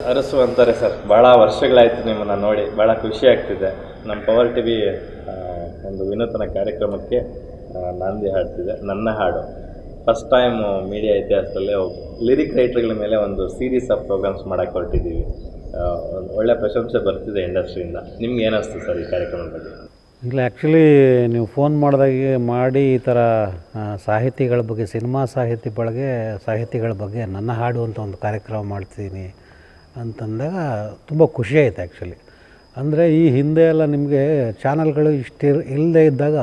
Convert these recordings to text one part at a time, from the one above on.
ಅರಸು ಅಂತಾರೆ ಸರ್ ಭಾಳ ವರ್ಷಗಳಾಯಿತು ನಿಮ್ಮನ್ನು ನೋಡಿ ಭಾಳ ಖುಷಿ ಆಗ್ತಿದೆ ನಮ್ಮ ಪವರ್ ಟಿ ವಿ ಒಂದು ವಿನೂತನ ಕಾರ್ಯಕ್ರಮಕ್ಕೆ ಆ, ನಾಂದಿ ಹಾಡ್ತಿದೆ ನನ್ನ ಹಾಡು ಫಸ್ಟ್ ಟೈಮ್ ಮೀಡಿಯಾ ಇತಿಹಾಸದಲ್ಲೇ ಲಿರಿಕ್ ರೈಟರ್ಗಳ ಮೇಲೆ ಒಂದು ಸೀರೀಸ್ ಆಫ್ ಪ್ರೋಗ್ರಾಮ್ಸ್ ಮಾಡಕ್ಕೆ ಹೊರಟಿದ್ದೀವಿ ಆ, ಒಂದು ಒಳ್ಳೆ ಪ್ರಶಂಸೆ ಬರ್ತಿದೆ ಇಂಡಸ್ಟ್ರಿಯಿಂದ ನಿಮ್ಗೆ ಏನಿಸ್ತು ಸರ್ ಈ ಕಾರ್ಯಕ್ರಮದ ಬಗ್ಗೆ ಇಲ್ಲ ಆ್ಯಕ್ಚುಲಿ ನೀವು ಫೋನ್ ಮಾಡಿದಾಗೆ ಮಾಡಿ ಈ ಥರ ಆ, ಸಾಹಿತಿಗಳ ಬಗ್ಗೆ ಸಿನಿಮಾ ಸಾಹಿತಿ ಬಗ್ಗೆ ಸಾಹಿತಿಗಳ ಬಗ್ಗೆ ನನ್ನ ಹಾಡು ಅಂತ ಒಂದು ಕಾರ್ಯಕ್ರಮ ಮಾಡ್ತಿದ್ದೀನಿ ಅಂತಂದಾಗ ತುಂಬ ಖುಷಿ ಆಯ್ತು ಆ್ಯಕ್ಚುಲಿ ಅಂದರೆ ಈ ಹಿಂದೆ ಎಲ್ಲ ನಿಮಗೆ ಚಾನಲ್ಗಳು ಇಷ್ಟು ಇಲ್ಲದೆ ಇದ್ದಾಗ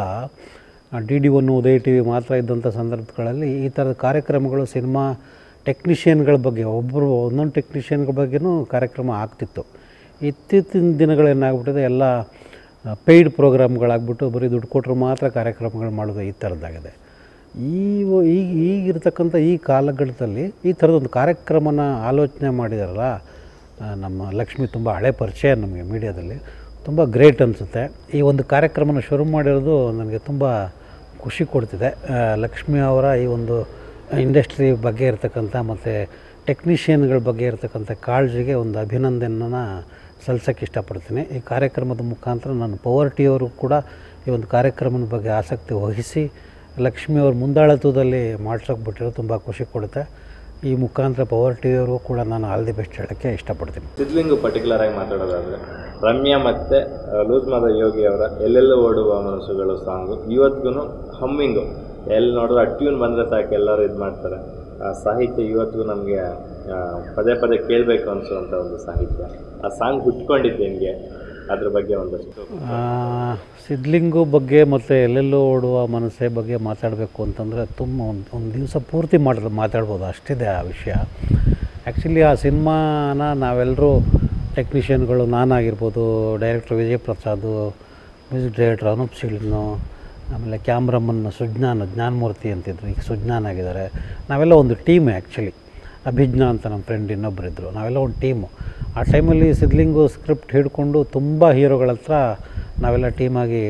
D D one Udaya T V ಮಾತ್ರ ಇದ್ದಂಥ ಸಂದರ್ಭಗಳಲ್ಲಿ ಈ ಥರದ ಕಾರ್ಯಕ್ರಮಗಳು ಸಿನಿಮಾ ಟೆಕ್ನಿಷಿಯನ್ಗಳ ಬಗ್ಗೆ ಒಬ್ಬರು ಒಂದೊಂದು ಟೆಕ್ನಿಷಿಯನ್ಗಳ ಬಗ್ಗೆನೂ ಕಾರ್ಯಕ್ರಮ ಆಗ್ತಿತ್ತು ಇತ್ತೀಚಿನ ದಿನಗಳೇನಾಗ್ಬಿಟ್ಟಿದೆ ಎಲ್ಲ ಪೇಯ್ಡ್ ಪ್ರೋಗ್ರಾಮ್ಗಳಾಗ್ಬಿಟ್ಟು ಬರೀ ದುಡ್ಡು ಕೊಟ್ಟರು ಮಾತ್ರ ಕಾರ್ಯಕ್ರಮಗಳು ಮಾಡೋದು ಈ ಥರದ್ದಾಗಿದೆ ಈ ವ- ಈಗ ಈಗಿರ್ತಕ್ಕಂಥ ಈ ಕಾಲಘಟ್ಟದಲ್ಲಿ ಈ ಥರದೊಂದು ಕಾರ್ಯಕ್ರಮನ ಆಲೋಚನೆ ಮಾಡಿದಾರಲ್ಲ ಆ, ನಮ್ಮ ಲಕ್ಷ್ಮಿ ತುಂಬ ಹಳೆ ಪರಿಚಯ ನಮಗೆ ಮೀಡಿಯಾದಲ್ಲಿ ತುಂಬ ಗ್ರೇಟ್ ಅನಿಸುತ್ತೆ ಈ ಒಂದು ಕಾರ್ಯಕ್ರಮನ ಶುರು ಮಾಡಿರೋದು ನನಗೆ ತುಂಬ ಖುಷಿ ಕೊಡ್ತಿದೆ ಆ, ಲಕ್ಷ್ಮಿ ಅವರ ಈ ಒಂದು ಇಂಡಸ್ಟ್ರಿ ಬಗ್ಗೆ ಇರತಕ್ಕಂಥ ಮತ್ತು ಟೆಕ್ನಿಷಿಯನ್ಗಳ ಬಗ್ಗೆ ಇರತಕ್ಕಂಥ ಕಾಳಜಿಗೆ ಒಂದು ಅಭಿನಂದನೆನ ಸಲ್ಲಿಸೋಕ್ಕೆ ಇಷ್ಟಪಡ್ತೀನಿ ಈ ಕಾರ್ಯಕ್ರಮದ ಮುಖಾಂತರ ನಾನು ಪವರ್ ಟಿ ಅವರು ಕೂಡ ಈ ಒಂದು ಕಾರ್ಯಕ್ರಮದ ಬಗ್ಗೆ ಆಸಕ್ತಿ ವಹಿಸಿ ಲಕ್ಷ್ಮಿ ಅವ್ರ ಮುಂದಾಳತ್ವದಲ್ಲಿ ಮಾಡ್ಸೋಕೆ ಬಿಟ್ಟಿರೋದು ತುಂಬ ಖುಷಿ ಕೊಡುತ್ತೆ ಈ ಮುಖಾಂತರ ಪವರ್ ಟಿ ವಿಯವ್ರಿಗೂ ಕೂಡ ನಾನು ಆಲ್ ದಿ ಬೆಸ್ಟ್ ಹೇಳೋಕ್ಕೆ ಇಷ್ಟಪಡ್ತೀನಿ ಸಿದ್ಲಿಂಗು ಪರ್ಟಿಕ್ಯುಲರ್ ಆಗಿ ಮಾತಾಡೋದಾದರೆ ರಮ್ಯಾ ಮತ್ತು ಲೂಸ್ ಮಾದ ಯೋಗಿ ಅವರ ಎಲ್ಲೆಲ್ಲೋ ಓಡುವ ಮನಸ್ಸುಗಳು ಸಾಂಗು ಇವತ್ತಿಗೂ ಹಮ್ಮಿಂಗು ಎಲ್ಲಿ ನೋಡಿದ್ರೆ ಆ ಟ್ಯೂನ್ ಬಂದರೆ ಸಾಕು ಎಲ್ಲರೂ ಇದು ಮಾಡ್ತಾರೆ ಆ ಸಾಹಿತ್ಯ ಇವತ್ತಿಗೂ ನಮಗೆ ಪದೇ ಪದೇ ಕೇಳಬೇಕು ಅನಿಸುವಂಥ ಒಂದು ಸಾಹಿತ್ಯ ಆ ಸಾಂಗ್ ಹುಟ್ಕೊಂಡಿದ್ದು ಹೆಂಗೆ ಅದ್ರ ಬಗ್ಗೆ ಒಂದಷ್ಟು ಆ, ಸಿದ್ಲಿಂಗು ಬಗ್ಗೆ ಮತ್ತು ಎಲ್ಲೆಲ್ಲೋ ಓಡುವ ಮನಸ್ಸೆ ಬಗ್ಗೆ ಮಾತಾಡಬೇಕು ಅಂತಂದರೆ ತುಂಬ ಒಂದು ಒಂದು ದಿವಸ ಪೂರ್ತಿ ಮಾಡಿದ್ರೆ ಮಾತಾಡ್ಬೋದು ಅಷ್ಟಿದೆ ಆ ವಿಷಯ ಆ್ಯಕ್ಚುಲಿ ಆ ಸಿನಿಮಾನ ನಾವೆಲ್ಲರೂ ಟೆಕ್ನಿಷಿಯನ್ಗಳು ನಾನಾಗಿರ್ಬೋದು director Vijay Prasad music director Anoop ಸಿಳ್ನು ಆಮೇಲೆ ಕ್ಯಾಮ್ರಮನ್ ಸುಜ್ಞಾನ ಜ್ಞಾನಮೂರ್ತಿ ಅಂತಿದ್ರು ಈಗ ಸುಜ್ಞಾನ್ ಆಗಿದ್ದಾರೆ ನಾವೆಲ್ಲ ಒಂದು ಟೀಮ್ ಆ್ಯಕ್ಚುಲಿ ಅಭಿಜ್ಞಾ ಅಂತ ನಮ್ಮ ಫ್ರೆಂಡ್ ಇನ್ನೊಬ್ಬರಿದ್ದರು ನಾವೆಲ್ಲ ಒಂದು ಟೀಮು ಆ ಟೈಮಲ್ಲಿ ಸಿದ್ಲಿಂಗು ಸ್ಕ್ರಿಪ್ಟ್ ಹಿಡ್ಕೊಂಡು ತುಂಬ ಹೀರೋಗಳ ಹತ್ರ ನಾವೆಲ್ಲ ಟೀಮಾಗಿ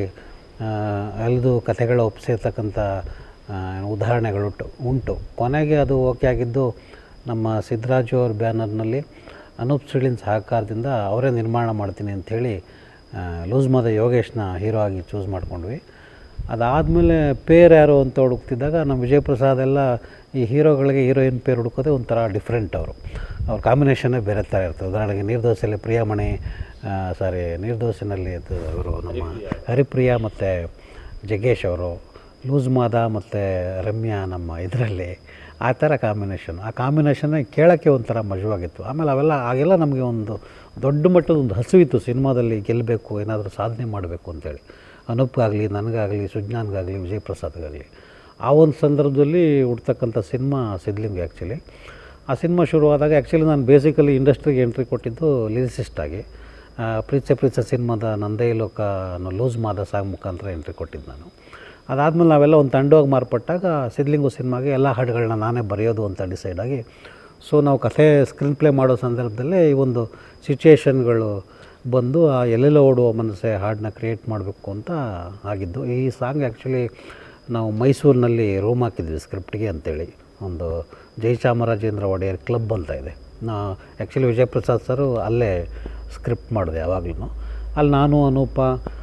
ಅಲ್ದು ಕಥೆಗಳ ಒಪ್ಸಿರ್ತಕ್ಕಂಥ ಆ, ಉದಾಹರಣೆಗಳುಂಟು ಉಂಟು ಕೊನೆಗೆ ಅದು ಓಕೆ ಆಗಿದ್ದು ನಮ್ಮ ಸಿದ್ದರಾಜು ಅವ್ರ ಬ್ಯಾನರ್ನಲ್ಲಿ ಅನೂಪ್ ಸಿಳಿನ್ ಸಹಕಾರದಿಂದ ಅವರೇ ನಿರ್ಮಾಣ ಮಾಡ್ತೀನಿ ಅಂಥೇಳಿ ಲೂಸ್ ಮಾದ ಯೋಗೇಶ್ನ ಹೀರೋ ಆಗಿ ಚೂಸ್ ಮಾಡ್ಕೊಂಡ್ವಿ ಅದಾದಮೇಲೆ ಪೇರ್ ಯಾರು ಅಂತ ಹುಡುಕ್ತಿದ್ದಾಗ ನಮ್ಮ ವಿಜಯ್ ಪ್ರಸಾದ್ ಎಲ್ಲ ಈ ಹೀರೋಗಳಿಗೆ ಹೀರೋಯಿನ್ ಪೇರ್ ಹುಡುಕೋದೇ ಒಂಥರ ಡಿಫ್ರೆಂಟ್ ಅವರು ಅವ್ರ ಕಾಂಬಿನೇಷನ್ನೇ ಬೇರೆ ಥರ ಇರ್ತದೆ ಉದಾಹರಣೆಗೆ ನೀರ್ದೋಸೆಯಲ್ಲಿ ಪ್ರಿಯಾಮಣಿ ಸಾರಿ ನೀರ್ದೋಸೆನಲ್ಲಿ ಅದು ಅವರು ನಮ್ಮ ಹರಿಪ್ರಿಯಾ ಮತ್ತು ಜಗ್ಗೇಶ್ ಅವರು ಲೂಸ್ ಮಾದ ಮತ್ತು ರಮ್ಯಾ ನಮ್ಮ ಇದರಲ್ಲಿ ಆ ಥರ ಕಾಂಬಿನೇಷನ್ ಆ ಕಾಂಬಿನೇಷನ್ನೇ ಕೇಳೋಕ್ಕೆ ಒಂಥರ ಮಜವಾಗಿತ್ತು ಆಮೇಲೆ ಅವೆಲ್ಲ ಆಗೆಲ್ಲ ನಮಗೆ ಒಂದು ದೊಡ್ಡ ಮಟ್ಟದ ಒಂದು ಹಸುವಿತ್ತು ಸಿನಿಮಾದಲ್ಲಿ ಗೆಲ್ಲಬೇಕು ಏನಾದರೂ ಸಾಧನೆ ಮಾಡಬೇಕು ಅಂತೇಳಿ ಅನೂಪ್ಗಾಗಲಿ ನನಗಾಗಲಿ ಸುಜ್ಞಾನ್ಗಾಗಲಿ ವಿಜಯ್ ಪ್ರಸಾದ್ಗಾಗಲಿ ಆ ಒಂದು ಸಂದರ್ಭದಲ್ಲಿ ಹುಡ್ತಕ್ಕಂಥ ಸಿನಿಮಾ ಸಿದ್ಲಿಂಗ್ ಆ್ಯಕ್ಚುಲಿ ಆ ಸಿನಿಮಾ ಶುರುವಾದಾಗ ಆ್ಯಕ್ಚುಲಿ ನಾನು ಬೇಸಿಕಲಿ ಇಂಡಸ್ಟ್ರಿಗೆ ಎಂಟ್ರಿ ಕೊಟ್ಟಿದ್ದು ಲಿರಿಸಿಸ್ಟ್ ಆಗಿ ಆ, ಪ್ರೀತ್ಸೆ ಪ್ರೀತ್ಸೆ ಸಿನಿಮಾದ ನಂದೇ ಲೋಕ ಅನ್ನೋ ಲೂಸ್ ಮಾದ ಸಾಂಗ್ ಮುಖಾಂತರ ಎಂಟ್ರಿ ಕೊಟ್ಟಿದ್ದು ನಾನು ಅದಾದಮೇಲೆ ನಾವೆಲ್ಲ ಒಂದು ತಂಡವಾಗಿ ಮಾರ್ಪಟ್ಟಾಗ ಸಿದ್ಲಿಂಗು ಸಿನಿಮಾಗೆ ಎಲ್ಲ ಹಾಡುಗಳನ್ನ ನಾನೇ ಬರೆಯೋದು ಅಂತ ಡಿಸೈಡ್ ಆಗಿ ಸೊ ನಾವು ಕಥೆ ಸ್ಕ್ರೀನ್ ಪ್ಲೇ ಮಾಡೋ ಸಂದರ್ಭದಲ್ಲೇ ಈ ಒಂದು ಸಿಚುಯೇಷನ್ಗಳು ಬಂದು ಆ ಎಲ್ಲೆಲ್ಲೋ ಓಡುವ ಮನಸ್ಸೆ ಹಾಡನ್ನ ಕ್ರಿಯೇಟ್ ಮಾಡಬೇಕು ಅಂತ ಆಗಿದ್ದು ಈ ಸಾಂಗ್ ಆ್ಯಕ್ಚುಲಿ ನಾವು ಮೈಸೂರಿನಲ್ಲಿ ರೂಮ್ ಹಾಕಿದ್ವಿ ಸ್ಕ್ರಿಪ್ಟ್ಗೆ ಅಂತೇಳಿ ಒಂದು ಜಯಚಾಮರಾಜೇಂದ್ರ ಒಡೆಯರ್ ಕ್ಲಬ್ ಅಂತ ಇದೆ ನಾ ಆ್ಯಕ್ಚುಲಿ ವಿಜಯ್ ಪ್ರಸಾದ್ ಸರು ಅಲ್ಲೇ ಸ್ಕ್ರಿಪ್ಟ್ ಮಾಡಿದೆ ಯಾವಾಗಲೂ ಅಲ್ಲಿ ನಾನು ಅನೂಪ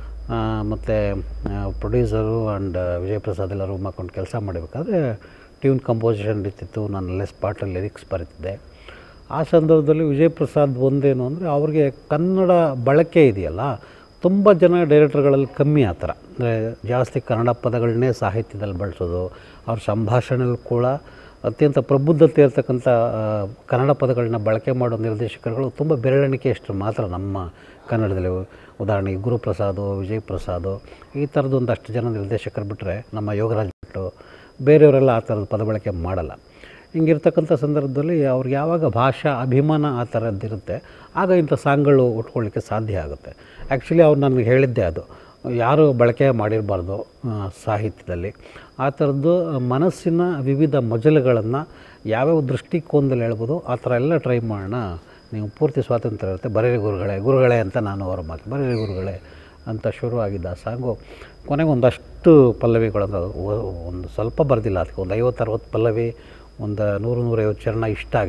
ಮತ್ತು ಪ್ರೊಡ್ಯೂಸರು ಆ್ಯಂಡ್ ವಿಜಯ್ ಪ್ರಸಾದ್ ಎಲ್ಲ ರೂಮ್ ಹಾಕೊಂಡು ಕೆಲಸ ಮಾಡಬೇಕಾದ್ರೆ ಟ್ಯೂನ್ ಕಂಪೋಸಿಷನ್ ಇರ್ತಿತ್ತು ನಾನು ಅಲ್ಲೇ ಸ್ಪಾಟಲ್ಲಿ ಲಿರಿಕ್ಸ್ ಬರೀತಿದ್ದೆ ಆ ಸಂದರ್ಭದಲ್ಲಿ ವಿಜಯ್ ಪ್ರಸಾದ್ ಒಂದೇನು ಅಂದರೆ ಅವ್ರಿಗೆ ಕನ್ನಡ ಬಳಕೆ ಇದೆಯಲ್ಲ ತುಂಬ ಜನ ಡೈರೆಕ್ಟರ್ಗಳಲ್ಲಿ ಕಮ್ಮಿ ಆ ಥರ ಅಂದರೆ ಜಾಸ್ತಿ ಕನ್ನಡ ಪದಗಳನ್ನೇ ಸಾಹಿತ್ಯದಲ್ಲಿ ಬಳಸೋದು ಅವ್ರ ಸಂಭಾಷಣೆಯಲ್ಲಿ ಕೂಡ ಅತ್ಯಂತ ಪ್ರಬುದ್ಧತೆ ಇರತಕ್ಕಂಥ ಆ, ಕನ್ನಡ ಪದಗಳನ್ನ ಬಳಕೆ ಮಾಡೋ ನಿರ್ದೇಶಕರುಗಳು ತುಂಬ ಬೆರಳೆಣಿಕೆಯಷ್ಟು ಮಾತ್ರ ನಮ್ಮ ಕನ್ನಡದಲ್ಲಿ ಉದಾಹರಣೆಗೆ ಗುರುಪ್ರಸಾದು ವಿಜಯ್ ಪ್ರಸಾದು ಈ ಥರದ್ದು ಒಂದಷ್ಟು ಜನ ನಿರ್ದೇಶಕರು ಬಿಟ್ಟರೆ ನಮ್ಮ ಯೋಗರಾಜ್ ಭಟ್ಟು ಬೇರೆಯವರೆಲ್ಲ ಆ ಥರದ ಪದ ಬಳಕೆ ಮಾಡಲ್ಲ ಹಿಂಗಿರ್ತಕ್ಕಂಥ ಸಂದರ್ಭದಲ್ಲಿ ಅವ್ರಿಗೆ ಯಾವಾಗ ಭಾಷಾ ಅಭಿಮಾನ ಆ ಥರದ್ದಿರುತ್ತೆ ಆಗ ಇಂಥ ಸಾಂಗ್ಗಳು ಉಟ್ಕೊಳ್ಳಿಕ್ಕೆ ಸಾಧ್ಯ ಆಗುತ್ತೆ ಆ್ಯಕ್ಚುಲಿ ಅವ್ರು ನನಗೆ ಹೇಳಿದ್ದೆ ಅದು ಯಾರು ಬಳಕೆ ಮಾಡಿರಬಾರ್ದು ಆ, ಸಾಹಿತ್ಯದಲ್ಲಿ ಆ ಥರದ್ದು ಮನಸ್ಸಿನ ವಿವಿಧ ಮಜಲುಗಳನ್ನು ಯಾವ್ಯಾವ ದೃಷ್ಟಿಕೋನದಲ್ಲಿ ಹೇಳ್ಬೋದು ಆ ಥರ ಎಲ್ಲ ಟ್ರೈ ಮಾಡೋಣ ನೀವು ಪೂರ್ತಿ ಸ್ವಾತಂತ್ರ್ಯ ಇರುತ್ತೆ ಬರೀರಿ ಗುರುಗಳೇ ಗುರುಗಳೇ ಅಂತ ನಾನು ಅವರ ಮಾತು ಬರೀರಿ ಗುರುಗಳೇ ಅಂತ ಶುರುವಾಗಿದ್ದ ಆ ಸಾಂಗು ಕೊನೆಗೆ ಒಂದಷ್ಟು ಪಲ್ಲವಿಗಳಂದ್ರೆ ಒಂದು ಸ್ವಲ್ಪ ಬರೆದಿಲ್ಲ ಅದಕ್ಕೆ ಒಂದು ಐವತ್ತು ಅರವತ್ತು ಪಲ್ಲವಿ ಒಂದು ನೂರು ನೂರೈವತ್ತು ಚರಣ ಇಷ್ಟ ಆಗಿದೆ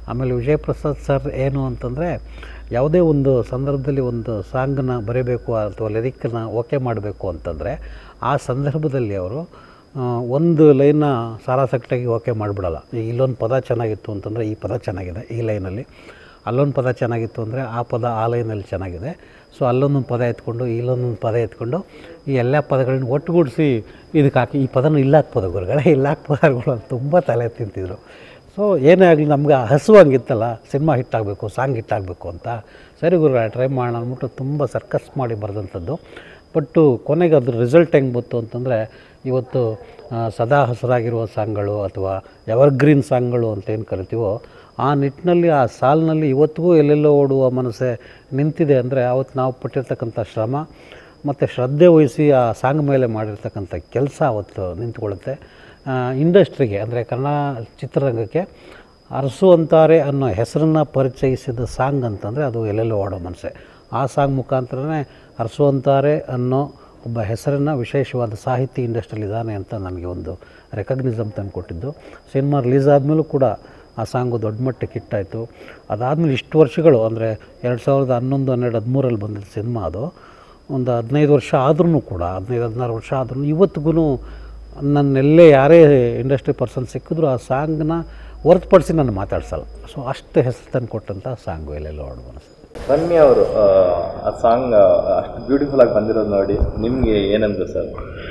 ಆಮೇಲೆ ವಿಜಯ್ ಪ್ರಸಾದ್ ಸರ್ ಏನು ಅಂತಂದರೆ ಯಾವುದೇ ಒಂದು ಸಂದರ್ಭದಲ್ಲಿ ಒಂದು ಸಾಂಗನ್ನ ಬರೀಬೇಕು ಅಥವಾ ಲಿರಿಕ್ಕನ್ನು ಓಕೆ ಮಾಡಬೇಕು ಅಂತಂದರೆ ಆ ಸಂದರ್ಭದಲ್ಲಿ ಅವರು ಆ, ಒಂದು ಲೈನ್ನ ಸಾರಾಸಟ್ಟಾಗಿ ಓಕೆ ಮಾಡಿಬಿಡಲ್ಲ ಈಗ ಇಲ್ಲೊಂದು ಪದ ಚೆನ್ನಾಗಿತ್ತು ಅಂತಂದರೆ ಈ ಪದ ಚೆನ್ನಾಗಿದೆ ಈ ಲೈನಲ್ಲಿ ಅಲ್ಲೊಂದು ಪದ ಚೆನ್ನಾಗಿತ್ತು ಅಂದರೆ ಆ ಪದ ಆ ಲೈನಲ್ಲಿ ಚೆನ್ನಾಗಿದೆ ಸೊ ಅಲ್ಲೊಂದೊಂದು ಪದ ಎತ್ಕೊಂಡು ಇಲ್ಲೊಂದೊಂದು ಪದ ಎತ್ಕೊಂಡು ಈ ಎಲ್ಲ ಪದಗಳನ್ನ ಒಟ್ಟುಗೂಡಿಸಿ ಇದಕ್ಕೆ ಹಾಕಿ ಈ ಪದನ ಇಲ್ಲಾಕ್ ಪದ ಗುರುಗಳೇ ಇಲ್ಲಾಕ್ ಪದಗಳು ಅಂತ ತುಂಬ ತಲೆ ತಿಂತಿದ್ರು ಸೊ ಏನೇ ಆಗಲಿ ನಮ್ಗೆ ಆ ಹಸು ಹಂಗಿತ್ತಲ್ಲ ಸಿನಿಮಾ ಹಿಟ್ಟಾಗಬೇಕು ಸಾಂಗ್ ಹಿಟ್ಟಾಗಬೇಕು ಅಂತ ಸರಿ ಗುರುಗಳೇ ಟ್ರೈ ಮಾಡೋಣ ಅಂದ್ಬಿಟ್ಟು ತುಂಬ ಸರ್ಕಸ್ ಮಾಡಿ ಬರೆದಂಥದ್ದು ಬಟ್ಟು ಕೊನೆಗೆ ಅದ್ರ ರಿಸಲ್ಟ್ ಹೆಂಗೆ ಬಂತು ಅಂತಂದರೆ ಇವತ್ತು ಆ, ಸದಾ ಹಸಿರಾಗಿರುವ ಸಾಂಗ್ಗಳು ಅಥವಾ ಎವರ್ಗ್ರೀನ್ ಸಾಂಗ್ಗಳು ಅಂತ ಏನು ಕರಿತೀವೋ ಆ ನಿಟ್ಟಿನಲ್ಲಿ ಆ ಸಾಲಿನಲ್ಲಿ ಇವತ್ತಿಗೂ ಎಲ್ಲೆಲ್ಲೋ ಓಡುವ ಮನಸ್ಸೆ ನಿಂತಿದೆ ಅಂದರೆ ಅವತ್ತು ನಾವು ಪಟ್ಟಿರ್ತಕ್ಕಂಥ ಶ್ರಮ ಮತ್ತು ಶ್ರದ್ಧೆ ವಹಿಸಿ ಆ ಸಾಂಗ್ ಮೇಲೆ ಮಾಡಿರ್ತಕ್ಕಂಥ ಕೆಲಸ ಅವತ್ತು ನಿಂತ್ಕೊಳ್ಳುತ್ತೆ ಇಂಡಸ್ಟ್ರಿಗೆ ಅಂದರೆ ಕನ್ನಡ ಚಿತ್ರರಂಗಕ್ಕೆ ಅರಸು ಅಂತಾರೆ ಅನ್ನೋ ಹೆಸರನ್ನು ಪರಿಚಯಿಸಿದ ಸಾಂಗ್ ಅಂತಂದರೆ ಅದು ಎಲ್ಲೆಲ್ಲೋ ಓಡೋ ಮನಸ್ಸೆ ಆ ಸಾಂಗ್ ಮುಖಾಂತರನೇ ಅರಸು ಅಂತಾರೆ ಅನ್ನೋ ಒಬ್ಬ ಹೆಸರನ್ನು ವಿಶೇಷವಾದ ಸಾಹಿತ್ಯ ಇಂಡಸ್ಟ್ರಿಯಲ್ಲಿ ಇದ್ದಾನೆ ಅಂತ ನನಗೆ ಒಂದು ರೆಕಗ್ನಿಸಮ್ ತಂದು ಕೊಟ್ಟಿದ್ದು ಸಿನಿಮಾ ರಿಲೀಸ್ ಆದಮೇಲೂ ಕೂಡ ಆ ಸಾಂಗು ದೊಡ್ಡ ಮಟ್ಟಕ್ಕೆ ಹಿಟ್ಟಾಯಿತು ಅದಾದಮೇಲೆ ಇಷ್ಟು ವರ್ಷಗಳು ಅಂದರೆ ಎರಡು ಸಾವಿರದ ಹನ್ನೊಂದು ಹನ್ನೆರಡು ಹದಿಮೂರಲ್ಲಿ ಬಂದಿದ್ದ ಸಿನಿಮಾ ಅದು ಒಂದು ಹದಿನೈದು ವರ್ಷ ಆದ್ರೂ ಕೂಡ ಹದಿನೈದು ಹದಿನಾರು ವರ್ಷ ಆದ್ರೂ ಇವತ್ತಿಗೂ ನನ್ನೆಲ್ಲೇ ಯಾರೇ ಇಂಡಸ್ಟ್ರಿ ಪರ್ಸನ್ ಸಿಕ್ಕಿದ್ರು ಆ ಸಾಂಗ್ನ ಹೊರತುಪಡಿಸಿ ನಾನು ಮಾತಾಡ್ಸಲ್ಲ ಸೊ ಅಷ್ಟು ಹೆಸರು ತಂದು ಕೊಟ್ಟಂಥ ಸಾಂಗು ಎಲ್ಲೆಲ್ಲೋ ಹಾಡು ಮನಸ್ಸು ರಮ್ಯ ಅವರು ಆ ಸಾಂಗ್ ಅಷ್ಟು ಬ್ಯೂಟಿಫುಲ್ ಆಗಿ ಬಂದಿರೋದು ನೋಡಿ ನಿಮಗೆ ಏನಂದ್ರು ಸರ್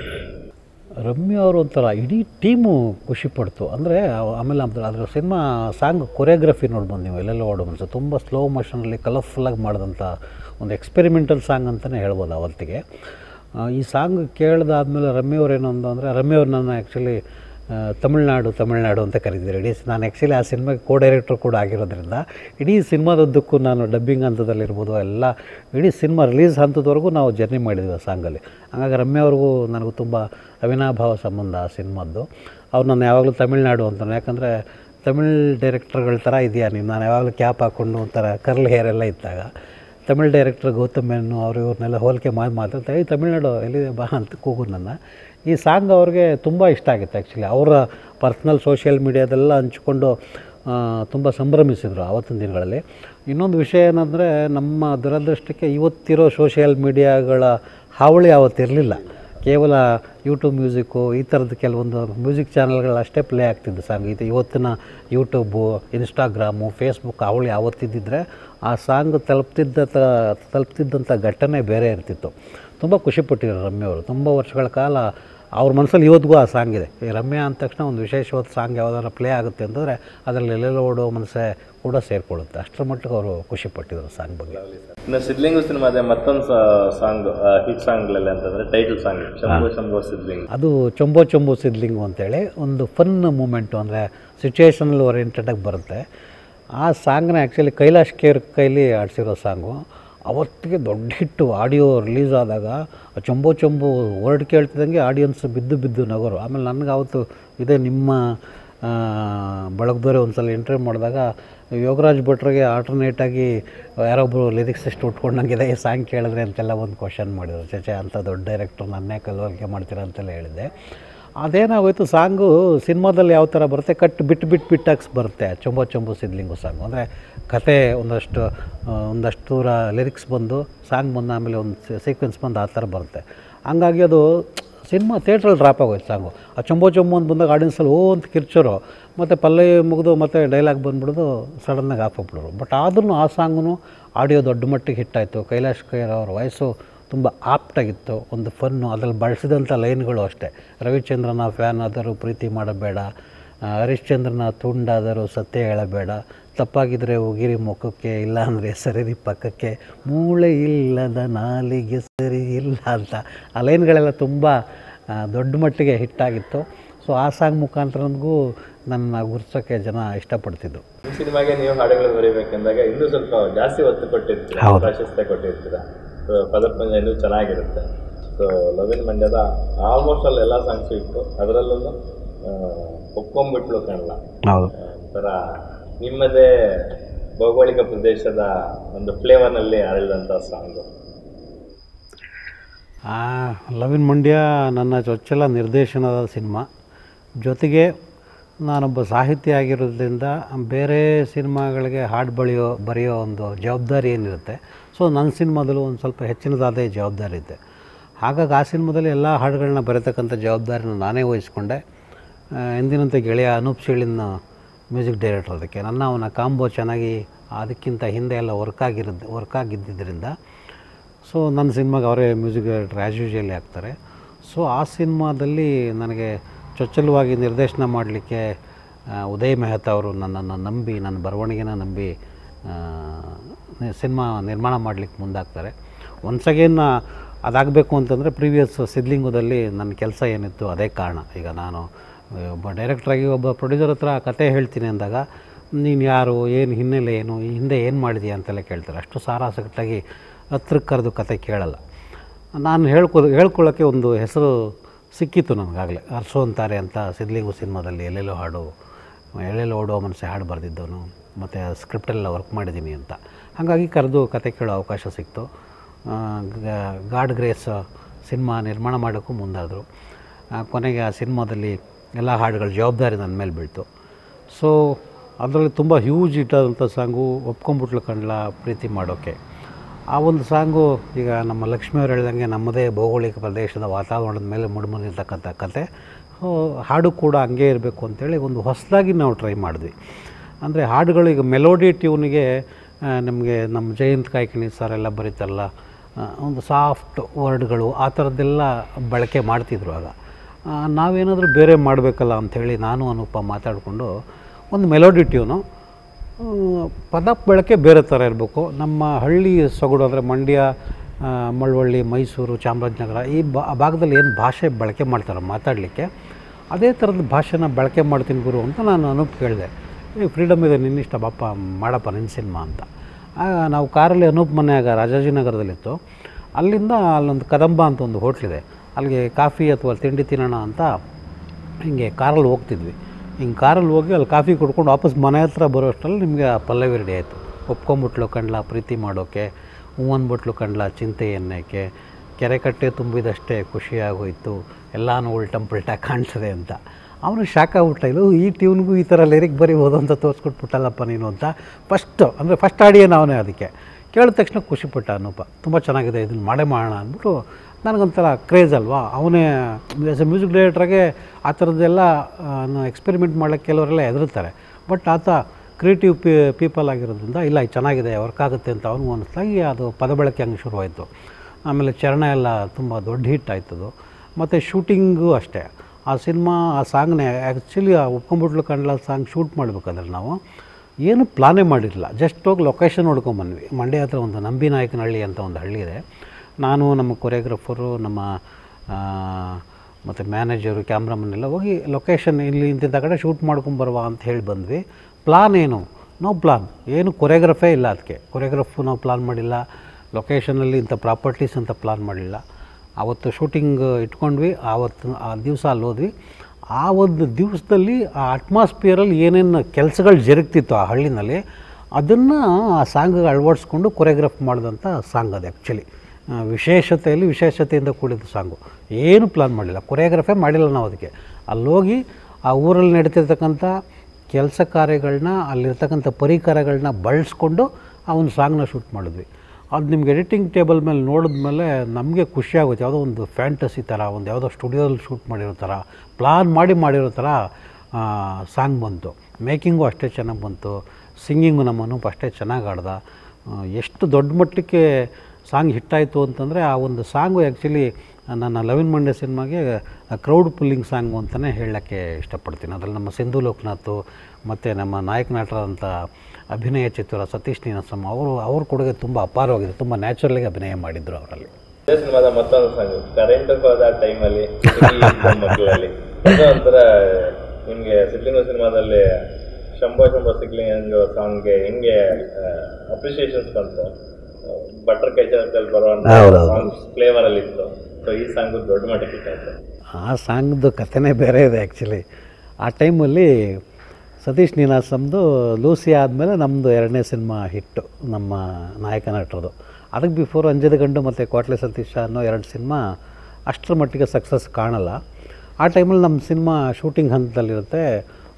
ರಮ್ಯ ಅವರು ಒಂಥರ ಇಡೀ ಟೀಮು ಖುಷಿ ಪಡ್ತು ಅಂದರೆ ಆಮೇಲೆ ಅದ್ರ ಅದರ ಸಿನಿಮಾ ಸಾಂಗ್ ಕೊರಿಯೋಗ್ರಫಿ ನೋಡ್ಬೋದು ನೀವು ಎಲ್ಲೆಲ್ಲ ಓಡೋ ಮನಸ್ಸು ತುಂಬ ಸ್ಲೋ ಮೋಷನಲ್ಲಿ ಕಲರ್ಫುಲ್ಲಾಗಿ ಮಾಡಿದಂಥ ಒಂದು ಎಕ್ಸ್ಪೆರಿಮೆಂಟಲ್ ಸಾಂಗ್ ಅಂತಲೇ ಹೇಳ್ಬೋದು ಅವತ್ತಿಗೆ ಆ, ಈ ಸಾಂಗ್ ಕೇಳಿದಾದ್ಮೇಲೆ ರಮ್ಯ ಅವ್ರು ಏನು ಅಂದು ಅಂದರೆ ರಮ್ಯ ಅವ್ರು ನನ್ನ ಆ್ಯಕ್ಚುಲಿ ತಮಿಳ್ನಾಡು ತಮಿಳ್ನಾಡು ಅಂತ ಕರೀತಿದ್ರು ಇಡೀ ನಾನು ಆ್ಯಕ್ಚುಲಿ ಆ ಸಿನಿಮಾಗೆ ಕೋ ಡೈರೆಕ್ಟರ್ ಕೂಡ ಆಗಿರೋದ್ರಿಂದ ಇಡೀ ಸಿನಿಮಾದದ್ದಕ್ಕೂ ನಾನು ಡಬ್ಬಿಂಗ್ ಹಂತದಲ್ಲಿರ್ಬೋದು ಎಲ್ಲ ಇಡೀ ಸಿನಿಮಾ ರಿಲೀಸ್ ಹಂತದವರೆಗೂ ನಾವು ಜರ್ನಿ ಮಾಡಿದ್ವಿ ಆ ಸಾಂಗಲ್ಲಿ ಹಾಗಾಗಿ ರಮ್ಯ ಅವ್ರಿಗೂ ನನಗೂ ತುಂಬ ಅವಿನಾಭಾವ ಸಂಬಂಧ ಆ ಸಿನಿಮಾದ್ದು ಅವ್ರು ನಾನು ಯಾವಾಗಲೂ ತಮಿಳ್ನಾಡು ಅಂತಾನೆ ಯಾಕಂದರೆ ತಮಿಳ್ ಡೈರೆಕ್ಟರ್ಗಳ ಥರ ಇದೆಯಾ ನೀನು ನಾನು ಯಾವಾಗಲೂ ಕ್ಯಾಪ್ ಹಾಕ್ಕೊಂಡು ಒಂಥರ ಕರ್ಲ್ ಹೇರ್ ಎಲ್ಲ ಇದ್ದಾಗ ತಮಿಳ್ ಡೈರೆಕ್ಟರ್ ಗೌತಮ್ ಮೆನ್ನು ಅವರು ಇವ್ರನ್ನೆಲ್ಲ ಹೋಲಿಕೆ ಮಾಡಿ ಮಾತಾಡ್ತಾರೆ ಈ ತಮಿಳ್ನಾಡು ಎಲ್ಲಿದೆ ಬಾ ಅಂತ ಕೂಗು ನನ್ನ ಈ ಸಾಂಗ್ ಅವ್ರಿಗೆ ತುಂಬ ಇಷ್ಟ ಆಗಿತ್ತು ಆ್ಯಕ್ಚುಲಿ ಅವರ ಪರ್ಸ್ನಲ್ ಸೋಷಿಯಲ್ ಮೀಡಿಯಾದೆಲ್ಲ ಹಂಚ್ಕೊಂಡು ತುಂಬ ಸಂಭ್ರಮಿಸಿದರು ಆವತ್ತಿನ ದಿನಗಳಲ್ಲಿ ಇನ್ನೊಂದು ವಿಷಯ ಏನಂದರೆ ನಮ್ಮ ದುರದೃಷ್ಟಕ್ಕೆ ಇವತ್ತಿರೋ ಸೋಷಿಯಲ್ ಮೀಡಿಯಾಗಳ ಹಾವಳಿ ಅವತ್ತಿರಲಿಲ್ಲ ಕೇವಲ ಯೂಟ್ಯೂಬ್ ಮ್ಯೂಸಿಕ್ಕು ಈ ಥರದ್ದು ಕೆಲವೊಂದು ಮ್ಯೂಸಿಕ್ ಚಾನಲ್ಗಳು ಅಷ್ಟೇ ಪ್ಲೇ ಆಗ್ತಿದ್ದು ಸಾಂಗ್ ಇದು ಇವತ್ತಿನ ಯೂಟ್ಯೂಬು ಇನ್ಸ್ಟಾಗ್ರಾಮು ಫೇಸ್ಬುಕ್ ಅವಳಿ ಯಾವತ್ತಿದ್ದಿದ್ರೆ ಆ ಸಾಂಗ್ ತಲುಪ್ತಿದ್ದ ತ- ತಲುಪ್ತಿದ್ದಂಥ ಘಟನೆ ಬೇರೆ ಇರ್ತಿತ್ತು ತುಂಬ ಖುಷಿಪಟ್ಟಿದ್ರು ರಮ್ಯ ಅವರು ತುಂಬ ವರ್ಷಗಳ ಕಾಲ ಅವ್ರ ಮನಸ್ಸಲ್ಲಿ ಇವತ್ತಿಗೂ ಆ ಸಾಂಗ್ ಇದೆ ಈ ರಮ್ಯಾ ಅಂದ ತಕ್ಷಣ ಒಂದು ವಿಶೇಷವಾದ ಸಾಂಗ್ ಯಾವ್ದಾರ ಪ್ಲೇ ಆಗುತ್ತೆ ಅಂತಂದರೆ ಅದರಲ್ಲಿ ಎಲ್ಲೆಲ್ಲೋ ಓಡೋ ಮನಸ್ಸೇ ಕೂಡ ಸೇರಿಕೊಳ್ಳುತ್ತೆ ಅಷ್ಟರ ಮಟ್ಟಿಗೆ ಅವರು ಖುಷಿಪಟ್ಟಿದ್ರು ಸಾಂಗ್ ಬಗ್ಗೆ ಇನ್ನು ಸಿದ್ಲಿಂಗು ಸಿನಿಮಾದ ಮತ್ತೊಂದು ಸಾಂಗ್ ಹಿಟ್ ಸಾಂಗ್ಗಳಲ್ಲಿ ಅಂತಂದ್ರೆ ಟೈಟಲ್ ಸಾಂಗ್ ಶಂಭು ಶಂಭು ಸಿದ್ಲಿಂಗ್ ಅದು ಚೊಂಬೋ ಚೊಂಬು ಸಿದ್ಲಿಂಗು ಅಂತೇಳಿ ಒಂದು ಫನ್ ಮೂಮೆಂಟು ಅಂದರೆ ಸಿಚುವೇಶನಲ್ ಓರಿಯೆಂಟೆಡಾಗಿ ಬರುತ್ತೆ ಆ ಸಾಂಗ್ನ ಆ್ಯಕ್ಚುಲಿ ಕೈಲಾಶ್ ಕೇರ್ ಕೈಲಿ ಆಡಿಸಿರೋ ಸಾಂಗು ಅವತ್ತಿಗೆ ದೊಡ್ಡ ಹಿಟ್ಟು ಆಡಿಯೋ ರಿಲೀಸ್ ಆದಾಗ ಆ ಚೊಂಬೋ ಚೊಂಬು ವರ್ಡ್ ಕೇಳ್ತಿದ್ದಂಗೆ ಆಡಿಯನ್ಸ್ ಬಿದ್ದು ಬಿದ್ದು ನಗೋರು ಆಮೇಲೆ ನನಗೆ ಅವತ್ತು ಇದೇ ನಿಮ್ಮ ಬಳಗದವರೇ ಒಂದು ಸಲ ಇಂಟರ್ವ್ಯೂ ಮಾಡಿದಾಗ ಯೋಗರಾಜ್ ಭಟ್ರಿಗೆ ಆಲ್ಟರ್ನೇಟಾಗಿ ಯಾರೊಬ್ಬರು ಲಿರಿಕ್ಸಿಸ್ಟ್ ಉಟ್ಕೊಂಡಂಗಿದೆ ಈ ಸಾಂಗ್ ಕೇಳಿದ್ರೆ ಅಂತೆಲ್ಲ ಒಂದು ಕ್ವಶನ್ ಮಾಡಿದ್ರು ಚೇಚೆ ಅಂಥ ದೊಡ್ಡ ಡೈರೆಕ್ಟ್ರು ನನ್ನೇ ಕಲ್ವಲ್ಕೆ ಮಾಡ್ತೀರಾ ಅಂತೆಲ್ಲ ಹೇಳಿದ್ದೆ ಅದೇನಾಗೋಯ್ತು ಸಾಂಗು ಸಿನಿಮಾದಲ್ಲಿ ಯಾವ ಥರ ಬರುತ್ತೆ ಕಟ್ ಬಿಟ್ಟು ಬಿಟ್ಟು ಬಿಟ್ಟಾಕ್ಸ್ ಬರುತ್ತೆ ಚೊಂಬೋ ಚೊಂಬು ಸಿದ್ಲಿಂಗು ಸಾಂಗು ಅಂದರೆ ಕತೆ ಒಂದಷ್ಟು ಆ, ಒಂದಷ್ಟು ದೂರ ಲಿರಿಕ್ಸ್ ಬಂದು ಸಾಂಗ್ ಬಂದು ಆಮೇಲೆ ಒಂದು ಸೀಕ್ವೆನ್ಸ್ ಬಂದು ಆ ಥರ ಬರುತ್ತೆ ಹಂಗಾಗಿ ಅದು ಸಿನಿಮಾ ಥಿಯೇಟ್ರಲ್ಲಿ ಡ್ರಾಪ್ ಆಗೋಯ್ತು ಸಾಂಗು ಆ ಚೊಂಬೋ ಚೊಂಬು ಅಂತ ಬಂದಾಗ ಆಡಿಯನ್ಸಲ್ಲಿ ಓ ಅಂತ ಕಿರ್ಚೋರು ಮತ್ತು ಪಲ್ಲವಿ ಮುಗಿದು ಮತ್ತು ಡೈಲಾಗ್ ಬಂದ್ಬಿಡೋದು ಸಡನ್ನಾಗಿ ಆಫ್ ಆಗ್ಬಿಡೋರು ಬಟ್ ಆದ್ರೂ ಆ ಸಾಂಗೂ ಆಡಿಯೋ ದೊಡ್ಡ ಮಟ್ಟಿಗೆ ಹಿಟ್ಟಾಯಿತು ಕೈಲಾಶ್ ಕೈರ್ ಅವ್ರ ವಾಯ್ಸು ತುಂಬ ಆಪ್ಟಾಗಿತ್ತು ಒಂದು ಫನ್ನು ಅದರಲ್ಲಿ ಬಳಸಿದಂಥ ಲೈನ್ಗಳು ಅಷ್ಟೇ ರವಿಚಂದ್ರನ ಫ್ಯಾನ್ ಆದರೂ ಪ್ರೀತಿ ಮಾಡಬೇಡ ಆ, ಹರಿಶ್ಚಂದ್ರನ ತುಂಡಾದರೂ ಸತ್ಯ ಹೇಳಬೇಡ ತಪ್ಪಾಗಿದ್ದರೆ ಉಗಿರಿ ಮುಖಕ್ಕೆ ಇಲ್ಲ ಅಂದರೆ ಸರಿರಿ ಪಕ್ಕಕ್ಕೆ ಮೂಳೆ ಇಲ್ಲದ ನಾಲಿಗೆ ಸರಿ ಇಲ್ಲ ಅಂತ ಆ ಲೈನ್ಗಳೆಲ್ಲ ತುಂಬ ಆ, ದೊಡ್ಡ ಮಟ್ಟಿಗೆ ಹಿಟ್ಟಾಗಿತ್ತು ಸೊ ಆ ಸಾಂಗ್ ಮುಖಾಂತರನಿಗೂ ನನ್ನ ಗುರ್ಸೋಕ್ಕೆ ಜನ ಇಷ್ಟಪಡ್ತಿದ್ದು ಈ ಸಿನಿಮಾಗೆ ನೀವು ಹಾಡುಗಳು ಬರೀಬೇಕೆಂದಾಗ ಇನ್ನೂ ಸ್ವಲ್ಪ ಜಾಸ್ತಿ ಒತ್ತು ಕೊಟ್ಟಿರ್ತೀರ ಹೌದು. ಪ್ರಾಶಸ್ತ್ಯ ಕೊಟ್ಟಿರ್ತೀರ ಸೊ ಪದಪಂಜ ಇನ್ನೂ ಚೆನ್ನಾಗಿರುತ್ತೆ ಸೊ ಲವಿನ್ ಮಂಡ್ಯದ ಆಲ್ಮೋಸ್ಟ್ ಅಲ್ಲಿ ಎಲ್ಲ ಸಾಂಗ್ಸು ಇತ್ತು ಅದರಲ್ಲೂ ಒಪ್ಕೊಂಬಿಟ್ಲು ಕಾಣಲ್ಲ ಹೌದು ಒಂಥರ ನಿಮ್ಮದೇ ಭೌಗೋಳಿಕ ಪ್ರದೇಶದ ಒಂದು ಫ್ಲೇವರ್ನಲ್ಲಿ ಅರಳಿದಂಥ ಸಾಂಗು ಆ, ಲವ್ ಇನ್ ಮಂಡ್ಯ ನನ್ನ ಚೊಚ್ಚಲ ನಿರ್ದೇಶನದ ಸಿನಿಮಾ ಜೊತೆಗೆ ನಾನೊಬ್ಬ ಸಾಹಿತಿ ಆಗಿರೋದ್ರಿಂದ ಬೇರೆ ಸಿನಿಮಾಗಳಿಗೆ ಹಾಡು ಬಳಿಯೋ ಬರೆಯೋ ಒಂದು ಜವಾಬ್ದಾರಿ ಏನಿರುತ್ತೆ ಸೊ ನನ್ನ ಸಿನಿಮಾದಲ್ಲೂ ಒಂದು ಸ್ವಲ್ಪ ಹೆಚ್ಚಿನದಾದ ಜವಾಬ್ದಾರಿ ಇದೆ ಹಾಗಾಗಿ ಆ ಸಿನಿಮಾದಲ್ಲಿ ಎಲ್ಲ ಹಾಡುಗಳನ್ನ ಬರೀತಕ್ಕಂಥ ಜವಾಬ್ದಾರಿನ ನಾನೇ ವಹಿಸ್ಕೊಂಡೆ ಆ, ಎಂದಿನಂತೆ ಗೆಳೆಯ ಅನೂಪ್ ಶೀಳಿನ ಮ್ಯೂಸಿಕ್ ಡೈರೆಕ್ಟರ್ ಅದಕ್ಕೆ ನನ್ನ ಅವನ ಕಾಂಬೋ ಚೆನ್ನಾಗಿ ಅದಕ್ಕಿಂತ ಹಿಂದೆ ಎಲ್ಲ ವರ್ಕ್ ಆಗಿರೋದು ವರ್ಕ್ ಆಗಿದ್ದರಿಂದ ಸೊ ನನ್ನ ಸಿನಿಮಾಗೆ ಅವರೇ ಮ್ಯೂಸಿಕ್ ಡೈರೆಕ್ಟರ್ ಆ್ಯಸ್ ಯೂಶಲಿ ಆಗ್ತಾರೆ ಸೊ ಆ ಸಿನಿಮಾದಲ್ಲಿ ನನಗೆ ಚೊಚ್ಚಲವಾಗಿ ನಿರ್ದೇಶನ ಮಾಡಲಿಕ್ಕೆ ಉದಯ್ ಮೆಹ್ತಾ ಅವರು ನನ್ನನ್ನು ನಂಬಿ ನನ್ನ ಬರವಣಿಗೆನ ನಂಬಿ ಆ, ನಿ- ಸಿನಿಮಾ ನಿರ್ಮಾಣ ಮಾಡಲಿಕ್ಕೆ ಮುಂದಾಗ್ತಾರೆ ಒನ್ಸ್ ಅಗೇನ್ ಅದಾಗಬೇಕು ಅಂತಂದರೆ ಪ್ರೀವಿಯಸ್ ಸಿದ್ಲಿಂಗದಲ್ಲಿ ನನ್ನ ಕೆಲಸ ಏನಿತ್ತು ಅದೇ ಕಾರಣ ಈಗ ನಾನು ಆ, ಒಬ್ಬ ಡೈರೆಕ್ಟ್ರಾಗಿ ಒಬ್ಬ ಪ್ರೊಡ್ಯೂಸರ್ ಹತ್ರ ಕತೆ ಹೇಳ್ತೀನಿ ಅಂದಾಗ ನೀನು ಯಾರು ಏನು ಹಿನ್ನೆಲೆ ಏನು ಈ ಹಿಂದೆ ಏನು ಮಾಡಿದೀಯ ಅಂತೆಲ್ಲ ಕೇಳ್ತಾರೆ ಅಷ್ಟು ಸಾರಾಸಗಟ್ಟಾಗಿ ಹತ್ರಕ್ಕೆ ಕರೆದು ಕತೆ ಕೇಳಲ್ಲ ನಾನು ಹೇಳ್ಕೊ ಹೇಳ್ಕೊಳ್ಳೋಕ್ಕೆ ಒಂದು ಹೆಸರು ಸಿಕ್ಕಿತ್ತು ನನಗಾಗಲೇ ಅರ್ಸೋ ಅಂತಾರೆ ಅಂತ ಸಿದ್ಲಿಂಗು ಸಿನಿಮಾದಲ್ಲಿ ಎಲ್ಲೆಲ್ಲೋ ಹಾಡು ಎಲ್ಲೆಲ್ಲೋ ಓಡೋ ಮನಸ್ಸೆ ಹಾಡು ಬರೆದಿದ್ದವನು ಮತ್ತು ಸ್ಕ್ರಿಪ್ಟೆಲ್ಲ ವರ್ಕ್ ಮಾಡಿದ್ದೀನಿ ಅಂತ ಹಾಗಾಗಿ ಕರೆದು ಕತೆ ಕೇಳೋ ಅವಕಾಶ ಸಿಕ್ತು ಆ, ಗ- ಗಾಡ್ ಗ್ರೇಸ್ ಸಿನಿಮಾ ನಿರ್ಮಾಣ ಮಾಡೋಕ್ಕೂ ಮುಂದಾದರು ಆ, ಕೊನೆಗೆ ಆ ಸಿನಿಮಾದಲ್ಲಿ ಎಲ್ಲ ಹಾಡುಗಳ ಜವಾಬ್ದಾರಿ ನನ್ನ ಮೇಲೆ ಬೀಳ್ತು ಸೊ ಅದರಲ್ಲಿ ತುಂಬ ಹ್ಯೂಜ್ ಇಟ್ಟಾದಂಥ ಸಾಂಗು ಒಪ್ಕೊಂಬಿಟ್ಲು ಕಂಡ್ಲ ಪ್ರೀತಿ ಮಾಡೋಕ್ಕೆ ಆ ಒಂದು ಸಾಂಗು ಈಗ ನಮ್ಮ ಲಕ್ಷ್ಮಿಯವ್ರು ಹೇಳ್ದಂಗೆ ನಮ್ಮದೇ ಭೌಗೋಳಿಕ ಪ್ರದೇಶದ ವಾತಾವರಣದ ಮೇಲೆ ಮುಡುಮುನಿರ್ತಕ್ಕಂಥ ಕತೆ ಸೊ ಹಾಡು ಕೂಡ ಹಂಗೆ ಇರಬೇಕು ಅಂತೇಳಿ ಒಂದು ಹೊಸದಾಗಿ ನಾವು ಟ್ರೈ ಮಾಡಿದ್ವಿ ಅಂದರೆ ಹಾಡುಗಳು ಈಗ ಮೆಲೋಡಿ ಟ್ಯೂನಿಗೆ ನಮಗೆ ನಮ್ಮ ಜಯಂತ್ ಕಾಯ್ಕಿಣಿ ಸರ್ ಎಲ್ಲ ಬರೀತಾರಲ್ಲ ಆ, ಒಂದು ಸಾಫ್ಟ್ ವರ್ಡ್ಗಳು ಆ ಥರದ್ದೆಲ್ಲ ಬಳಕೆ ಮಾಡ್ತಿದ್ರು ಆಗ ಆ, ನಾವೇನಾದರೂ ಬೇರೆ ಮಾಡಬೇಕಲ್ಲ ಅಂಥೇಳಿ ನಾನು ಅನುಪ ಮಾತಾಡಿಕೊಂಡು ಒಂದು ಮೆಲೋಡಿ ಟ್ಯೂನು ಆ, ಪದ ಬಳಕೆ ಬೇರೆ ಥರ ಇರಬೇಕು ನಮ್ಮ ಹಳ್ಳಿ ಸೊಗಡು ಅಂದರೆ ಮಂಡ್ಯ ಆ, ಮಳವಳ್ಳಿ ಮೈಸೂರು ಚಾಮರಾಜನಗರ ಈ ಬಾ ಆ ಭಾಗದಲ್ಲಿ ಏನು ಭಾಷೆ ಬಳಕೆ ಮಾಡ್ತಾರೆ ಮಾತಾಡಲಿಕ್ಕೆ ಅದೇ ಥರದ ಭಾಷೆನ ಬಳಕೆ ಮಾಡ್ತೀನಿ ಗುರು ಅಂತ ನಾನು ಅನೂಪ್ ಕೇಳಿದೆ ಈ ಫ್ರೀಡಮ್ ಇದೆ ನಿನ್ನಿಷ್ಟ ಬಾಪ ಮಾಡಪ್ಪ ನಿನ್ನ ಸಿನಿಮಾ ಅಂತ ಆಗ ನಾವು ಕಾರಲ್ಲಿ ಅನೂಪ್ ಮನೆಯಾಗ ರಾಜಾಜಿನಗರದಲ್ಲಿತ್ತು ಅಲ್ಲಿಂದ ಅಲ್ಲೊಂದು ಕದಂಬ ಅಂತ ಒಂದು ಹೋಟ್ಲಿದೆ ಅಲ್ಲಿಗೆ ಕಾಫಿ ಅಥವಾ ತಿಂಡಿ ತಿನ್ನೋಣ ಅಂತ ಹಿಂಗೆ ಕಾರಲ್ಲಿ ಹೋಗ್ತಿದ್ವಿ ಹಿಂಗೆ ಕಾರಲ್ಲಿ ಹೋಗಿ ಅಲ್ಲಿ ಕಾಫಿ ಕುಡ್ಕೊಂಡು ವಾಪಸ್ ಮನೆ ಹತ್ರ ಬರೋ ಅಷ್ಟರಲ್ಲಿ ನಿಮಗೆ ಆ ಪಲ್ಲವಿ ರೆಡಿ ಆಯಿತು ಒಪ್ಕೊಂಬಿಟ್ಲು ಕಂಡ್ಲ ಪ್ರೀತಿ ಮಾಡೋಕ್ಕೆ ಹೂವನ್ಬಿಟ್ಲು ಕಂಡ್ಲ ಚಿಂತೆ ಎನ್ನಕ್ಕೆ ಕೆರೆ ಕಟ್ಟೆ ತುಂಬಿದಷ್ಟೇ ಖುಷಿಯಾಗೋಯ್ತು ಎಲ್ಲಾನು ಉಲ್ಟಂ ಪಲ್ಟಾ ಕಾಣ್ತದೆ ಅಂತ ಅವನು ಶಾಕ್ ಆಗ್ಬಿಟ್ಟ ಇಲ್ಲ ಈ ಟ್ಯೂನ್ಗೂ ಈ ಥರ ಲಿರಿಕ್ ಬರೀಬೋದು ಅಂತ ತೋರಿಸ್ಕೊಟ್ಬಿಟ್ಟಲ್ಲಪ್ಪ ನೀನು ಅಂತ ಫಸ್ಟು ಅಂದರೆ ಫಸ್ಟ್ ಆಡಿಯನ್ ಅವನೇ ಅದಕ್ಕೆ ಕೇಳಿದ ತಕ್ಷಣ ಖುಷಿಪಟ್ಟ ಅನೂಪ ತುಂಬ ಚೆನ್ನಾಗಿದೆ ಇದನ್ನು ಮಾಡೇ ಮಾಡೋಣ ಅಂದ್ಬಿಟ್ಟು ನನಗೊಂಥರ ಕ್ರೇಜ್ ಅಲ್ವಾ ಅವನೇ ಆ್ಯಸ್ ಎ ಮ್ಯೂಸಿಕ್ ಡೈರೆಕ್ಟ್ರಾಗೆ ಆ ಥರದ್ದೆಲ್ಲ ಎಕ್ಸ್ಪೆರಿಮೆಂಟ್ ಮಾಡೋಕ್ಕೆ ಕೆಲವರೆಲ್ಲ ಹೆದರ್ತಾರೆ ಬಟ್ ಆತ ಕ್ರಿಯೇಟಿವ್ ಪೀ ಪೀಪಲ್ ಆಗಿರೋದ್ರಿಂದ ಇಲ್ಲ ಇದು ಚೆನ್ನಾಗಿದೆ ವರ್ಕ್ ಆಗುತ್ತೆ ಅಂತ ಅವನಿಗೂ ಅನ್ನಿಸ್ಲಾಗಿ ಅದು ಪದ ಬಳಕೆ ಹಂಗೆ ಶುರುವಾಯಿತು ಆಮೇಲೆ ಚರಣ ಎಲ್ಲ ತುಂಬ ದೊಡ್ಡ ಹಿಟ್ ಆಯ್ತದು ಮತ್ತು ಶೂಟಿಂಗು ಅಷ್ಟೇ ಆ ಸಿನಿಮಾ ಆ ಸಾಂಗ್ನೇ ಆ್ಯಕ್ಚುಲಿ ಆ ಒಪ್ಕೊಂಬಿಟ್ಲು ಕಂಡ್ಲ ಸಾಂಗ್ ಶೂಟ್ ಮಾಡ್ಬೇಕಾದ್ರೆ ನಾವು ಏನು ಪ್ಲಾನೇ ಮಾಡಿರಲಿಲ್ಲ ಜಸ್ಟ್ ಹೋಗಿ ಲೊಕೇಶನ್ ನೋಡ್ಕೊಂಬಂದ್ವಿ ಮಂಡ್ಯ ಹತ್ರ ಒಂದು ನಂಬಿನಾಯಕನಹಳ್ಳಿ ಅಂತ ಒಂದು ಹಳ್ಳಿ ಇದೆ ನಾನು ನಮ್ಮ ಕೊರಿಯೋಗ್ರಫರು ನಮ್ಮ ಮತ್ತು ಮ್ಯಾನೇಜರು ಕ್ಯಾಮ್ರಾಮನ್ ಎಲ್ಲ ಹೋಗಿ ಲೊಕೇಶನ್ ಇಲ್ಲಿ ಇಂತಿಂಥ ಕಡೆ ಶೂಟ್ ಮಾಡ್ಕೊಂಬರುವ ಅಂತ ಹೇಳಿ ಬಂದ್ವಿ ಪ್ಲಾನ್ ಏನು ನೋ ಪ್ಲಾನ್ ಏನು ಕೊರಿಯೋಗ್ರಫೇ ಇಲ್ಲ ಅದಕ್ಕೆ ಕೊರಿಯೋಗ್ರಫು ನಾವು ಪ್ಲಾನ್ ಮಾಡಿಲ್ಲ ಲೊಕೇಶನಲ್ಲಿ ಇಂಥ ಪ್ರಾಪರ್ಟೀಸ್ ಅಂತ ಪ್ಲಾನ್ ಮಾಡಲಿಲ್ಲ ಆವತ್ತು ಶೂಟಿಂಗ್ ಇಟ್ಕೊಂಡ್ವಿ ಆವತ್ತು ಆ ದಿವಸ ಅಲ್ಲಿ ಹೋದ್ವಿ ಆ ಒಂದು ದಿವಸದಲ್ಲಿ ಆ ಅಟ್ಮಾಸ್ಫಿಯರಲ್ಲಿ ಏನೇನು ಕೆಲಸಗಳು ಜರುಗ್ತಿತ್ತು ಆ ಹಳ್ಳಿನಲ್ಲಿ ಅದನ್ನು ಆ ಸಾಂಗ್ಗೆ ಅಳವಡಿಸ್ಕೊಂಡು ಕೊರಿಯೋಗ್ರಾಫ್ ಮಾಡಿದಂಥ ಸಾಂಗ್ ಅದು ಆ್ಯಕ್ಚುಲಿ ವಿಶೇಷತೆಯಲ್ಲಿ ವಿಶೇಷತೆಯಿಂದ ಕೂಡಿದ ಸಾಂಗು ಏನು ಪ್ಲಾನ್ ಮಾಡಲಿಲ್ಲ ಕೊರಿಯೋಗ್ರಫೇ ಮಾಡಿಲ್ಲ ನಾವು ಅದಕ್ಕೆ ಅಲ್ಲೋಗಿ ಆ ಊರಲ್ಲಿ ನಡೀತಿರ್ತಕ್ಕಂಥ ಕೆಲಸ ಕಾರ್ಯಗಳನ್ನ ಅಲ್ಲಿರ್ತಕ್ಕಂಥ ಪರಿಕರಗಳನ್ನ ಬಳಸ್ಕೊಂಡು ಆ ಒಂದು ಸಾಂಗ್ನ ಶೂಟ್ ಮಾಡಿದ್ವಿ ಅದು ನಿಮ್ಗೆ ಎಡಿಟಿಂಗ್ ಟೇಬಲ್ ಮೇಲೆ ನೋಡಿದ್ಮೇಲೆ ನಮಗೆ ಖುಷಿ ಆಗುತ್ತೆ ಯಾವುದೋ ಒಂದು ಫ್ಯಾಂಟಸಿ ಥರ ಒಂದು ಯಾವುದೋ ಸ್ಟುಡಿಯೋದಲ್ಲಿ ಶೂಟ್ ಮಾಡಿರೋ ಥರ ಪ್ಲಾನ್ ಮಾಡಿ ಮಾಡಿರೋ ಥರ ಸಾಂಗ್ ಬಂತು ಮೇಕಿಂಗು ಅಷ್ಟೇ ಚೆನ್ನಾಗಿ ಬಂತು ಸಿಂಗಿಂಗು ನಮ್ಮ ಅನೂಪ್ ಅಷ್ಟೇ ಚೆನ್ನಾಗಿ ಆಡ್ದ ಆ, ಎಷ್ಟು ದೊಡ್ಡ ಮಟ್ಟಕ್ಕೆ ಸಾಂಗ್ ಹಿಟ್ಟಾಯಿತು ಅಂತಂದರೆ ಆ ಒಂದು ಸಾಂಗು ಆ್ಯಕ್ಚುಲಿ ನನ್ನ ಲವಿನ್ ಮಂಡ್ಯ ಸಿನಿಮಾಗೆ ಕ್ರೌಡ್ ಪುಲ್ಲಿಂಗ್ ಸಾಂಗು ಅಂತಲೇ ಹೇಳೋಕ್ಕೆ ಇಷ್ಟಪಡ್ತೀನಿ ಅದರಲ್ಲಿ ನಮ್ಮ ಸಿಂಧು ಲೋಕನಾಥ್ ಮತ್ತು ನಮ್ಮ ನಾಯಕ ನಟರಾದಂಥ ಅಭಿನಯ ಚಿತ್ರ ಸತೀಶ್ ನೀನಸಮ್ ಅವರು ಅವ್ರ ಕೊಡುಗೆ ತುಂಬ ಅಪಾರವಾಗಿದೆ ತುಂಬ ನ್ಯಾಚುರಲಾಗಿ ಅಭಿನಯ ಮಾಡಿದ್ರು ಅವರಲ್ಲಿ ಇದೇ ಸಿನಿಮಾದ ಮತ್ತೊಂದು ಸಾಂಗ್ ಕರೆಂಟ್ ಹೋದ ಟೈಮಲ್ಲಿ ಮಕ್ಕಳಲ್ಲಿ ಅದು ಒಂಥರ ನಿಮಗೆ ಸಿದ್ಲಿಂಗ ಸಿನಿಮಾದಲ್ಲಿ ಶಂಭೋ ಶಂಭೋ ಸಿಗ್ಲಿಂಗ ಸಾಂಗ್ಗೆ ಹೆಂಗೆ ಅಪ್ರಿಸಿಯೇಷನ್ಸ್ ಬಂತು ಬಟರ್ ಕೈಚಲ್ಲಿ ಬರುವಂಥ ಹೌದೌದು. ಸಾಂಗ್ ಫ್ಲೇವರ್ ಅಲ್ಲಿ ಇತ್ತು ಸೊ ಈ ಸಾಂಗು ದೊಡ್ಡ ಮಟ್ಟಕ್ಕೆ ಇಟ್ಟಾಯ್ತು ಆ ಸಾಂಗ್ದು ಕಥೆನೇ ಬೇರೆ ಇದೆ ಆ್ಯಕ್ಚುಲಿ ಆ ಟೈಮಲ್ಲಿ ಸತೀಶ್ ನೀನಾಸಮ್ದು ಲೂಸಿ ಆದಮೇಲೆ ನಮ್ಮದು ಎರಡನೇ ಸಿನಿಮಾ ಹಿಟ್ಟು ನಮ್ಮ ನಾಯಕ ನಟರದು ಅದಕ್ಕೆ ಬಿಫೋರ್ ಅಂಜದ ಗಂಡು ಮತ್ತು ಕೋಟ್ಲೆ ಸತೀಶ ಅನ್ನೋ ಎರಡು ಸಿನಿಮಾ ಅಷ್ಟರ ಮಟ್ಟಿಗೆ ಸಕ್ಸಸ್ ಕಾಣಲ್ಲ ಆ ಟೈಮಲ್ಲಿ ನಮ್ಮ ಸಿನಿಮಾ ಶೂಟಿಂಗ್ ಹಂತದಲ್ಲಿರುತ್ತೆ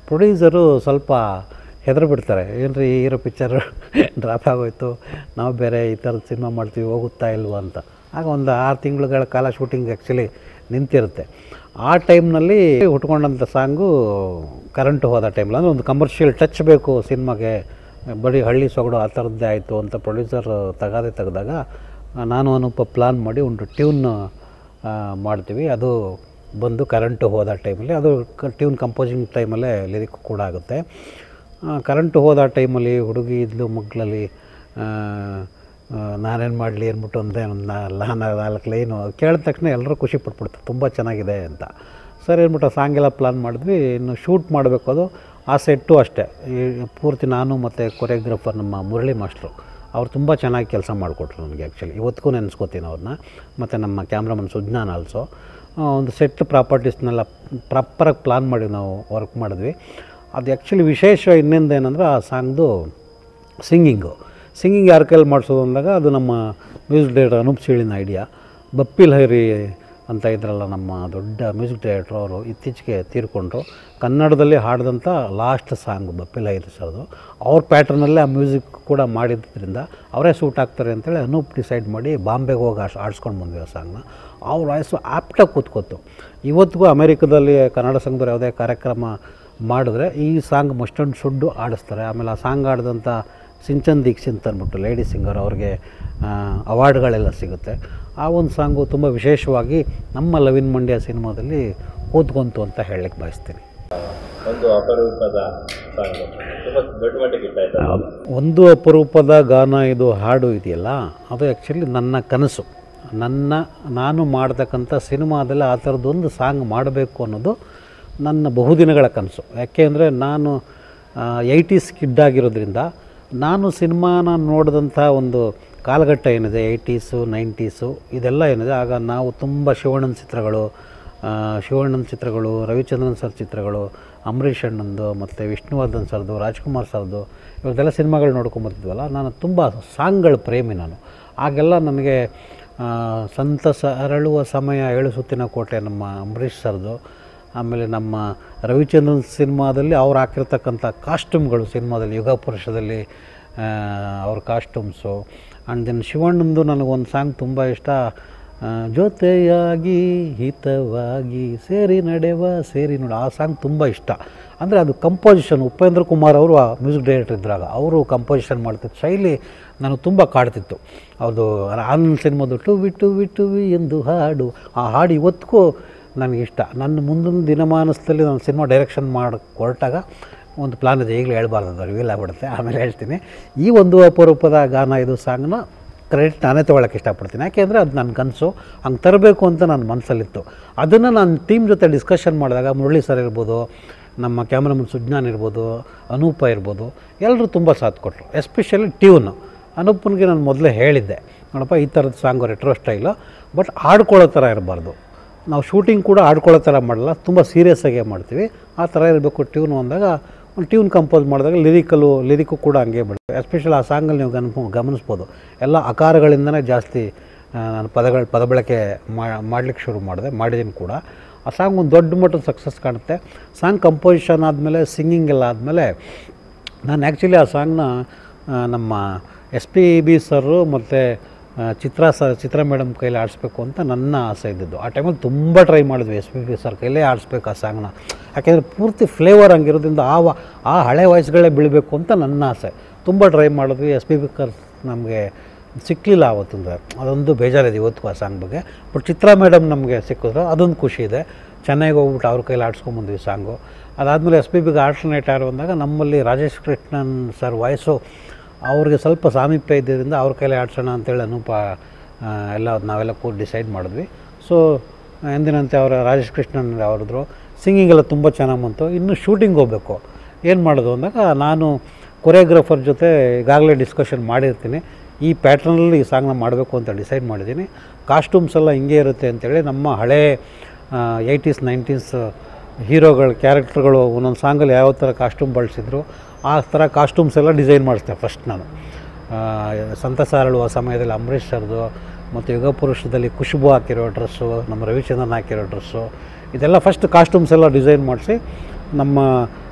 ಪ್ರೊಡ್ಯೂಸರು ಸ್ವಲ್ಪ ಹೆದರು ಬಿಡ್ತಾರೆ ಏನ್ರಿ ಈ ಹೀರೋ ಪಿಕ್ಚರ್ ಡ್ರಾಪ್ ಆಗೋಯ್ತು ನಾವು ಬೇರೆ ಈ ಥರದ ಸಿನಿಮಾ ಮಾಡ್ತೀವಿ ಹೋಗುತ್ತಾ ಇಲ್ವಾ ಅಂತ ಆಗ ಒಂದು ಆರು ತಿಂಗಳುಗಳ ಕಾಲ ಶೂಟಿಂಗ್ ಆ್ಯಕ್ಚುಲಿ ನಿಂತಿರುತ್ತೆ ಆ ಟೈಮ್ನಲ್ಲಿ ಹುಟ್ಕೊಂಡಂಥ ಸಾಂಗು ಕರೆಂಟ್ ಹೋದ ಟೈಮಲ್ಲಿ ಅಂದರೆ ಒಂದು ಕಮರ್ಷಿಯಲ್ ಟಚ್ ಬೇಕು ಸಿನಿಮಾಗೆ ಬರೀ ಹಳ್ಳಿ ಸೊಗಡು ಆ ಥರದ್ದೇ ಆಯಿತು ಅಂತ ಪ್ರೊಡ್ಯೂಸರ್ ತಗಾದೆ ತೆಗೆದಾಗ ನಾನು ಅನೂಪ ಪ್ಲಾನ್ ಮಾಡಿ ಒಂದು ಟ್ಯೂನ್ ಮಾಡ್ತೀವಿ ಅದು ಬಂದು ಕರೆಂಟು ಹೋದ ಟೈಮಲ್ಲಿ ಅದು ಟ್ಯೂನ್ ಕಂಪೋಸಿಂಗ್ ಟೈಮಲ್ಲೇ ಲಿರಿಕ್ ಕೂಡ ಆಗುತ್ತೆ ಕರೆಂಟು ಹೋದ ಟೈಮಲ್ಲಿ ಹುಡುಗಿ ಇದ್ಲು ಮಗ್ಳಲ್ಲಿ ನಾನೇನು ಮಾಡಲಿ ಅಂದ್ಬಿಟ್ಟು ಒಂದೇ ಒಂದು ನಾಲ್ಕು ಲೈನು ಕೇಳಿದ ತಕ್ಷಣ ಎಲ್ಲರೂ ಖುಷಿ ಪಟ್ಬಿಡ್ತಾರೆ ತುಂಬ ಚೆನ್ನಾಗಿದೆ ಅಂತ ಸರಿ ಅಂದ್ಬಿಟ್ಟು ಆ ಸಾಂಗ್ ಎಲ್ಲ ಪ್ಲಾನ್ ಮಾಡಿದ್ವಿ ಇನ್ನು ಶೂಟ್ ಮಾಡಬೇಕು ಅದು ಆ ಸೆಟ್ಟು ಅಷ್ಟೇ ಈ ಪೂರ್ತಿ ನಾನು ಮತ್ತು ಕೊರಿಯೋಗ್ರಾಫರ್ ನಮ್ಮ ಮುರಳಿ ಮಾಸ್ಟ್ರು ಅವ್ರು ತುಂಬ ಚೆನ್ನಾಗಿ ಕೆಲಸ ಮಾಡಿಕೊಟ್ರು ನನಗೆ ಆ್ಯಕ್ಚುಲಿ ಇವತ್ತಿಗೂ ನೆನೆಸ್ಕೋತೀನಿ ಅವ್ರನ್ನ ಮತ್ತು ನಮ್ಮ ಕ್ಯಾಮ್ರಾಮನ್ ಸುಜ್ಞಾನ್ ಆಲ್ಸೋ ಒಂದು ಸೆಟ್ ಪ್ರಾಪರ್ಟೀಸ್ನೆಲ್ಲ ಪ್ರಾಪರಾಗಿ ಪ್ಲಾನ್ ಮಾಡಿ ನಾವು ವರ್ಕ್ ಮಾಡಿದ್ವಿ ಅದು ಆ್ಯಕ್ಚುಲಿ ವಿಶೇಷ ಇನ್ನೊಂದು ಏನಂದ್ರೆ ಆ ಸಾಂಗ್ದು ಸಿಂಗಿಂಗು ಸಿಂಗಿಂಗ್ ಯಾರ ಕೈಲಿ ಮಾಡಿಸೋದು ಅಂದಾಗ ಅದು ನಮ್ಮ ಮ್ಯೂಸಿಕ್ ಡೈರೆಕ್ಟರ್ ಅನೂಪ್ ಸೀಳಿನ ಐಡಿಯಾ ಬಪ್ಪಿಲ್ ಹೈರಿ ಅಂತ ಇದ್ರಲ್ಲ ನಮ್ಮ ದೊಡ್ಡ ಮ್ಯೂಸಿಕ್ ಡೈರೆಕ್ಟ್ರು ಅವರು ಇತ್ತೀಚೆಗೆ ತೀರ್ಕೊಂಡ್ರು ಕನ್ನಡದಲ್ಲಿ ಹಾಡಿದಂಥ ಲಾಸ್ಟ್ ಸಾಂಗ್ ಬಪ್ಪಿಲ್ ಹೈರಿ ಸರ್ದು ಅವ್ರ ಪ್ಯಾಟ್ರನಲ್ಲೇ ಆ ಮ್ಯೂಸಿಕ್ ಕೂಡ ಮಾಡಿದ್ದರಿಂದ ಅವರೇ ಸೂಟ್ ಆಗ್ತಾರೆ ಅಂತೇಳಿ ಅನೂಪ್ ಡಿಸೈಡ್ ಮಾಡಿ ಬಾಂಬೆಗೆ ಹೋಗಿ ಆಡ್ಸ್ ಆಡಿಸ್ಕೊಂಡು ಬಂದ್ವಿ ಆ ಸಾಂಗ್ನ ಅವ್ರ ವಾಯ್ಸು ಆಪ್ಟಾಗಿ ಕೂತ್ಕೋತು ಇವತ್ತಿಗೂ ಅಮೇರಿಕದಲ್ಲಿ ಕನ್ನಡ ಸಂಘದವ್ರು ಯಾವುದೇ ಕಾರ್ಯಕ್ರಮ ಮಾಡಿದ್ರೆ ಈ ಸಾಂಗ್ ಮಸ್ಟಂಡ್ ಶುಡ್ಡು ಆಡಿಸ್ತಾರೆ ಆಮೇಲೆ ಆ ಸಾಂಗ್ ಆಡಿದಂಥ ಸಿಂಚನ್ ದೀಕ್ಷಿತ್ ಅಂದ್ಬಿಟ್ಟು ಲೇಡಿ ಸಿಂಗರ್ ಅವ್ರಿಗೆ ಅವಾರ್ಡ್ಗಳೆಲ್ಲ ಸಿಗುತ್ತೆ ಆ ಒಂದು ಸಾಂಗು ತುಂಬ ವಿಶೇಷವಾಗಿ ನಮ್ಮ ಲವಿನ್ ಮಂಡ್ಯ ಸಿನಿಮಾದಲ್ಲಿ ಕೂತ್ಕೊಂತು ಅಂತ ಹೇಳಲಿಕ್ಕೆ ಬಯಸ್ತೀನಿ ಒಂದು ಅಪರೂಪದ ಸಾಂಗ್ ತುಂಬ ದೊಡ್ಡ ಮಟ್ಟಿಗೆ ಇಷ್ಟ ಆಯ್ತು ಒಂದು ಅಪರೂಪದ ಗಾನ ಇದು ಹಾಡು ಇದೆಯಲ್ಲ ಅದು ಆ್ಯಕ್ಚುಲಿ ನನ್ನ ಕನಸು ನನ್ನ ನಾನು ಮಾಡ್ತಕ್ಕಂಥ ಸಿನಿಮಾದಲ್ಲಿ ಆ ಥರದ್ದೊಂದು ಸಾಂಗ್ ಮಾಡಬೇಕು ಅನ್ನೋದು ನನ್ನ ಬಹುದಿನಗಳ ಕನಸು ಯಾಕೆ ಅಂದರೆ ನಾನು ಏಯ್ಟೀಸ್ ಕಿಡ್ ಆಗಿರೋದ್ರಿಂದ ನಾನು ಸಿನಿಮಾನ ನೋಡಿದಂಥ ಒಂದು ಕಾಲಘಟ್ಟ ಏನಿದೆ ಏಯ್ಟೀಸು ನೈಂಟೀಸು ಇದೆಲ್ಲ ಏನಿದೆ ಆಗ ನಾವು ತುಂಬ ಶಿವಣ್ಣನ ಚಿತ್ರಗಳು ಆ, ಶಿವಣ್ಣನ ಚಿತ್ರಗಳು ರವಿಚಂದ್ರನ್ ಸರ್ ಚಿತ್ರಗಳು ಅಂಬರೀಷ್ ಅಣ್ಣಂದು ಮತ್ತು ವಿಷ್ಣುವರ್ಧನ್ ಸರ್ದು ರಾಜ್ಕುಮಾರ್ ಸರ್ದು ಇವ್ರದ್ದೆಲ್ಲ ಸಿನಿಮಾಗಳು ನೋಡ್ಕೊಂಬರ್ತಿದ್ವಲ್ಲ ನಾನು ತುಂಬ ಸಾಂಗ್ಗಳ ಪ್ರೇಮಿ ನಾನು ಆಗೆಲ್ಲ ನನಗೆ ಆ, ಸಂತಸ ಅರಳುವ ಸಮಯ ಏಳು ಸುತ್ತಿನ ಕೋಟೆ ನಮ್ಮ ಅಂಬರೀಷ್ ಸರ್ದು ಆಮೇಲೆ ನಮ್ಮ ರವಿಚಂದ್ರನ್ ಸಿನಿಮಾದಲ್ಲಿ ಅವ್ರು ಹಾಕಿರ್ತಕ್ಕಂಥ ಕಾಸ್ಟ್ಯೂಮ್ಗಳು ಸಿನಿಮಾದಲ್ಲಿ ಯುಗ ಪುರುಷದಲ್ಲಿ ಆ, ಅವ್ರ ಕಾಸ್ಟ್ಯೂಮ್ಸು ಆ್ಯಂಡ್ ದೆನ್ ಶಿವಣ್ಣಂದು ನನಗೊಂದು ಸಾಂಗ್ ತುಂಬ ಇಷ್ಟ ಆ, ಜೊತೆಯಾಗಿ ಹಿತವಾಗಿ ಸೇರಿ ನಡೆವ ಸೇರಿ ನೋಡ ಆ ಸಾಂಗ್ ತುಂಬ ಇಷ್ಟ ಅಂದರೆ ಅದು ಕಂಪೋಸಿಷನ್ ಉಪೇಂದ್ರ ಕುಮಾರ್ ಅವರು ಆ ಮ್ಯೂಸಿಕ್ ಡೈರೆಕ್ಟರ್ ಇದ್ದಾಗ ಅವರು ಕಂಪೋಸಿಷನ್ ಮಾಡ್ತಿದ್ದ ಶೈಲಿ ನನಗೆ ತುಂಬ ಕಾಡ್ತಿತ್ತು ಅದು ಆನಂದ್ ಸಿನಿಮಾದು ಟು ವಿ ಟು ವಿ ಟು ವಿ ಎಂದು ಹಾಡು ಆ ಹಾಡು ಇವತ್ತಿಗೂ ನನಗೆ ಇಷ್ಟ ನನ್ನ ಮುಂದಿನ ದಿನಮಾನದಲ್ಲಿ ನಾನು ಸಿನಿಮಾ ಡೈರೆಕ್ಷನ್ ಮಾಡಿ ಹೊರಟಾಗ ಒಂದು ಪ್ಲಾನ್ ಇದೆ ಈಗಲೇ ಹೇಳ್ಬಾರ್ದು ಅದು ರಿವೀಲ್ ಆಗಿಬಿಡುತ್ತೆ ಆಮೇಲೆ ಹೇಳ್ತೀನಿ ಈ ಒಂದು ಅಪರೂಪದ ಗಾನ ಇದು ಸಾಂಗ್ನ ಕ್ರೆಡಿಟ್ ನಾನೇ ತೊಗೊಳಕ್ಕೆ ಇಷ್ಟಪಡ್ತೀನಿ ಯಾಕೆಂದರೆ ಅದು ನನ್ನ ಕನಸು ಹಂಗೆ ತರಬೇಕು ಅಂತ ನನ್ನ ಮನಸ್ಸಲ್ಲಿತ್ತು ಅದನ್ನು ನಾನು ಟೀಮ್ ಜೊತೆ ಡಿಸ್ಕಷನ್ ಮಾಡಿದಾಗ ಮುರಳಿ ಸರ್ ಇರ್ಬೋದು ನಮ್ಮ ಕ್ಯಾಮ್ರಾಮನ್ ಸುಜ್ಞಾನ್ ಇರ್ಬೋದು ಅನೂಪ ಇರ್ಬೋದು ಎಲ್ಲರೂ ತುಂಬ ಸಾಥ್ ಕೊಟ್ಟರು ಎಸ್ಪೆಷಲಿ ಟ್ಯೂನು ಅನೂಪನಿಗೆ ನಾನು ಮೊದಲೇ ಹೇಳಿದ್ದೆ ನೋಡಪ್ಪ ಈ ಥರದ ಸಾಂಗು ರೆಟ್ರೋ ಸ್ಟೈಲು ಬಟ್ ಆಡ್ಕೊಳ್ಳೋ ಥರ ಇರಬಾರ್ದು ನಾವು ಶೂಟಿಂಗ್ ಕೂಡ ಆಡ್ಕೊಳ್ಳೋ ಥರ ಮಾಡಲ್ಲ ತುಂಬ ಸೀರಿಯಸ್ಸಾಗೇ ಮಾಡ್ತೀವಿ ಆ ಥರ ಇರಬೇಕು ಟ್ಯೂನು ಅಂದಾಗ ಒಂದು ಟ್ಯೂನ್ ಕಂಪೋಸ್ ಮಾಡಿದಾಗ ಲಿರಿಕಲು ಲಿರಿಕು ಕೂಡ ಹಂಗೆ ಬರುತ್ತೆ ಎಸ್ಪೆಷಲಿ ಆ ಸಾಂಗಲ್ಲಿ ನೀವು ಗಮ ಗಮನಿಸ್ಬೋದು ಎಲ್ಲ ಅಕಾರಗಳಿಂದನೇ ಜಾಸ್ತಿ ಆ, ನಾನು ಪದಗಳ ಪದ ಬಳಕೆ ಮಾಡಲಿಕ್ಕೆ ಶುರು ಮಾಡಿದೆ ಮಾಡಿದ್ದೀನಿ ಕೂಡ ಆ ಸಾಂಗ್ ಒಂದು ದೊಡ್ಡ ಮಟ್ಟದ ಸಕ್ಸಸ್ ಕಾಣುತ್ತೆ ಸಾಂಗ್ ಕಂಪೋಸಿಷನ್ ಆದಮೇಲೆ ಸಿಂಗಿಂಗ್ ಎಲ್ಲ ಆದಮೇಲೆ ನಾನು ಆ್ಯಕ್ಚುಲಿ ಆ ಸಾಂಗ್ನ ಆ, ನಮ್ಮ ಎಸ್ ಪಿ ಬಿ ಸರು ಮತ್ತು ಚಿತ್ರ ಸ ಚಿತ್ರ ಮೇಡಮ್ ಕೈಲಿ ಆಡಿಸ್ಬೇಕು ಅಂತ ನನ್ನ ಆಸೆ ಇದ್ದಿದ್ದು ಆ ಟೈಮಲ್ಲಿ ತುಂಬ ಟ್ರೈ ಮಾಡಿದ್ವಿ ಎಸ್ ಪಿ ಬಿ ಸರ್ ಕೈಲೇ ಆಡಿಸ್ಬೇಕು ಆ ಸಾಂಗ್ನ ಯಾಕೆಂದರೆ ಪೂರ್ತಿ ಫ್ಲೇವರ್ ಹಂಗಿರೋದ್ರಿಂದ ಆ ವ ಆ ಹಳೆ ವಾಯ್ಸ್ಗಳೇ ಬೀಳಬೇಕು ಅಂತ ನನ್ನ ಆಸೆ ತುಂಬ ಟ್ರೈ ಮಾಡಿದ್ವಿ ಎಸ್ ಪಿ ಬಿ ಕರ್ ನಮಗೆ ಸಿಕ್ಕಲಿಲ್ಲ ಆವತ್ತಿಂದ ಅದೊಂದು ಬೇಜಾರಿದೆ ಇವತ್ತಿಗೂ ಆ ಸಾಂಗ್ ಬಗ್ಗೆ ಬಟ್ ಚಿತ್ರ ಮೇಡಮ್ ನಮಗೆ ಸಿಕ್ಕಿದ್ರು ಅದೊಂದು ಖುಷಿ ಇದೆ ಚೆನ್ನೈಗೆ ಹೋಗ್ಬಿಟ್ಟು ಅವ್ರ ಕೈಲಿ ಆಡಿಸ್ಕೊಂಬಂದ್ವಿ ಸಾಂಗು ಅದಾದಮೇಲೆ ಎಸ್ ಪಿ ಬಿಗೆ ಆಲ್ಟರ್ನೇಟ್ ಯಾರು ಬಂದಾಗ ನಮ್ಮಲ್ಲಿ ರಾಜೇಶ್ ಕೃಷ್ಣನ್ ಸರ್ ವಾಯ್ಸು ಅವ್ರಿಗೆ ಸ್ವಲ್ಪ ಸಾಮೀಪ್ಯ ಇದ್ದಿದ್ದರಿಂದ ಅವ್ರ ಕೈಲಿ ಆಡ್ಸೋಣ ಅಂತೇಳಿ ಅನೂಪ ಆ, ಎಲ್ಲ ನಾವೆಲ್ಲ ಕೂಡಿ ಡಿಸೈಡ್ ಮಾಡಿದ್ವಿ ಸೊ ಎಂದಿನಂತೆ ಅವರ ರಾಜೇಶ್ ಕೃಷ್ಣನ್ ಅವ್ರದ್ರು ಸಿಂಗಿಂಗ್ ಎಲ್ಲ ತುಂಬ ಚೆನ್ನಾಗಿ ಬಂತು ಇನ್ನು ಶೂಟಿಂಗ್ ಹೋಗಬೇಕು ಏನು ಮಾಡೋದು ಅಂದಾಗ ನಾನು ಕೊರಿಯೋಗ್ರಾಫರ್ ಜೊತೆ ಈಗಾಗಲೇ ಡಿಸ್ಕಷನ್ ಮಾಡಿರ್ತೀನಿ ಈ ಪ್ಯಾಟ್ರನಲ್ಲಿ ಈ ಸಾಂಗ್ನ ಮಾಡಬೇಕು ಅಂತ ಡಿಸೈಡ್ ಮಾಡಿದ್ದೀನಿ ಕಾಸ್ಟ್ಯೂಮ್ಸ್ ಎಲ್ಲ ಹಿಂಗೆ ಇರುತ್ತೆ ಅಂತೇಳಿ ನಮ್ಮ ಹಳೇ ಏಯ್ಟೀಸ್ ನೈಂಟೀಸ್ ಹೀರೋಗಳ ಕ್ಯಾರೆಕ್ಟರ್ಗಳು ಒಂದೊಂದು ಸಾಂಗಲ್ಲಿ ಯಾವ ಥರ ಕಾಸ್ಟ್ಯೂಮ್ ಬಳಸಿದ್ರು ಆ ಥರ ಕಾಸ್ಟ್ಯೂಮ್ಸ್ ಎಲ್ಲ ಡಿಸೈನ್ ಮಾಡಿಸ್ದೆ ಫಸ್ಟ್ ನಾನು ಆ, ಸಂತಸ ಅರಳುವ ಸಮಯದಲ್ಲಿ ಅಂಬರೀಷ್ ಸರ್ದು ಮತ್ತು ಯುಗ ಪುರುಷದಲ್ಲಿ ಖುಷ್ಬು ಹಾಕಿರೋ ಡ್ರೆಸ್ಸು ನಮ್ಮ ರವಿಚಂದ್ರನ್ ಹಾಕಿರೋ ಡ್ರೆಸ್ಸು ಇದೆಲ್ಲ ಫಸ್ಟ್ ಕಾಸ್ಟ್ಯೂಮ್ಸ್ ಎಲ್ಲ ಡಿಸೈನ್ ಮಾಡಿಸಿ ನಮ್ಮ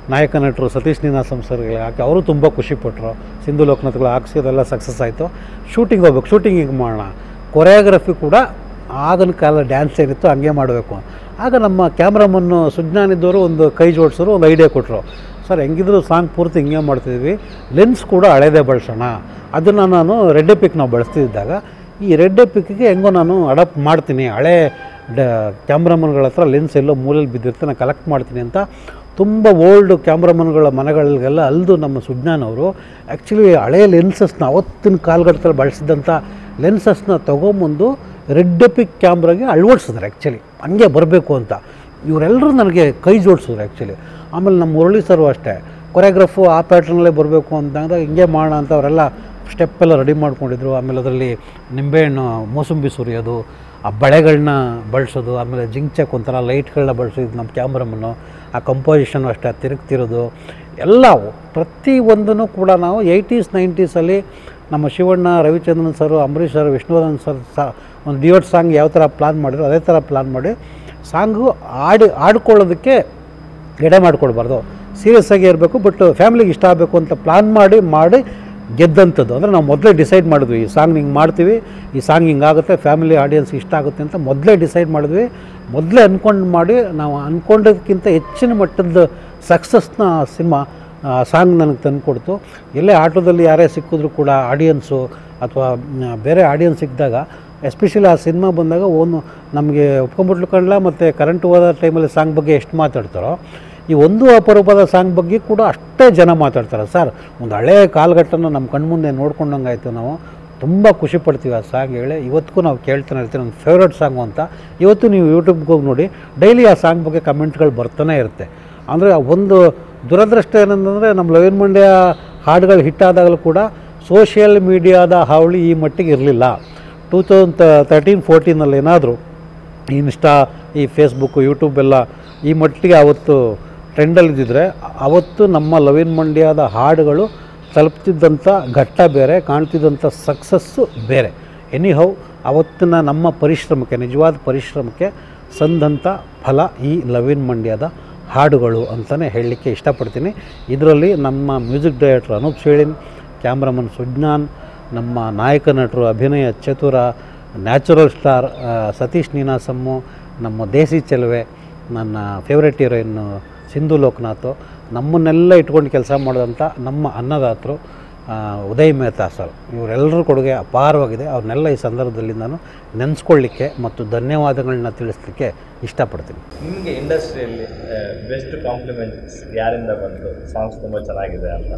ನಾಯಕ ನಟರು ಸತೀಶ್ ನೀನಾಸಂ ಸರ್ಗೆ ಹಾಕಿ ಅವರು ತುಂಬ ಖುಷಿಪಟ್ಟರು ಸಿಂಧು ಲೋಕನಾಥ್ಗಳು ಹಾಕ್ಸಿ ಅದೆಲ್ಲ ಸಕ್ಸಸ್ ಆಯಿತು ಶೂಟಿಂಗ್ ಹೋಗ್ಬೇಕು ಶೂಟಿಂಗ್ ಹಿಂಗೆ ಮಾಡೋಣ ಕೊರಿಯೋಗ್ರಫಿ ಕೂಡ ಆಗಿನ ಕಾಲ ಡ್ಯಾನ್ಸ್ ಏನಿತ್ತು ಹಂಗೆ ಮಾಡಬೇಕು ಆಗ ನಮ್ಮ ಕ್ಯಾಮ್ರಾಮನ್ನು ಸುಜ್ಞಾನಿದ್ದವರು ಒಂದು ಕೈ ಜೋಡಿಸೋರು ಒಂದು ಐಡಿಯಾ ಕೊಟ್ಟರು ಸರ್ ಹೆಂಗಿದ್ರು ಸಾಂಗ್ ಪೂರ್ತಿ ಹಿಂಗೆ ಮಾಡ್ತಿದ್ವಿ ಲೆನ್ಸ್ ಕೂಡ ಹಳೇದೇ ಬಳಸೋಣ ಅದನ್ನು ನಾನು ರೆಡ್ ಎಪಿಕ್ ನಾವು ಬಳಸ್ತಿದ್ದಾಗ ಈ ರೆಡ್ ಎಪಿಕ್ಗೆ ಹೆಂಗೋ ನಾನು ಅಡಾಪ್ಟ್ ಮಾಡ್ತೀನಿ ಹಳೆ ಡ ಕ್ಯಾಮ್ರಾಮನ್ಗಳ ಹತ್ರ ಲೆನ್ಸ್ ಎಲ್ಲೋ ಮೂಲೆಯಲ್ಲಿ ಬಿದ್ದಿರುತ್ತೆ ನಾನು ಕಲೆಕ್ಟ್ ಮಾಡ್ತೀನಿ ಅಂತ ತುಂಬ ಓಲ್ಡ್ ಕ್ಯಾಮ್ರಾಮನ್ಗಳ ಮನೆಗಳಿಗೆಲ್ಲ ಅಲ್ದು ನಮ್ಮ ಸುಜ್ಞಾನ್ ಅವರು ಆ್ಯಕ್ಚುಲಿ ಹಳೆಯ ಲೆನ್ಸಸ್ನ ಅವತ್ತಿನ ಕಾಲಘಟ್ಟದಲ್ಲಿ ಬಳಸಿದಂಥ ಲೆನ್ಸಸ್ನ ತೊಗೊಂಬಂದು ರೆಡ್ ಎಪಿಕ್ ಕ್ಯಾಮ್ರಾಗೆ ಅಳವಡಿಸಿದ್ರು ಆ್ಯಕ್ಚುಲಿ ಹಂಗೆ ಬರಬೇಕು ಅಂತ ಇವರೆಲ್ಲರೂ ನನಗೆ ಕೈ ಜೋಡಿಸಿದ್ರು ಆ್ಯಕ್ಚುಲಿ ಆಮೇಲೆ ನಮ್ಮ ಮುರಳಿ ಸರು ಅಷ್ಟೇ ಕೊರಿಯೋಗ್ರಫು ಆ ಪ್ಯಾಟ್ರನಲ್ಲೇ ಬರಬೇಕು ಅಂದಾಗ ಹಿಂಗೆ ಮಾಡೋಣ ಅಂತ ಅವರೆಲ್ಲ ಸ್ಟೆಪ್ ಎಲ್ಲ ರೆಡಿ ಮಾಡ್ಕೊಂಡಿದ್ರು ಆಮೇಲೆ ಅದರಲ್ಲಿ ನಿಂಬೆಹಣ್ಣು ಮೋಸಂಬಿ ಸುರಿಯೋದು ಆ ಬಳೆಗಳನ್ನ ಬಳಸೋದು ಆಮೇಲೆ ಜಿಂಕ್ಚಕ್ ಒಂಥರ ಲೈಟ್ಗಳನ್ನ ಬಳಸೋದು ನಮ್ಮ ಕ್ಯಾಮ್ರಮನ್ನು ಆ ಕಂಪೋಸಿಷನ್ ಅಷ್ಟೇ ತಿರುಗ್ತಿರೋದು ಎಲ್ಲ ಪ್ರತಿ ಒಂದನ್ನು ಕೂಡ ನಾವು ಏಯ್ಟೀಸ್ ನೈಂಟೀಸಲ್ಲಿ ನಮ್ಮ Shivanna Ravichandran sir Ambareesh sir Vishnuvardhan sir ಸಾ ಒಂದು ಡಿಯೋಟ್ ಸಾಂಗ್ ಯಾವ ಥರ ಪ್ಲಾನ್ ಮಾಡಿದ್ರು ಅದೇ ಥರ ಪ್ಲಾನ್ ಮಾಡಿ ಸಾಂಗು ಆಡಿ ಆಡ್ಕೊಳ್ಳೋದಕ್ಕೆ ಎಡೆ ಮಾಡಿಕೊಡ್ಬಾರ್ದು ಸೀರಿಯಸ್ ಆಗಿ ಇರಬೇಕು ಬಟ್ ಫ್ಯಾಮಿಲಿಗೆ ಇಷ್ಟ ಆಗಬೇಕು ಅಂತ ಪ್ಲಾನ್ ಮಾಡಿ ಮಾಡಿ ಗೆದ್ದಂಥದ್ದು ಅಂದರೆ ನಾವು ಮೊದಲೇ ಡಿಸೈಡ್ ಮಾಡಿದ್ವಿ ಈ ಸಾಂಗ್ ಹಿಂಗೆ ಮಾಡ್ತೀವಿ ಈ ಸಾಂಗ್ ಹಿಂಗಾಗುತ್ತೆ ಫ್ಯಾಮಿಲಿ ಆಡಿಯನ್ಸ್ಗೆ ಇಷ್ಟ ಆಗುತ್ತೆ ಅಂತ ಮೊದಲೇ ಡಿಸೈಡ್ ಮಾಡಿದ್ವಿ ಮೊದಲೇ ಅಂದ್ಕೊಂಡು ಮಾಡಿ ನಾವು ಅಂದ್ಕೊಂಡದಕ್ಕಿಂತ ಹೆಚ್ಚಿನ ಮಟ್ಟದ ಸಕ್ಸಸ್ನ ಸಿನಿಮಾ ಸಾಂಗ್ ನನಗೆ ತಂದುಕೊಡ್ತು ಎಲ್ಲೇ ಆಟೋದಲ್ಲಿ ಯಾರೇ ಸಿಕ್ಕಿದ್ರು ಕೂಡ ಆಡಿಯನ್ಸು ಅಥವಾ ಮ್, ಬೇರೆ ಆಡಿಯನ್ಸ್ ಸಿಕ್ಕಿದಾಗ ಎಸ್ಪೆಷಲಿ ಆ ಸಿನಿಮಾ ಬಂದಾಗ ಒಂದು ನಮಗೆ ಒಪ್ಕೊಂಬಿಟ್ಲು ಕಣ್ಲ ಮತ್ತು ಕರೆಂಟ್ ಹೋದ ಟೈಮಲ್ಲಿ ಸಾಂಗ್ ಬಗ್ಗೆ ಎಷ್ಟು ಮಾತಾಡ್ತಾರೋ ಈ ಒಂದು ಅಪರೂಪದ ಸಾಂಗ್ ಬಗ್ಗೆ ಕೂಡ ಅಷ್ಟೇ ಜನ ಮಾತಾಡ್ತಾರೆ ಸರ್ ಒಂದು ಹಳೆಯ ಕಾಲಘಟ್ಟನ ನಮ್ಮ ಕಣ್ಮುಂದೆ ನೋಡ್ಕೊಂಡಂಗೆ ಆಯಿತು ನಾವು ತುಂಬ ಖುಷಿ ಪಡ್ತೀವಿ ಆ ಸಾಂಗ್ ಹೇಳಿ ಇವತ್ತಿಗೂ ನಾವು ಕೇಳ್ತಾನೆ ಇರ್ತೀವಿ ನನ್ನ ಫೇವ್ರೆಟ್ ಸಾಂಗು ಅಂತ ಇವತ್ತು ನೀವು ಯೂಟ್ಯೂಬ್ಗೆ ಹೋಗಿ ನೋಡಿ ಡೈಲಿ ಆ ಸಾಂಗ್ ಬಗ್ಗೆ ಕಮೆಂಟ್ಗಳು ಬರ್ತಾನೆ ಇರುತ್ತೆ ಅಂದರೆ ಒಂದು ದುರದೃಷ್ಟ ಏನಂತಂದರೆ ನಮ್ಮ ಲವಿನ್ ಮಂಡ್ಯ ಹಾಡುಗಳು ಹಿಟ್ ಆದಾಗಲೂ ಕೂಡ ಸೋಷಿಯಲ್ ಮೀಡಿಯಾದ ಹಾವಳಿ ಈ ಮಟ್ಟಿಗೆ ಇರಲಿಲ್ಲ ಟೂ ತೌಸಂಡ್ ತರ್ಟೀನ್ ಫೋರ್ಟೀನಲ್ಲಿ ಏನಾದರೂ ಇನ್ಸ್ಟಾ ಈ ಫೇಸ್ಬುಕ್ಕು ಯೂಟ್ಯೂಬ್ ಎಲ್ಲ ಈ ಮಟ್ಟಿಗೆ ಆವತ್ತು ಟ್ರೆಂಡಲ್ಲಿದ್ದಿದ್ರೆ ಅವತ್ತು ನಮ್ಮ ಲವಿನ್ ಮಂಡ್ಯದ ಹಾಡುಗಳು ತಲುಪ್ತಿದ್ದಂಥ ಘಟ್ಟ ಬೇರೆ ಕಾಣ್ತಿದ್ದಂಥ ಸಕ್ಸಸ್ಸು ಬೇರೆ ಎನಿ ಹೌ ಅವತ್ತಿನ ನಮ್ಮ ಪರಿಶ್ರಮಕ್ಕೆ ನಿಜವಾದ ಪರಿಶ್ರಮಕ್ಕೆ ಸಂದಂಥ ಫಲ ಈ ಲವಿನ್ ಮಂಡ್ಯದ ಹಾಡುಗಳು ಅಂತಲೇ ಹೇಳಲಿಕ್ಕೆ ಇಷ್ಟಪಡ್ತೀನಿ ಇದರಲ್ಲಿ ನಮ್ಮ music director Anoop Seelin cameraman Sujnan ನಮ್ಮ ನಾಯಕ ನಟರು ಅಭಿನಯ ಚತುರ ನ್ಯಾಚುರಲ್ ಸ್ಟಾರ್ ಆ, ಸತೀಶ್ ನೀನಾಸಮ್ಮು ನಮ್ಮ ದೇಸಿ ಚೆಲುವೆ ನನ್ನ ಫೇವ್ರೆಟ್ ಹೀರೋಯಿನ್ನು ಸಿಂಧು ಲೋಕನಾಥ್ ನಮ್ಮನ್ನೆಲ್ಲ ಇಟ್ಕೊಂಡು ಕೆಲಸ ಮಾಡಿದಂಥ ನಮ್ಮ ಅನ್ನದಾತರು ಆ, ಉದಯ್ ಮೆಹ್ತಾ ಸರ್ ಇವರೆಲ್ಲರ ಕೊಡುಗೆ ಅಪಾರವಾಗಿದೆ ಅವ್ರನ್ನೆಲ್ಲ ಈ ಸಂದರ್ಭದಲ್ಲಿ ನಾನು ನೆನೆಸ್ಕೊಳ್ಳಿಕ್ಕೆ ಮತ್ತು ಧನ್ಯವಾದಗಳನ್ನ ತಿಳಿಸ್ಲಿಕ್ಕೆ ಇಷ್ಟಪಡ್ತೀನಿ ನಿಮಗೆ ಇಂಡಸ್ಟ್ರಿಯಲ್ಲಿ ಬೆಸ್ಟ್ ಕಾಂಪ್ಲಿಮೆಂಟ್ಸ್ ಯಾರಿಂದ ಬಂತು ಸಾಂಗ್ಸ್ ತುಂಬ ಚೆನ್ನಾಗಿದೆ ಅಂತ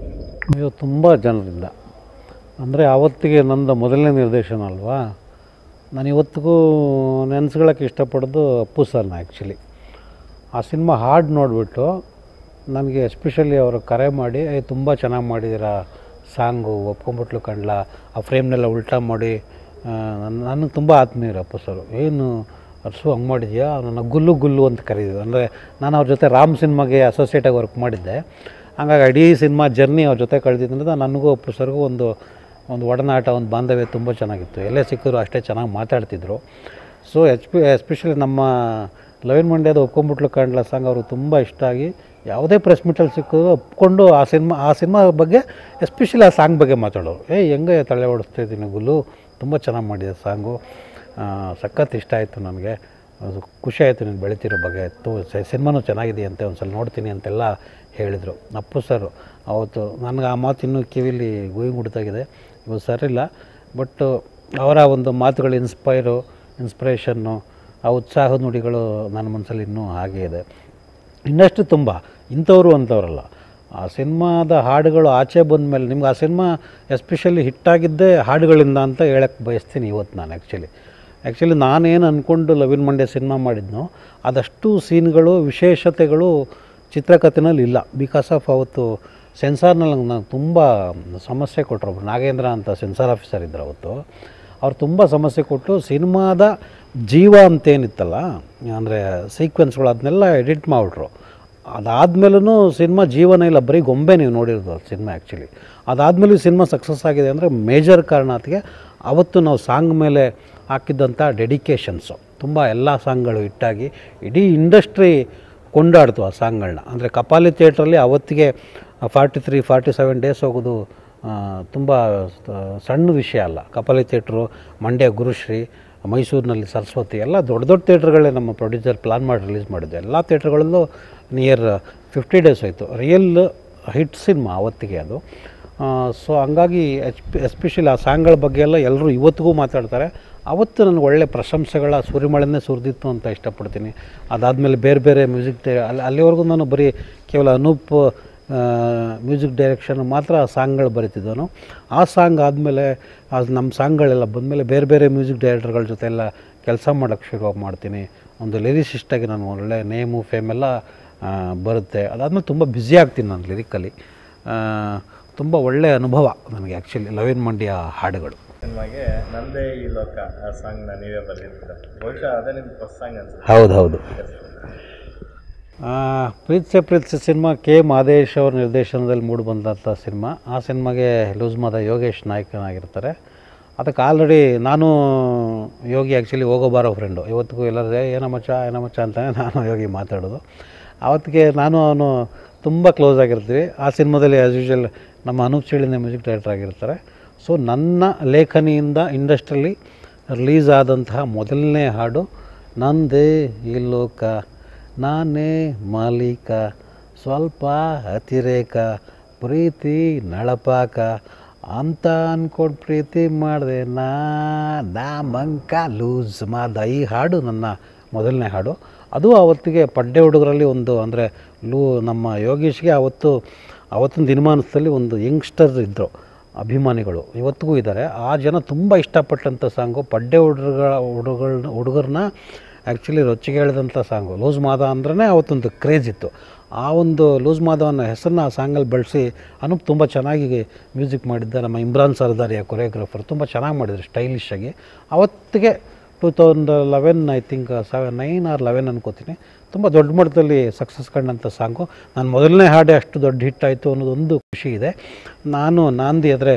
ಇದು ತುಂಬ ಜನರಿಂದ ಅಂದರೆ ಆವತ್ತಿಗೆ ನಂದು ಮೊದಲನೇ ನಿರ್ದೇಶನ ಅಲ್ವಾ ನಾನು ಇವತ್ತಿಗೂ ನೆನೆಸ್ಕೊಳ್ಳೋಕೆ ಇಷ್ಟಪಡೋದು ಅಪ್ಪು ಸರ್ನ ಆ್ಯಕ್ಚುಲಿ ಆ ಸಿನಿಮಾ ಹಾಡು ನೋಡಿಬಿಟ್ಟು ನನಗೆ ಎಸ್ಪೆಷಲಿ ಅವರು ಕರೆ ಮಾಡಿ ಏ ತುಂಬ ಚೆನ್ನಾಗಿ ಮಾಡಿದ್ದೀರಾ ಸಾಂಗು ಒಪ್ಕೊಂಬಿಟ್ಲು ಕಣ್ಲ ಆ ಫ್ರೇಮ್ನೆಲ್ಲ ಉಲ್ಟಾ ಮಾಡಿ ನನಗೆ ತುಂಬ ಆತ್ಮೀಯರು ಅಪ್ಪು ಸರು ಏನು ಅರ್ಸು ಹಂಗೆ ಮಾಡಿದ್ಯಾ ನನ್ನ ಗುಲ್ಲು ಗುಲ್ಲು ಅಂತ ಕರೀತಿದ್ರು ಅಂದರೆ ನಾನು ಅವ್ರ ಜೊತೆ ರಾಮ್ ಸಿನಿಮಾಗೆ ಅಸೋಸಿಯೇಟಾಗಿ ವರ್ಕ್ ಮಾಡಿದ್ದೆ ಹಂಗಾಗಿ ಇಡೀ ಸಿನಿಮಾ ಜರ್ನಿ ಅವ್ರ ಜೊತೆ ಕಳೆದಿದ್ದರಿಂದ ನನಗೂ ಅಪ್ಪು ಸರ್ಗೂ ಒಂದು ಒಂದು ಒಡನಾಟ ಒಂದು ಬಾಂಧವ್ಯ ತುಂಬ ಚೆನ್ನಾಗಿತ್ತು ಎಲ್ಲೇ ಸಿಕ್ಕಿದ್ರು ಅಷ್ಟೇ ಚೆನ್ನಾಗಿ ಮಾತಾಡ್ತಿದ್ರು ಸೊ ಎಚ್ ಪಿ ಎಸ್ಪೆಷಲಿ ನಮ್ಮ ಲವಿನ್ ಮಂಡ್ಯದ ಒಪ್ಕೊಂಬಿಟ್ಲು ಕಾಣ್ಲ ಸಾಂಗ್ ಅವರು ತುಂಬ ಇಷ್ಟ ಆಗಿ ಯಾವುದೇ ಪ್ರೆಸ್ ಮೀಟಲ್ಲಿ ಸಿಕ್ಕಿದ್ರು ಒಪ್ಕೊಂಡು ಆ ಸಿನಿಮಾ ಆ ಸಿನಿಮಾ ಬಗ್ಗೆ ಎಸ್ಪೆಷಲಿ ಆ ಸಾಂಗ್ ಬಗ್ಗೆ ಮಾತಾಡೋರು ಏ ಹೆಂಗೆ ತಲೆ ಓಡಿಸ್ತಾ ಇದ್ದೀನಿ ಗುಲ್ಲು ತುಂಬ ಚೆನ್ನಾಗಿ ಮಾಡಿದೆ ಸಾಂಗು ಸಖತ್ ಇಷ್ಟ ಆಯಿತು ನನಗೆ ಅದು ಖುಷಿ ಆಯಿತು ನೀನು ಬೆಳಿತಿರೋ ಬಗ್ಗೆ ತು ಸಿನಿಮಾನೂ ಚೆನ್ನಾಗಿದೆಯಂತೆ ಒಂದು ಸಲ ನೋಡ್ತೀನಿ ಅಂತೆಲ್ಲ ಹೇಳಿದರು ಅಪ್ಪು ಸರ್ ಅವತ್ತು ನನಗೆ ಆ ಮಾತು ಇನ್ನೂ ಕಿವಿಲಿ ಗೋಯಿಂಗ್ ಹುಡ್ತಾಗಿದೆ ಇವತ್ತು ಸರಿಲ್ಲ ಬಟ್ ಅವರ ಒಂದು ಮಾತುಗಳು ಇನ್ಸ್ಪೈರು ಇನ್ಸ್ಪಿರೇಷನ್ನು ಆ ಉತ್ಸಾಹದ ನುಡಿಗಳು ನನ್ನ ಮನಸ್ಸಲ್ಲಿ ಇನ್ನೂ ಹಾಗೇ ಇದೆ ಇನ್ನಷ್ಟು ತುಂಬ ಇಂಥವ್ರು ಅಂಥವ್ರಲ್ಲ ಆ ಸಿನಿಮಾದ ಹಾಡುಗಳು ಆಚೆ ಬಂದ ಮೇಲೆ ನಿಮ್ಗೆ ಆ ಸಿನಿಮಾ ಎಸ್ಪೆಷಲಿ ಹಿಟ್ಟಾಗಿದ್ದೇ ಹಾಡುಗಳಿಂದ ಅಂತ ಹೇಳಕ್ಕೆ ಬಯಸ್ತೀನಿ ಇವತ್ತು ನಾನು ಆ್ಯಕ್ಚುಲಿ ಆ್ಯಕ್ಚುಲಿ ನಾನೇನು ಅಂದ್ಕೊಂಡು ಲವಿನ್ ಮಂಡ್ಯ ಸಿನಿಮಾ ಮಾಡಿದ್ನೋ ಅದಷ್ಟು ಸೀನ್ಗಳು ವಿಶೇಷತೆಗಳು ಚಿತ್ರಕಥೆನಲ್ಲಿ ಇಲ್ಲ ಬಿಕಾಸ್ ಆಫ್ ಅವತ್ತು ಸೆನ್ಸಾರ್ನಲ್ಲಿ ನಂಗೆ ತುಂಬ ಸಮಸ್ಯೆ ಕೊಟ್ಟರು ಒಬ್ರು ನಾಗೇಂದ್ರ ಅಂತ ಸೆನ್ಸಾರ್ ಆಫೀಸರ್ ಇದ್ದರು ಅವತ್ತು ಅವ್ರು ತುಂಬ ಸಮಸ್ಯೆ ಕೊಟ್ಟು ಸಿನಿಮಾದ ಜೀವ ಅಂತೇನಿತ್ತಲ್ಲ ಅಂದರೆ ಸೀಕ್ವೆನ್ಸ್ಗಳು ಅದನ್ನೆಲ್ಲ ಎಡಿಟ್ ಮಾಡಿಬಿಟ್ರು ಅದಾದಮೇಲೂ ಸಿನಿಮಾ ಜೀವನ ಇಲ್ಲ ಬರೀ ಗೊಂಬೆ ನೀವು ನೋಡಿರೋದು ಅದು ಸಿನಿಮಾ ಆ್ಯಕ್ಚುಲಿ ಅದಾದಮೇಲೂ ಸಿನಿಮಾ ಸಕ್ಸಸ್ ಆಗಿದೆ ಅಂದರೆ ಮೇಜರ್ ಕಾರಣ ಅದಕ್ಕೆ ಅವತ್ತು ನಾವು ಸಾಂಗ್ ಮೇಲೆ ಹಾಕಿದ್ದಂಥ ಡೆಡಿಕೇಶನ್ಸು ತುಂಬ ಎಲ್ಲ ಸಾಂಗ್ಗಳು ಹಿಟ್ಟಾಗಿ ಇಡೀ ಇಂಡಸ್ಟ್ರಿ ಕೊಂಡಾಡ್ತು ಆ ಸಾಂಗ್ಗಳನ್ನ ಅಂದರೆ ಕಪಾಲಿ ಥಿಯೇಟ್ರಲ್ಲಿ ಅವತ್ತಿಗೆ forty three forty seven days ಹೋಗೋದು ತುಂಬ ಸಣ್ಣ ವಿಷಯ ಅಲ್ಲ ಕಪಾಲಿ ಥಿಯೇಟ್ರು ಮಂಡ್ಯ ಗುರುಶ್ರೀ ಮೈಸೂರಿನಲ್ಲಿ ಸರಸ್ವತಿ ಎಲ್ಲ ದೊಡ್ಡ ದೊಡ್ಡ ಥಿಯೇಟ್ರ್ಗಳೇ ನಮ್ಮ ಪ್ರೊಡ್ಯೂಸರ್ ಪ್ಲಾನ್ ಮಾಡಿ ರಿಲೀಸ್ ಮಾಡಿದ್ದೆ ಎಲ್ಲ ಥಿಯೇಟ್ರ್ಗಳಲ್ಲೂ ನಿಯರ್ ಫಿಫ್ಟಿ ಡೇಸ್ ಆಯಿತು ರಿಯಲ್ ಹಿಟ್ ಸಿನಿಮಾ ಅವತ್ತಿಗೆ ಅದು ಸೊ ಹಂಗಾಗಿ ಎಚ್ ಎಸ್ಪೆಷಲಿ ಆ ಸಾಂಗ್ಗಳ ಬಗ್ಗೆ ಎಲ್ಲ ಎಲ್ಲರೂ ಇವತ್ತಿಗೂ ಮಾತಾಡ್ತಾರೆ ಅವತ್ತು ನನಗೆ ಒಳ್ಳೆ ಪ್ರಶಂಸೆಗಳ ಸುರಿಮಳೆನೇ ಸುರಿದಿತ್ತು ಅಂತ ಇಷ್ಟಪಡ್ತೀನಿ ಅದಾದಮೇಲೆ ಬೇರೆ ಬೇರೆ ಮ್ಯೂಸಿಕ್ ಡೈ ಅಲ್ಲಿ ಅಲ್ಲಿವರೆಗೂ ನಾನು ಬರೀ ಕೇವಲ ಅನೂಪ್ ಮ್ಯೂಸಿಕ್ ಡೈರೆಕ್ಷನ್ ಮಾತ್ರ ಸಾಂಗ್ಗಳು ಬರಿತಿದ್ದವನು ಆ ಸಾಂಗ್ ಆದಮೇಲೆ ಅದು ನಮ್ಮ ಸಾಂಗ್ಗಳೆಲ್ಲ ಬಂದಮೇಲೆ ಬೇರೆ ಬೇರೆ ಮ್ಯೂಸಿಕ್ ಡೈರೆಕ್ಟರ್ಗಳ ಜೊತೆ ಎಲ್ಲ ಕೆಲಸ ಮಾಡೋಕ್ಕೆ ಶುರು ಮಾಡ್ತೀನಿ ಒಂದು ಲಿರಿಸಿಸ್ಟಾಗಿ ನಾನು ಒಳ್ಳೆ ನೇಮು ಫೇಮ್ ಎಲ್ಲ ಆ, ಬರುತ್ತೆ ಅದಾದಮೇಲೆ ತುಂಬ ಬ್ಯುಸಿ ಆಗ್ತೀನಿ ನಾನು ಲಿರಿಕಲ್ಲಿ ತುಂಬ ಒಳ್ಳೆಯ ಅನುಭವ ನನಗೆ ಆ್ಯಕ್ಚುಲಿ ಲವಿನ್ ಮಂಡ್ಯ ಹಾಡುಗಳು ಸಿನಿಮಾಗೆ ನಂದೇ ಈ ಲೋಕ ಆ ಸಾಂಗ್ನ ನೀವೇ ಬರೆದಿರ್ತೀರ ಬಹುಶಃ ಅದೇ ನಿಮ್ಮ ಫಸ್ಟ್ ಸಾಂಗ್ ಅನ್ಸುತ್ತೆ ಹೌದು ಹೌದು ಪ್ರೀತ್ಸೆ ಪ್ರೀತ್ಸೆ ಸಿನಿಮಾ ಕೆ ಮಾದೇಶ್ ಅವ್ರ ನಿರ್ದೇಶನದಲ್ಲಿ ಮೂಡಿ ಬಂದಂಥ ಸಿನಿಮಾ ಆ ಸಿನಿಮಾಗೆ ಲೂಸ್ ಮಾದ ಯೋಗೇಶ್ ನಾಯಕನಾಗಿರ್ತಾರೆ ಅದಕ್ಕೆ ಆಲ್ರೆಡಿ ನಾನು ಯೋಗಿ ಆ್ಯಕ್ಚುಲಿ ಹೋಗೋ ಬಾರೋ ಫ್ರೆಂಡು ಇವತ್ತಿಗೂ ಎಲ್ಲರೂ "ಏ, ಏನೋ ಮಚ್ಚ ಏನೋ ಮಚ್ಚ ಅಂತಾನೆ ನಾನು ಯೋಗಿ ಮಾತಾಡೋದು ಆವತ್ತಿಗೆ ನಾನು ಅವನು ತುಂಬ ಕ್ಲೋಸ್ ಆಗಿರ್ತೀವಿ ಆ ಸಿನಿಮಾದಲ್ಲಿ ಆ್ಯಸ್ ಯೂಶಲ್ ನಮ್ಮ ಅನೂಪ್ ಚೇಳಿನ ಮ್ಯೂಸಿಕ್ ಡೈರೆಕ್ಟರ್ ಆಗಿರ್ತಾರೆ ಸೊ ನನ್ನ ಲೇಖನಿಯಿಂದ ಇಂಡಸ್ಟ್ರಿಯಲ್ಲಿ ರಿಲೀಸ್ ಆದಂತಹ ಮೊದಲನೇ ಹಾಡು ನಂದೇ ಈ ಲೋಕ ನಾನೇ ಮಾಲೀಕ ಸ್ವಲ್ಪ ಅತಿರೇಕ ಪ್ರೀತಿ ನಳಪಾಕ ಅಂತ ಅಂದ್ಕೊಂಡು ಪ್ರೀತಿ ಮಾಡಿದೆ ನಾ ನಾ ಮಂಕ ಲೂಸ್ ಮಾದ ಈ ಹಾಡು ನನ್ನ ಮೊದಲನೇ ಹಾಡು ಅದು ಆವತ್ತಿಗೆ ಪಡ್ಡೆ ಹುಡುಗರಲ್ಲಿ ಒಂದು ಅಂದರೆ ಲೂ ನಮ್ಮ ಯೋಗೀಶ್ಗೆ ಆವತ್ತು ಆವತ್ತಿನ ದಿನಮಾನದಲ್ಲಿ ಒಂದು ಯಂಗ್ಸ್ಟರ್ ಇದ್ದರು ಅಭಿಮಾನಿಗಳು ಇವತ್ತಿಗೂ ಇದ್ದಾರೆ ಆ ಜನ ತುಂಬ ಇಷ್ಟಪಟ್ಟಂಥ ಸಾಂಗು ಪಡ್ಡೆ ಹುಡುಗರ ಹುಡುಗರ ಹುಡುಗರನ್ನ ಆ್ಯಕ್ಚುಲಿ ರೊಚ್ಚಿಗೆ ಹೇಳಿದಂಥ ಸಾಂಗು ಲೂಸ್ ಮಾದ ಅಂದ್ರೆ ಅವತ್ತೊಂದು ಕ್ರೇಜ್ ಇತ್ತು ಆ ಒಂದು ಲೂಸ್ ಮಾದ ಅನ್ನೋ ಹೆಸರನ್ನ ಆ ಸಾಂಗಲ್ಲಿ ಬಳಸಿ ಅನೂಪ್ ತುಂಬ ಚೆನ್ನಾಗಿ ಮ್ಯೂಸಿಕ್ ಮಾಡಿದ್ದ ನಮ್ಮ ಇಮ್ರಾನ್ ಸರ್ದಾರಿಯ ಕೊರಿಯೋಗ್ರಾಫರ್ ತುಂಬ ಚೆನ್ನಾಗಿ ಮಾಡಿದ್ರು ಸ್ಟೈಲಿಶ್ ಆಗಿ ಅವತ್ತಿಗೆ two thousand eleven I think seven nine or eleven ಅನ್ಕೋತೀನಿ ತುಂಬ ದೊಡ್ಡ ಮಟ್ಟದಲ್ಲಿ ಸಕ್ಸಸ್ ಕಂಡಂಥ ಸಾಂಗು ನಾನು ಮೊದಲನೇ ಹಾಡೇ ಅಷ್ಟು ದೊಡ್ಡ ಹಿಟ್ ಆಯಿತು ಅನ್ನೋದೊಂದು ಖುಷಿ ಇದೆ ನಾನು ನಾಂದಿ ಅಂದರೆ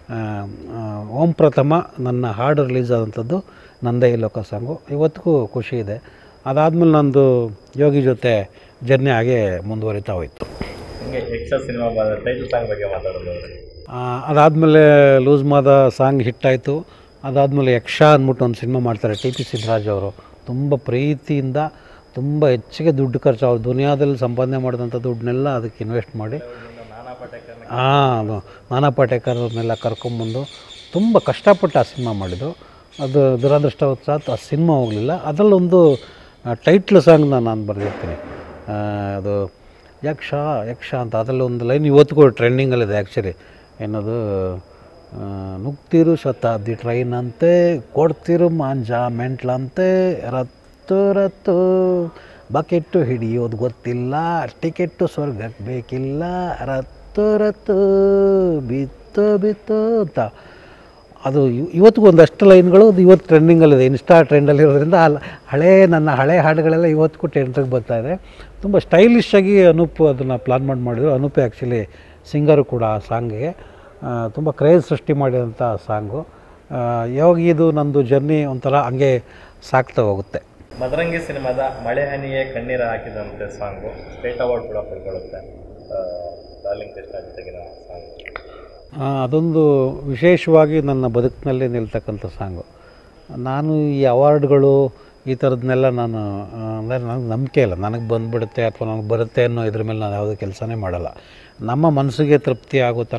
ಓಂ ಪ್ರಥಮ ನನ್ನ ಹಾಡು ರಿಲೀಸ್ ಆದಂಥದ್ದು ನಂದೇ ಈ ಲೋಕ ಸಾಂಗು ಇವತ್ತಿಗೂ ಖುಷಿ ಇದೆ ಅದಾದಮೇಲೆ ನಂದು ಯೋಗಿ ಜೊತೆ ಜರ್ನಿ ಹಾಗೆ ಮುಂದುವರಿತಾ ಹೋಯಿತು ಹಿಂಗೆ ಯಕ್ಷ ಸಿನಿಮಾ ಬಂದ ಟೈಟಲ್ ಸಾಂಗ್ ಬಗ್ಗೆ ಮಾತಾಡೋದು ಅದಾದಮೇಲೆ ಲೂಸ್ ಮಾದ ಸಾಂಗ್ ಹಿಟ್ಟಾಯಿತು ಅದಾದಮೇಲೆ ಯಕ್ಷ ಅಂದ್ಬಿಟ್ಟು ಒಂದು ಸಿನಿಮಾ ಮಾಡ್ತಾರೆ ಟಿ ಪಿ ಸಿದ್ದರಾಜ್ ಅವರು ತುಂಬ ಪ್ರೀತಿಯಿಂದ ತುಂಬ ಹೆಚ್ಚಿಗೆ ದುಡ್ಡು ಖರ್ಚು ಅವ್ರು ದುನಿಯಾದಲ್ಲಿ ಸಂಪಾದನೆ ಮಾಡಿದಂಥ ದುಡ್ಡನ್ನೆಲ್ಲ ಅದಕ್ಕೆ ಇನ್ವೆಸ್ಟ್ ಮಾಡಿ ನಾನಾ ಪಾಟೇಕರ್ನ ಹಾಂ ನಾನಾ ಪಾಟೇಕರ್ ಅವ್ರನ್ನೆಲ್ಲ ಕರ್ಕೊಂಬಂದು ತುಂಬ ಕಷ್ಟಪಟ್ಟು ಆ ಸಿನಿಮಾ ಮಾಡಿದ್ದು ಅದು ದುರದೃಷ್ಟವಶಾತ್ ಆ ಸಿನಿಮಾ ಹೋಗಲಿಲ್ಲ ಅದರಲ್ಲೊಂದು ಟೈಟ್ಲ್ ಸಾಂಗ್ನ ನಾನು ಬರೆದಿರ್ತೀನಿ ಆ, ಅದು ಯಕ್ಷ ಯಕ್ಷ ಅಂತ ಅದರಲ್ಲಿ ಒಂದು ಲೈನ್ ಇವತ್ತಿಗೂ ಟ್ರೆಂಡಿಂಗಲ್ಲಿದೆ ಆ್ಯಕ್ಚುಲಿ ಏನದು ಆ, ನುಗ್ತಿರು ಶತಾಬ್ದಿ ಟ್ರೈನ್ ಅಂತೆ ಕೊಡ್ತಿರು ಮಾಂಜ ಮೆಂಟ್ಲಂತೆ ರತ್ತು ರತ್ತು ಬಕೆಟ್ಟು ಹಿಡಿಯೋದು ಗೊತ್ತಿಲ್ಲ ಟಿಕೆಟ್ಟು ಸ್ವರ್ಗಕ್ಕೆ ಬೇಕಿಲ್ಲ ರತ್ತು ರತ್ತು ಬಿತ್ತು ಬಿತ್ತು ಅಂತ ಅದು ಇವ್- ಇವತ್ತಿಗೂ ಒಂದಷ್ಟು ಲೈನ್ಗಳು ಅದು ಇವತ್ತು ಟ್ರೆಂಡಿಂಗಲ್ಲಿದೆ ಇನ್ಸ್ಟಾ ಟ್ರೆಂಡಲ್ಲಿರೋದ್ರಿಂದ ಅಲ್ಲಿ ಹಳೇ ನನ್ನ ಹಳೆ ಹಾಡುಗಳೆಲ್ಲ ಇವತ್ತಿಗೂ ಟ್ರೆಂಡಿಗೆ ಬರ್ತಾ ಇದೆ ತುಂಬ ಸ್ಟೈಲಿಶ್ ಆಗಿ ಅನೂಪ್ ಅದನ್ನು ಪ್ಲಾನ್ ಮಾಡಿ ಮಾಡಿದ್ರು ಅನೂಪೇ ಆ್ಯಕ್ಚುಲಿ ಸಿಂಗರು ಕೂಡ ಆ ಸಾಂಗಿಗೆ ತುಂಬ ಕ್ರೇಜ್ ಸೃಷ್ಟಿ ಮಾಡಿದಂಥ ಸಾಂಗು ಯಾವಾಗ ಇದು ನಂದು ಜರ್ನಿ ಒಂಥರ ಹಂಗೆ ಸಾಕ್ತಾ ಹೋಗುತ್ತೆ ಮದರಂಗಿ ಸಿನಿಮಾದ ಮಳೆ ಹನಿಯೇ ಕಣ್ಣೀರ ಹಾಕಿದಂತೆ ಸಾಂಗು ಸ್ಟೇಟ್ ಅವಾರ್ಡ್ ಕೂಡ ಪಡ್ಕೊಳ್ಳುತ್ತೆ ಡಾರ್ಲಿಂಗ್ ಕೃಷ್ಣ ಜೊತೆಗಿನ ಸಾಂಗ್ ಆ, ಅದೊಂದು ವಿಶೇಷವಾಗಿ ನನ್ನ ಬದುಕಿನಲ್ಲಿ ನಿಲ್ತಕ್ಕಂಥ ಸಾಂಗು ನಾನು ಈ ಅವಾರ್ಡ್ಗಳು ಈ ಥರದನ್ನೆಲ್ಲ ನಾನು ಅಂದರೆ ನನಗೆ ನಂಬಿಕೆ ಇಲ್ಲ ನನಗೆ ಬಂದುಬಿಡುತ್ತೆ ಅಥವಾ ನನಗೆ ಬರುತ್ತೆ ಅನ್ನೋ ಇದ್ರ ಮೇಲೆ ನಾನು ಯಾವುದೇ ಕೆಲಸನೇ ಮಾಡಲ್ಲ ನಮ್ಮ ಮನಸ್ಸಿಗೆ ತೃಪ್ತಿ ಆಗೋ ಥರ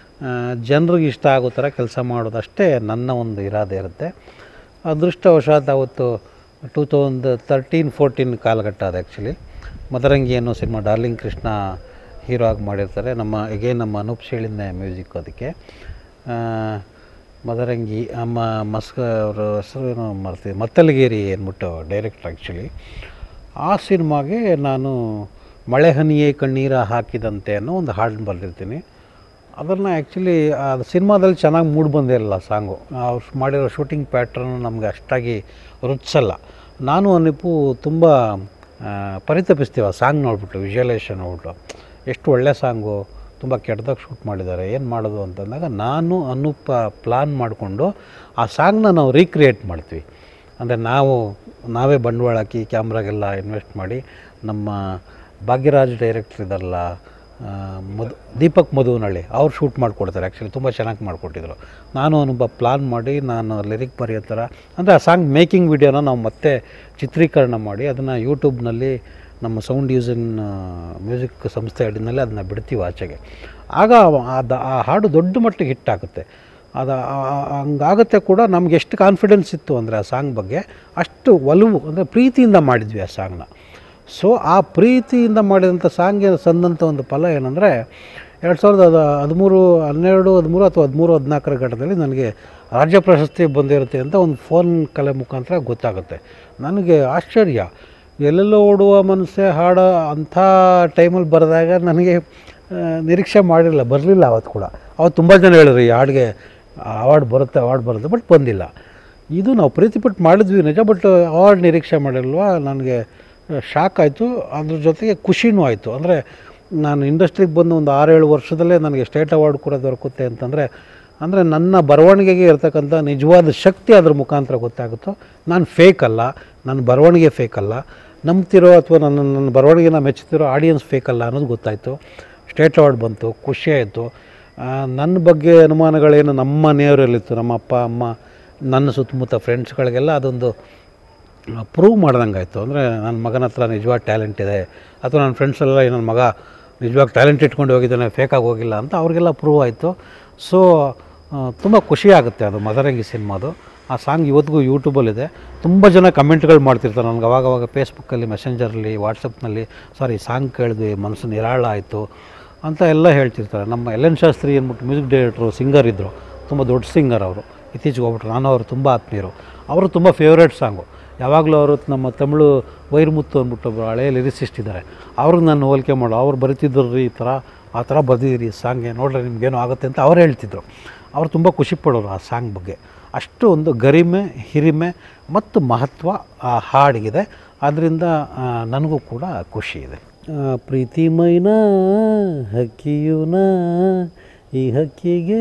ಜನರಿಗೆ ಇಷ್ಟ ಆಗೋ ಥರ ಕೆಲಸ ಮಾಡೋದಷ್ಟೇ ನನ್ನ ಒಂದು ಇರಾದೆ ಇರುತ್ತೆ ಅದೃಷ್ಟವಶಾತ್ ಅವತ್ತು ಟೂ ತೌಸಂಡ್ ತರ್ಟೀನ್ ಫೋರ್ಟೀನ್ ಕಾಲಘಟ್ಟ ಅದು ಆ್ಯಕ್ಚುಲಿ ಮದರಂಗಿ ಅನ್ನೋ ಸಿನಿಮಾ ಡಾರ್ಲಿಂಗ್ ಕೃಷ್ಣ ಹೀರೋ ಆಗಿ ಮಾಡಿರ್ತಾರೆ ನಮ್ಮ ಎಗೇನ್ ನಮ್ಮ ಅನೂಪ್ ಶೇಳಿನ ಮ್ಯೂಸಿಕ್ ಅದಕ್ಕೆ ಆ, ಮದರಂಗಿ ಅಮ್ಮ ಮಸ್ಕ ಅವರ ಹೆಸರು ಏನೋ ಮರ್ತೀವಿ ಮತ್ತಲಗೇರಿ ಅಂದ್ಬಿಟ್ಟು ಡೈರೆಕ್ಟರ್ ಆ್ಯಕ್ಚುಲಿ ಆ ಸಿನಿಮಾಗೆ ನಾನು ಮಳೆ ಹನಿಯೇ ಕಣ್ಣೀರ ಹಾಕಿದಂತೆ ಅನ್ನೋ ಒಂದು ಹಾಡನ್ನ ಬರೆದಿರ್ತೀನಿ ಅದನ್ನು ಆ್ಯಕ್ಚುಲಿ ಆ ಸಿನಿಮಾದಲ್ಲಿ ಚೆನ್ನಾಗಿ ಮೂಡ್ ಬಂದಿರಲ್ಲ ಸಾಂಗು ಅವ್ರು ಮಾಡಿರೋ ಶೂಟಿಂಗ್ ಪ್ಯಾಟ್ರನ್ ನಮಗೆ ಅಷ್ಟಾಗಿ ರುಚಿಸಲ್ಲ ನಾನು ಅನಿಪು ತುಂಬ ಆ, ಪರಿತಪಿಸ್ತೀವಿ ಆ ಸಾಂಗ್ ನೋಡ್ಬಿಟ್ಟು ವಿಜುವಲೈಸೇಷನ್ ನೋಡ್ಬಿಟ್ಟು ಎಷ್ಟು ಒಳ್ಳೆ ಸಾಂಗು ತುಂಬ ಕೆಟ್ಟದಾಗ ಶೂಟ್ ಮಾಡಿದ್ದಾರೆ ಏನು ಮಾಡೋದು ಅಂತಂದಾಗ ನಾನು ಅನೂಪ ಪ್ಲಾನ್ ಮಾಡಿಕೊಂಡು ಆ ಸಾಂಗ್ನ ನಾವು ರೀಕ್ರಿಯೇಟ್ ಮಾಡ್ತೀವಿ ಅಂದರೆ ನಾವು ನಾವೇ ಬಂಡವಾಳ ಹಾಕಿ ಕ್ಯಾಮ್ರಾಗೆಲ್ಲ ಇನ್ವೆಸ್ಟ್ ಮಾಡಿ ನಮ್ಮ ಭಾಗ್ಯರಾಜ್ ಡೈರೆಕ್ಟರ್ ಇದಾರಲ್ಲ ಆ, ಮಧು ದೀಪಕ್ ಮಧುನಹಳ್ಳಿ ಅವ್ರು ಶೂಟ್ ಮಾಡಿಕೊಡ್ತಾರೆ ಆ್ಯಕ್ಚುಲಿ ತುಂಬ ಚೆನ್ನಾಗಿ ಮಾಡಿಕೊಟ್ಟಿದ್ರು ನಾನು ಅನುಭವ ಪ್ಲಾನ್ ಮಾಡಿ ನಾನು ಲಿರಿಕ್ ಬರೆಯೋ ಥರ ಅಂದರೆ ಆ ಸಾಂಗ್ ಮೇಕಿಂಗ್ ವಿಡಿಯೋನ ನಾವು ಮತ್ತೆ ಚಿತ್ರೀಕರಣ ಮಾಡಿ ಅದನ್ನು ಯೂಟ್ಯೂಬ್ನಲ್ಲಿ ನಮ್ಮ ಸೌಂಡ್ ಯೂಸ್ ಇನ್ ಮ್ಯೂಸಿಕ್ ಸಂಸ್ಥೆ ಅಡಿನಲ್ಲಿ ಅದನ್ನು ಬಿಡ್ತೀವಿ ಆಚೆಗೆ ಆಗ ಅದು ಆ ಹಾಡು ದೊಡ್ಡ ಮಟ್ಟಿಗೆ ಹಿಟ್ ಆಗುತ್ತೆ ಅದು ಆ- ಆ- ಹಂಗಾಗುತ್ತೆ ಕೂಡ ನಮ್ಗೆ ಎಷ್ಟು ಕಾನ್ಫಿಡೆನ್ಸ್ ಇತ್ತು ಅಂದರೆ ಆ ಸಾಂಗ್ ಬಗ್ಗೆ ಅಷ್ಟು ಒಲವು ಅಂದರೆ ಪ್ರೀತಿಯಿಂದ ಮಾಡಿದ್ವಿ ಆ ಸಾಂಗ್ನ ಸೊ ಆ ಪ್ರೀತಿಯಿಂದ ಮಾಡಿದಂಥ ಸಾಂಗ್ಗೆ ಸಂದಂಥ ಒಂದು ಫಲ ಏನಂದರೆ ಎರಡು ಸಾವಿರದ ಹದ ಹದಿಮೂರು ಹನ್ನೆರಡು ಹದಿಮೂರು ಅಥವಾ ಹದಿಮೂರು ಹದಿನಾಲ್ಕರ ಘಟ್ಟದಲ್ಲಿ ನನಗೆ ರಾಜ್ಯ ಪ್ರಶಸ್ತಿ ಬಂದಿರುತ್ತೆ ಅಂತ ಒಂದು ಫೋನ್ ಕಲೆ ಮುಖಾಂತರ ಗೊತ್ತಾಗುತ್ತೆ ನನಗೆ ಆಶ್ಚರ್ಯ ಎಲ್ಲೆಲ್ಲೋ ಓಡುವ ಮನಸ್ಸೆ ಹಾಡೋ ಅಂಥ ಟೈಮಲ್ಲಿ ಬರೆದಾಗ ನನಗೆ ಆ, ನಿರೀಕ್ಷೆ ಮಾಡಿರಲಿಲ್ಲ ಬರಲಿಲ್ಲ ಅವತ್ತು ಕೂಡ ಅವತ್ತು ತುಂಬ ಜನ ಹೇಳಿದ್ರು ಈ ಹಾಡಿಗೆ ಅವಾರ್ಡ್ ಬರುತ್ತೆ ಅವಾರ್ಡ್ ಬರುತ್ತೆ ಬಟ್ ಬಂದಿಲ್ಲ ಇದು ನಾವು ಪ್ರೀತಿಪಟ್ಟು ಮಾಡಿದ್ವಿ ನಿಜ ಬಟ್ ಅವಾರ್ಡ್ ನಿರೀಕ್ಷೆ ಮಾಡಿಲ್ವಾ ನನಗೆ ಶಾಕ್ ಆಯಿತು ಅದ್ರ ಜೊತೆಗೆ ಖುಷಿನೂ ಆಯಿತು ಅಂದರೆ ನಾನು ಇಂಡಸ್ಟ್ರಿಗೆ ಬಂದು ಒಂದು ಆರೇಳು ವರ್ಷದಲ್ಲೇ ನನಗೆ ಸ್ಟೇಟ್ ಅವಾರ್ಡ್ ಕೂಡ ದೊರಕುತ್ತೆ ಅಂತಂದರೆ ಅಂದರೆ ನನ್ನ ಬರವಣಿಗೆಗೆ ಇರ್ತಕ್ಕಂಥ ನಿಜವಾದ ಶಕ್ತಿ ಅದ್ರ ಮುಖಾಂತರ ಗೊತ್ತಾಗುತ್ತೋ ನಾನು ಫೇಕ್ ಅಲ್ಲ ನನ್ನ ಬರವಣಿಗೆ ಫೇಕ್ ಅಲ್ಲ ನಂಬ್ತಿರೋ ಅಥವಾ ನನ್ನ ನನ್ನ ಬರವಣಿಗೆನ ಮೆಚ್ಚುತ್ತಿರೋ ಆಡಿಯನ್ಸ್ ಫೇಕ್ ಅಲ್ಲ ಅನ್ನೋದು ಗೊತ್ತಾಯಿತು ಸ್ಟೇಟ್ ಅವಾರ್ಡ್ ಬಂತು ಖುಷಿ ಆಯಿತು ನನ್ನ ಬಗ್ಗೆ ಅನುಮಾನಗಳೇನು ನಮ್ಮ ಮನೆಯವರಲ್ಲಿತ್ತು ನಮ್ಮ ಅಪ್ಪ ಅಮ್ಮ ನನ್ನ ಸುತ್ತಮುತ್ತ ಫ್ರೆಂಡ್ಸ್ಗಳಿಗೆಲ್ಲ ಅದೊಂದು ಪ್ರೂವ್ ಮಾಡ್ದಂಗೆ ಆಯಿತು ಅಂದರೆ ನನ್ನ ಮಗನ ಹತ್ರ ನಿಜವಾದ ಟ್ಯಾಲೆಂಟ್ ಇದೆ ಅಥವಾ ನನ್ನ ಫ್ರೆಂಡ್ಸ್ ಎಲ್ಲ ನನ್ನ ಮಗ ನಿಜವಾಗಿ ಟ್ಯಾಲೆಂಟ್ ಇಟ್ಕೊಂಡು ಹೋಗಿದ್ದಾನೆ ಫೇಕಾಗಿ ಹೋಗಿಲ್ಲ ಅಂತ ಅವ್ರಿಗೆಲ್ಲ ಪ್ರೂವ್ ಆಯಿತು ಸೊ ತುಂಬ ಖುಷಿ ಆಗುತ್ತೆ ಅದು ಮದರಂಗಿ ಸಿನಿಮಾದು ಆ ಸಾಂಗ್ ಇವತ್ತಿಗೂ ಯೂಟ್ಯೂಬಲ್ಲಿದೆ ತುಂಬ ಜನ ಕಮೆಂಟ್ಗಳು ಮಾಡ್ತಿರ್ತಾರೆ ನನಗೆ ಅವಾಗ ಅವಾಗ ಫೇಸ್ಬುಕ್ಕಲ್ಲಿ ಮೆಸೆಂಜರಲ್ಲಿ ವಾಟ್ಸಪ್ನಲ್ಲಿ ಸಾರಿ ಸಾಂಗ್ ಕೇಳಿದ್ವಿ ಮನಸ್ಸು ನಿರಾಳ ಆಯಿತು ಅಂತ ಎಲ್ಲ ಹೇಳ್ತಿರ್ತಾರೆ ನಮ್ಮ ಎಲ್ ಎನ್ ಶಾಸ್ತ್ರಿ ಅಂದ್ಬಿಟ್ಟು ಮ್ಯೂಸಿಕ್ ಡೈರೆಕ್ಟ್ರು ಸಿಂಗರ್ ಇದ್ದರು ತುಂಬ ದೊಡ್ಡ ಸಿಂಗರ್ ಅವರು ಇತ್ತೀಚೆಗೆ ಹೋಗ್ಬಿಟ್ರು ನಾನು ಅವರು ತುಂಬ ಆತ್ಮೀಯರು ಅವರು ತುಂಬ ಫೇವ್ರೇಟ್ ಸಾಂಗು ಯಾವಾಗಲೂ ಅವರು ನಮ್ಮ ತಮಿಳು ವೈರ್ಮುತ್ತು ಅಂದ್ಬಿಟ್ಟು ಒಬ್ಬರು ಹಳೆಯ ಲಿರಿಸಿಸ್ಟ್ ಇದ್ದಾರೆ ಅವ್ರಿಗೆ ನಾನು ಹೋಲಿಕೆ ಮಾಡೋ ಅವ್ರು ಬರಿತಿದ್ರು ಈ ಥರ ಆ ಥರ ಬರ್ದಿದ್ದೀರಿ ಈ ಸಾಂಗ್ಗೆ ನೋಡ್ರಿ ನಿಮ್ಗೇನೋ ಆಗುತ್ತೆ ಅಂತ ಅವ್ರು ಹೇಳ್ತಿದ್ರು ಅವ್ರು ತುಂಬ ಖುಷಿ ಪಡೋರು ಆ ಸಾಂಗ್ ಬಗ್ಗೆ ಅಷ್ಟು ಒಂದು ಗರಿಮೆ ಹಿರಿಮೆ ಮತ್ತು ಮಹತ್ವ ಆ ಹಾಡಿಗಿದೆ ಆದ್ದರಿಂದ ಆ, ನನಗೂ ಕೂಡ ಖುಷಿ ಇದೆ ಆ, ಪ್ರೀತಿಮೈನ ಹಕ್ಕಿಯೂನ ಈ ಹಕ್ಕಿಗೆ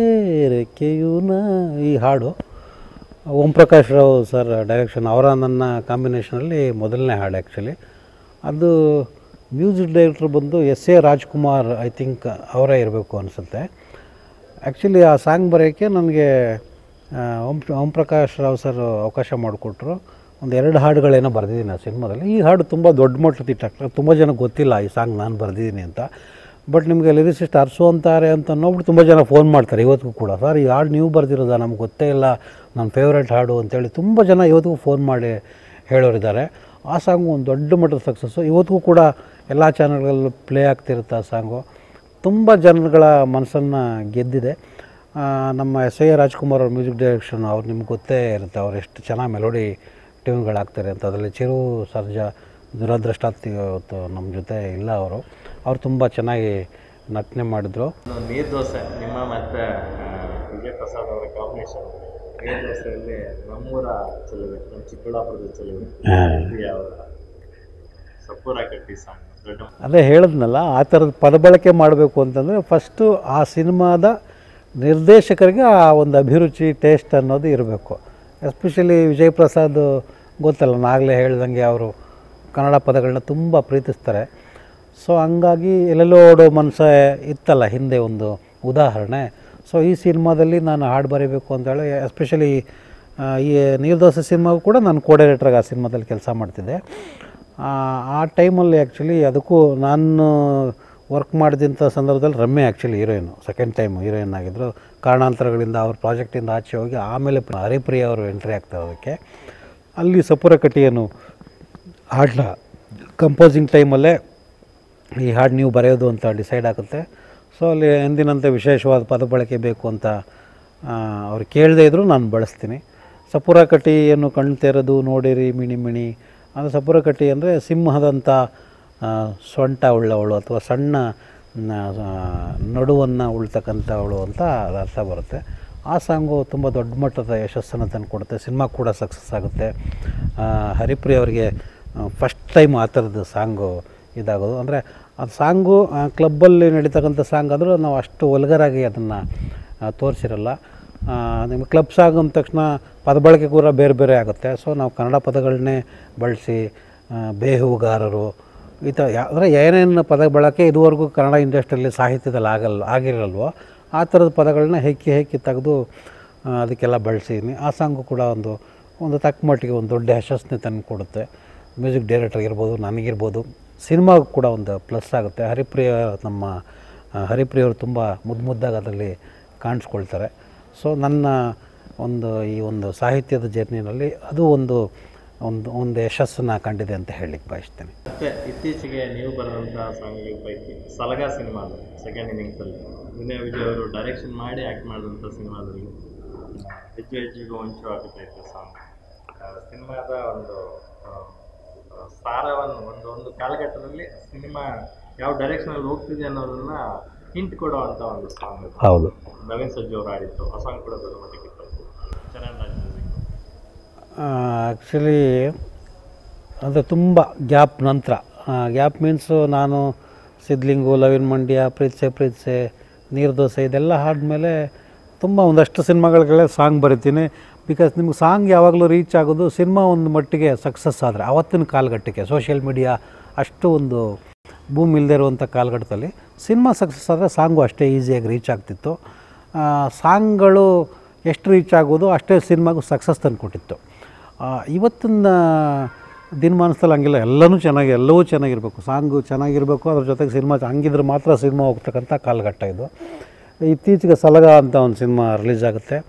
ರೆಕ್ಕೆಯೂನ ಈ ಹಾಡು ಓಂ ಪ್ರಕಾಶ್ ರಾವ್ ಸರ್ ಡೈರೆಕ್ಷನ್ ಅವರ ನನ್ನ ಕಾಂಬಿನೇಷನಲ್ಲಿ ಮೊದಲನೇ ಹಾಡು ಆ್ಯಕ್ಚುಲಿ ಅದು ಮ್ಯೂಸಿಕ್ ಡೈರೆಕ್ಟ್ರ್ ಬಂದು S A Rajkumar I think ಅವರೇ ಇರಬೇಕು ಅನಿಸುತ್ತೆ ಆ್ಯಕ್ಚುಲಿ ಆ ಸಾಂಗ್ ಬರೆಯೋಕ್ಕೆ ನನಗೆ ಆ, ಓಂ ಓಂ ಪ್ರಕಾಶ್ ರಾವ್ ಸರ್ ಅವಕಾಶ ಮಾಡಿಕೊಟ್ರು ಒಂದು ಎರಡು ಹಾಡುಗಳೇನೋ ಬರೆದಿದ್ದೀನಿ ಆ ಸಿನಿಮಾದಲ್ಲಿ ಈ ಹಾಡು ತುಂಬ ದೊಡ್ಡ ಮಟ್ಟದ ಇಟ್ಟಾಗ್ತದೆ ತುಂಬ ಜನಕ್ಕೆ ಗೊತ್ತಿಲ್ಲ ಈ ಸಾಂಗ್ ನಾನು ಬರೆದಿದ್ದೀನಿ ಅಂತ ಬಟ್ ನಿಮಗೆ ಲಿರಿಸಿಸ್ಟ್ ಅರ್ಸು ಅಂತಾರೆ ಅಂತ ನೋಡ್ಬಿಟ್ಟು ತುಂಬ ಜನ ಫೋನ್ ಮಾಡ್ತಾರೆ ಇವತ್ತಿಗೂ ಕೂಡ ಸರ್ ಈ ಹಾಡು ನೀವು ಬರೆದಿರೋದ ನಮ್ಗೆ ಗೊತ್ತೇ ಇಲ್ಲ ನನ್ನ ಫೇವ್ರೇಟ್ ಹಾಡು ಅಂತೇಳಿ ತುಂಬ ಜನ ಇವತ್ತಿಗೂ ಫೋನ್ ಮಾಡಿ ಹೇಳೋರಿದ್ದಾರೆ ಆ ಸಾಂಗು ಒಂದು ದೊಡ್ಡ ಮಟ್ಟದ ಸಕ್ಸಸ್ಸು ಇವತ್ತಿಗೂ ಕೂಡ ಎಲ್ಲ ಚಾನಲ್ಗಳಲ್ಲೂ ಪ್ಲೇ ಆಗ್ತಿರುತ್ತೆ ಆ ಸಾಂಗು ತುಂಬ ಜನಗಳ ಮನಸ್ಸನ್ನು ಗೆದ್ದಿದೆ ಆ, ನಮ್ಮ ಎಸ್ ಐ ರಾಜ್ಕುಮಾರ್ ಅವ್ರ ಮ್ಯೂಸಿಕ್ ಡೈರೆಕ್ಷನ್ ಅವ್ರು ನಿಮ್ಗೆ ಗೊತ್ತೇ ಇರುತ್ತೆ ಅವ್ರು ಎಷ್ಟು ಚೆನ್ನಾಗಿ ಮೆಲೋಡಿ ಟ್ಯೂನ್ಗಳಾಗ್ತಾರೆ ಅಂತ ಅದರಲ್ಲಿ ಚಿರು ಸರ್ಜಾ ದುರದೃಷ್ಟಾತಿ ಇವತ್ತು ನಮ್ಮ ಜೊತೆ ಇಲ್ಲ ಅವರು ಅವ್ರು ತುಂಬ ಚೆನ್ನಾಗಿ ನಟನೆ ಮಾಡಿದ್ರು ನೀರು ದೋಸೆ ನಿಮ್ಮ ಮತ್ತು ವಿಜಯ್ ಪ್ರಸಾದ್ ಅವರ ಕಾಂಬಿನೇಷನ್ ನೀರು ದೋಸೆಯಲ್ಲಿ ನಮ್ಮೂರ ಚೆಲುವೆ ನಮ್ಮ ಚಿಕ್ಕಬಳ್ಳಾಪುರದ ಚೆಲುವೆ ಪ್ರಿಯ ಅವರ ಸಪೂರ ಕಟ್ಟಿ ಸಾಂಗ್ ದೊಡ್ಡ ಅದೇ ಹೇಳಿದ್ನಲ್ಲ ಆ ಥರದ ಪದಬಳಕೆ ಮಾಡಬೇಕು ಅಂತಂದರೆ ಫಸ್ಟು ಆ ಸಿನಿಮಾದ ನಿರ್ದೇಶಕರಿಗೆ ಆ ಒಂದು ಅಭಿರುಚಿ ಟೇಸ್ಟ್ ಅನ್ನೋದು ಇರಬೇಕು ಎಸ್ಪೆಷಲಿ ವಿಜಯ್ ಪ್ರಸಾದ್ ಗೊತ್ತಲ್ಲ ನಾಗಲೇ ಹೇಳ್ದಂಗೆ ಅವರು ಕನ್ನಡ ಪದಗಳನ್ನ ತುಂಬ ಪ್ರೀತಿಸ್ತಾರೆ ಸೊ ಹಂಗಾಗಿ ಎಲ್ಲೆಲ್ಲೋ ಓಡೋ ಮನಸ್ಸೇ ಇತ್ತಲ್ಲ ಹಿಂದೆ ಒಂದು ಉದಾಹರಣೆ ಸೊ ಈ ಸಿನಿಮಾದಲ್ಲಿ ನಾನು ಹಾಡು ಬರೀಬೇಕು ಅಂತೇಳಿ ಎಸ್ಪೆಷಲಿ ಈ ನೀರ್ದೋಸೆ ಸಿನಿಮಾಗೂ ಕೂಡ ನಾನು ಕೋಡೈರೆಕ್ಟ್ರಾಗಿ ಆ ಸಿನಿಮಾದಲ್ಲಿ ಕೆಲಸ ಮಾಡ್ತಿದ್ದೆ ಆ ಆ ಟೈಮಲ್ಲಿ ಆ್ಯಕ್ಚುಲಿ ಅದಕ್ಕೂ ನಾನು ವರ್ಕ್ ಮಾಡಿದಂಥ ಸಂದರ್ಭದಲ್ಲಿ Ramya actually heroine second time heroine ಆಗಿದ್ದರು ಕಾರಣಾಂತರಗಳಿಂದ ಅವ್ರ ಪ್ರಾಜೆಕ್ಟಿಂದ ಆಚೆ ಹೋಗಿ ಆಮೇಲೆ ಪ- ಹರಿಪ್ರಿಯ ಅವರು ಎಂಟ್ರಿ ಆಗ್ತಾರೆ ಅದಕ್ಕೆ ಅಲ್ಲಿ ಸಪುರ ಕಟ್ಟಿಯನ್ನು ಹಾಡನ್ನ ಕಂಪೋಸಿಂಗ್ ಟೈಮಲ್ಲೇ ಈ ಹಾಡು ನೀವು ಬರೆಯೋದು ಅಂತ ಡಿಸೈಡ್ ಆಗುತ್ತೆ ಸೊ ಅಲ್ಲಿ ಎಂದಿನಂತೆ ವಿಶೇಷವಾದ ಪದ ಬಳಕೆ ಬೇಕು ಅಂತ ಆ, ಅವ್ರು ಕೇಳದೇ ಇದ್ದರೂ ನಾನು ಬಳಸ್ತೀನಿ ಸಪುರ ಕಟ್ಟಿಯನ್ನು ಕಣ್ಣು ತೆರೆದು ನೋಡಿರಿ ಮಿಣಿ ಮಿಣಿ ಅದು ಸಪುರ ಕಟ್ಟಿ ಅಂದರೆ ಸಿಂಹದಂಥ ಆ, ಸೊಂಟ ಉಳ್ಳವಳು ಅಥವಾ ಸಣ್ಣ ನಡುವನ್ನು ಉಳ್ತಕ್ಕಂಥವಳು ಅಂತ ಅದು ಅರ್ಥ ಬರುತ್ತೆ ಆ ಸಾಂಗು ತುಂಬ ದೊಡ್ಡ ಮಟ್ಟದ ಯಶಸ್ಸನ್ನು ತಂದು ಕೊಡುತ್ತೆ ಸಿನಿಮಾ ಕೂಡ ಸಕ್ಸಸ್ ಆಗುತ್ತೆ ಆ, ಹರಿಪ್ರಿಯ ಅವರಿಗೆ ಫಸ್ಟ್ ಟೈಮ್ ಆ ಥರದ್ದು ಸಾಂಗು ಇದಾಗೋದು ಅಂದರೆ ಆ ಸಾಂಗು ಕ್ಲಬ್ಬಲ್ಲಿ ನಡೀತಕ್ಕಂಥ ಸಾಂಗ್ ಆದರೂ ನಾವು ಅಷ್ಟು ಒಲ್ಗರಾಗಿ ಅದನ್ನು ತೋರಿಸಿರಲ್ಲ ನಿಮಗೆ ಕ್ಲಬ್ ಸಾಂಗ್ ಅಂದ ತಕ್ಷಣ ಪದ ಬಳಕೆ ಕೂಡ ಬೇರೆ ಬೇರೆ ಆಗುತ್ತೆ ಸೊ ನಾವು ಕನ್ನಡ ಪದಗಳನ್ನೇ ಬಳಸಿ ಆ, ಬೇಹುಗಾರರು ಈ ಥರ ಯಾ- ಅಂದರೆ ಏನೇನು ಪದ ಬಳಕೆ ಇದುವರೆಗೂ ಕನ್ನಡ ಇಂಡಸ್ಟ್ರಿಯಲ್ಲಿ ಸಾಹಿತ್ಯದಲ್ಲಿ ಆಗಲ್ಲ ಆಗಿರಲ್ವೋ ಆ ಥರದ ಪದಗಳನ್ನ ಹೆಕ್ಕಿ ಹೆಕ್ಕಿ ತೆಗೆದು ಆ, ಅದಕ್ಕೆಲ್ಲ ಬಳಸಿದ್ದೀನಿ ಆ ಸಾಂಗು ಕೂಡ ಒಂದು ಒಂದು ತಕ್ಕ ಮಟ್ಟಿಗೆ ಒಂದು ದೊಡ್ಡ ಯಶಸ್ಸನ್ನೇ ತಂದು ಕೊಡುತ್ತೆ ಮ್ಯೂಸಿಕ್ ಡೈರೆಕ್ಟರ್ ಇರ್ಬೋದು ನನಗಿರ್ಬೋದು ಸಿನಿಮಾಗೂ ಕೂಡ ಒಂದು ಪ್ಲಸ್ ಆಗುತ್ತೆ ಹರಿಪ್ರಿಯ ನಮ್ಮ ಆ, ಹರಿಪ್ರಿಯವರು ತುಂಬ ಮುದ್ದು ಮುದ್ದಾಗಿ ಅದರಲ್ಲಿ ಕಾಣಿಸ್ಕೊಳ್ತಾರೆ ಸೊ ನನ್ನ ಒಂದು ಈ ಒಂದು ಸಾಹಿತ್ಯದ ಜರ್ನಿನಲ್ಲಿ ಅದು ಒಂದು ಒಂದು ಒಂದು ಯಶಸ್ಸನ್ನು ಕಂಡಿದೆ ಅಂತ ಹೇಳಲಿಕ್ಕೆ ಬಯಸ್ತೇನೆ ಮತ್ತೆ ಇತ್ತೀಚೆಗೆ ನೀವು ಬರೆದಂತಹ ಸಾಂಗ್ಗಳ ಪೈಕಿ ಸಲಗ ಸಿನಿಮಾದ ಸೆಕೆಂಡ್ ಇನ್ನಿಂಗ್ಸಲ್ಲಿ ವಿನಯ್ ವಿಜಯ್ ಅವರು ಡೈರೆಕ್ಷನ್ ಮಾಡಿ ಆ್ಯಕ್ಟ್ ಮಾಡಿದಂಥ ಸಿನಿಮಾದಲ್ಲಿ ಹೆಜ್ಜೆ ಹೆಜ್ಜೆಗೂ ಹೊಂಚು ಆಗುತ್ತೈತೆ ಸಾಂಗ್ ಸಿನಿಮಾದ ಒಂದು ಆ, ಆ, ಸಾರವನ್ನು ಒಂದು ಒಂದು ಕಾಲಘಟ್ಟದಲ್ಲಿ ಸಿನಿಮಾ ಯಾವ ಡೈರೆಕ್ಷನಲ್ಲಿ ಹೋಗ್ತಿದೆ ಅನ್ನೋದನ್ನ ಹಿಂಟ್ ಕೊಡುವಂಥ ಒಂದು ಸಾಂಗ್ ಇದು ಹೌದು ನವೀನ್ ಸಜ್ಜು ಅವರು ಆಡಿತ್ತು ಆ ಸಾಂಗ್ ಕೂಡ ದೊಡ್ಡ ಮಟ್ಟಿಗೆ ಇತ್ತು ಚರಣ್ ರಾಜ್ ಮ್ಯೂಸಿಕ್ ಆ್ಯಕ್ಚುಲಿ ಅಂದರೆ ತುಂಬ ಗ್ಯಾಪ್ ನಂತರ ಗ್ಯಾಪ್ ಮೀನ್ಸು ನಾನು ಸಿದ್ಲಿಂಗು ಲವಿನ್ ಮಂಡ್ಯ ಪ್ರೀತ್ಸೆ ಪ್ರೀತ್ಸೆ ನೀರು ದೋಸೆ ಇದೆಲ್ಲ ಆದಮೇಲೆ ತುಂಬ ಒಂದಷ್ಟು ಸಿನಿಮಾಗಳಿಗೆ ಸಾಂಗ್ ಬರಿತೀನಿ ಬಿಕಾಸ್ ನಿಮ್ಗೆ ಸಾಂಗ್ ಯಾವಾಗಲೂ ರೀಚ್ ಆಗೋದು ಸಿನಿಮಾ ಒಂದು ಮಟ್ಟಿಗೆ ಸಕ್ಸಸ್ ಆದರೆ ಆವತ್ತಿನ ಕಾಲಘಟ್ಟಕ್ಕೆ ಸೋಷಿಯಲ್ ಮೀಡಿಯಾ ಅಷ್ಟು ಒಂದು ಬೂಮ್ ಇಲ್ಲದೆ ಇರುವಂಥ ಕಾಲಘಟ್ಟದಲ್ಲಿ ಸಿನಿಮಾ ಸಕ್ಸಸ್ ಆದರೆ ಸಾಂಗು ಅಷ್ಟೇ ಈಸಿಯಾಗಿ ರೀಚ್ ಆಗ್ತಿತ್ತು ಆ, ಸಾಂಗ್ಗಳು ಎಷ್ಟು ರೀಚ್ ಆಗೋದು ಅಷ್ಟೇ ಸಿನಿಮಾಗೂ ಸಕ್ಸಸ್ ತಂದು ಕೊಟ್ಟಿತ್ತು ಆ, ಇವತ್ತಿನ ದಿನಮಾನದಲ್ಲಿ ಹಂಗಿಲ್ಲ ಎಲ್ಲನೂ ಚೆನ್ನಾಗಿ ಎಲ್ಲವೂ ಚೆನ್ನಾಗಿರಬೇಕು ಸಾಂಗು ಚೆನ್ನಾಗಿರಬೇಕು ಅದ್ರ ಜೊತೆಗೆ ಸಿನಿಮಾ ಹಂಗಿದ್ರೆ ಮಾತ್ರ ಸಿನಿಮಾ ಹೋಗ್ತಕ್ಕಂಥ ಕಾಲಘಟ್ಟ ಇದು ಇತ್ತೀಚೆಗೆ ಸಲಗ ಅಂತ ಒಂದು ಸಿನಿಮಾ ರಿಲೀಸ್ ಆಗುತ್ತೆ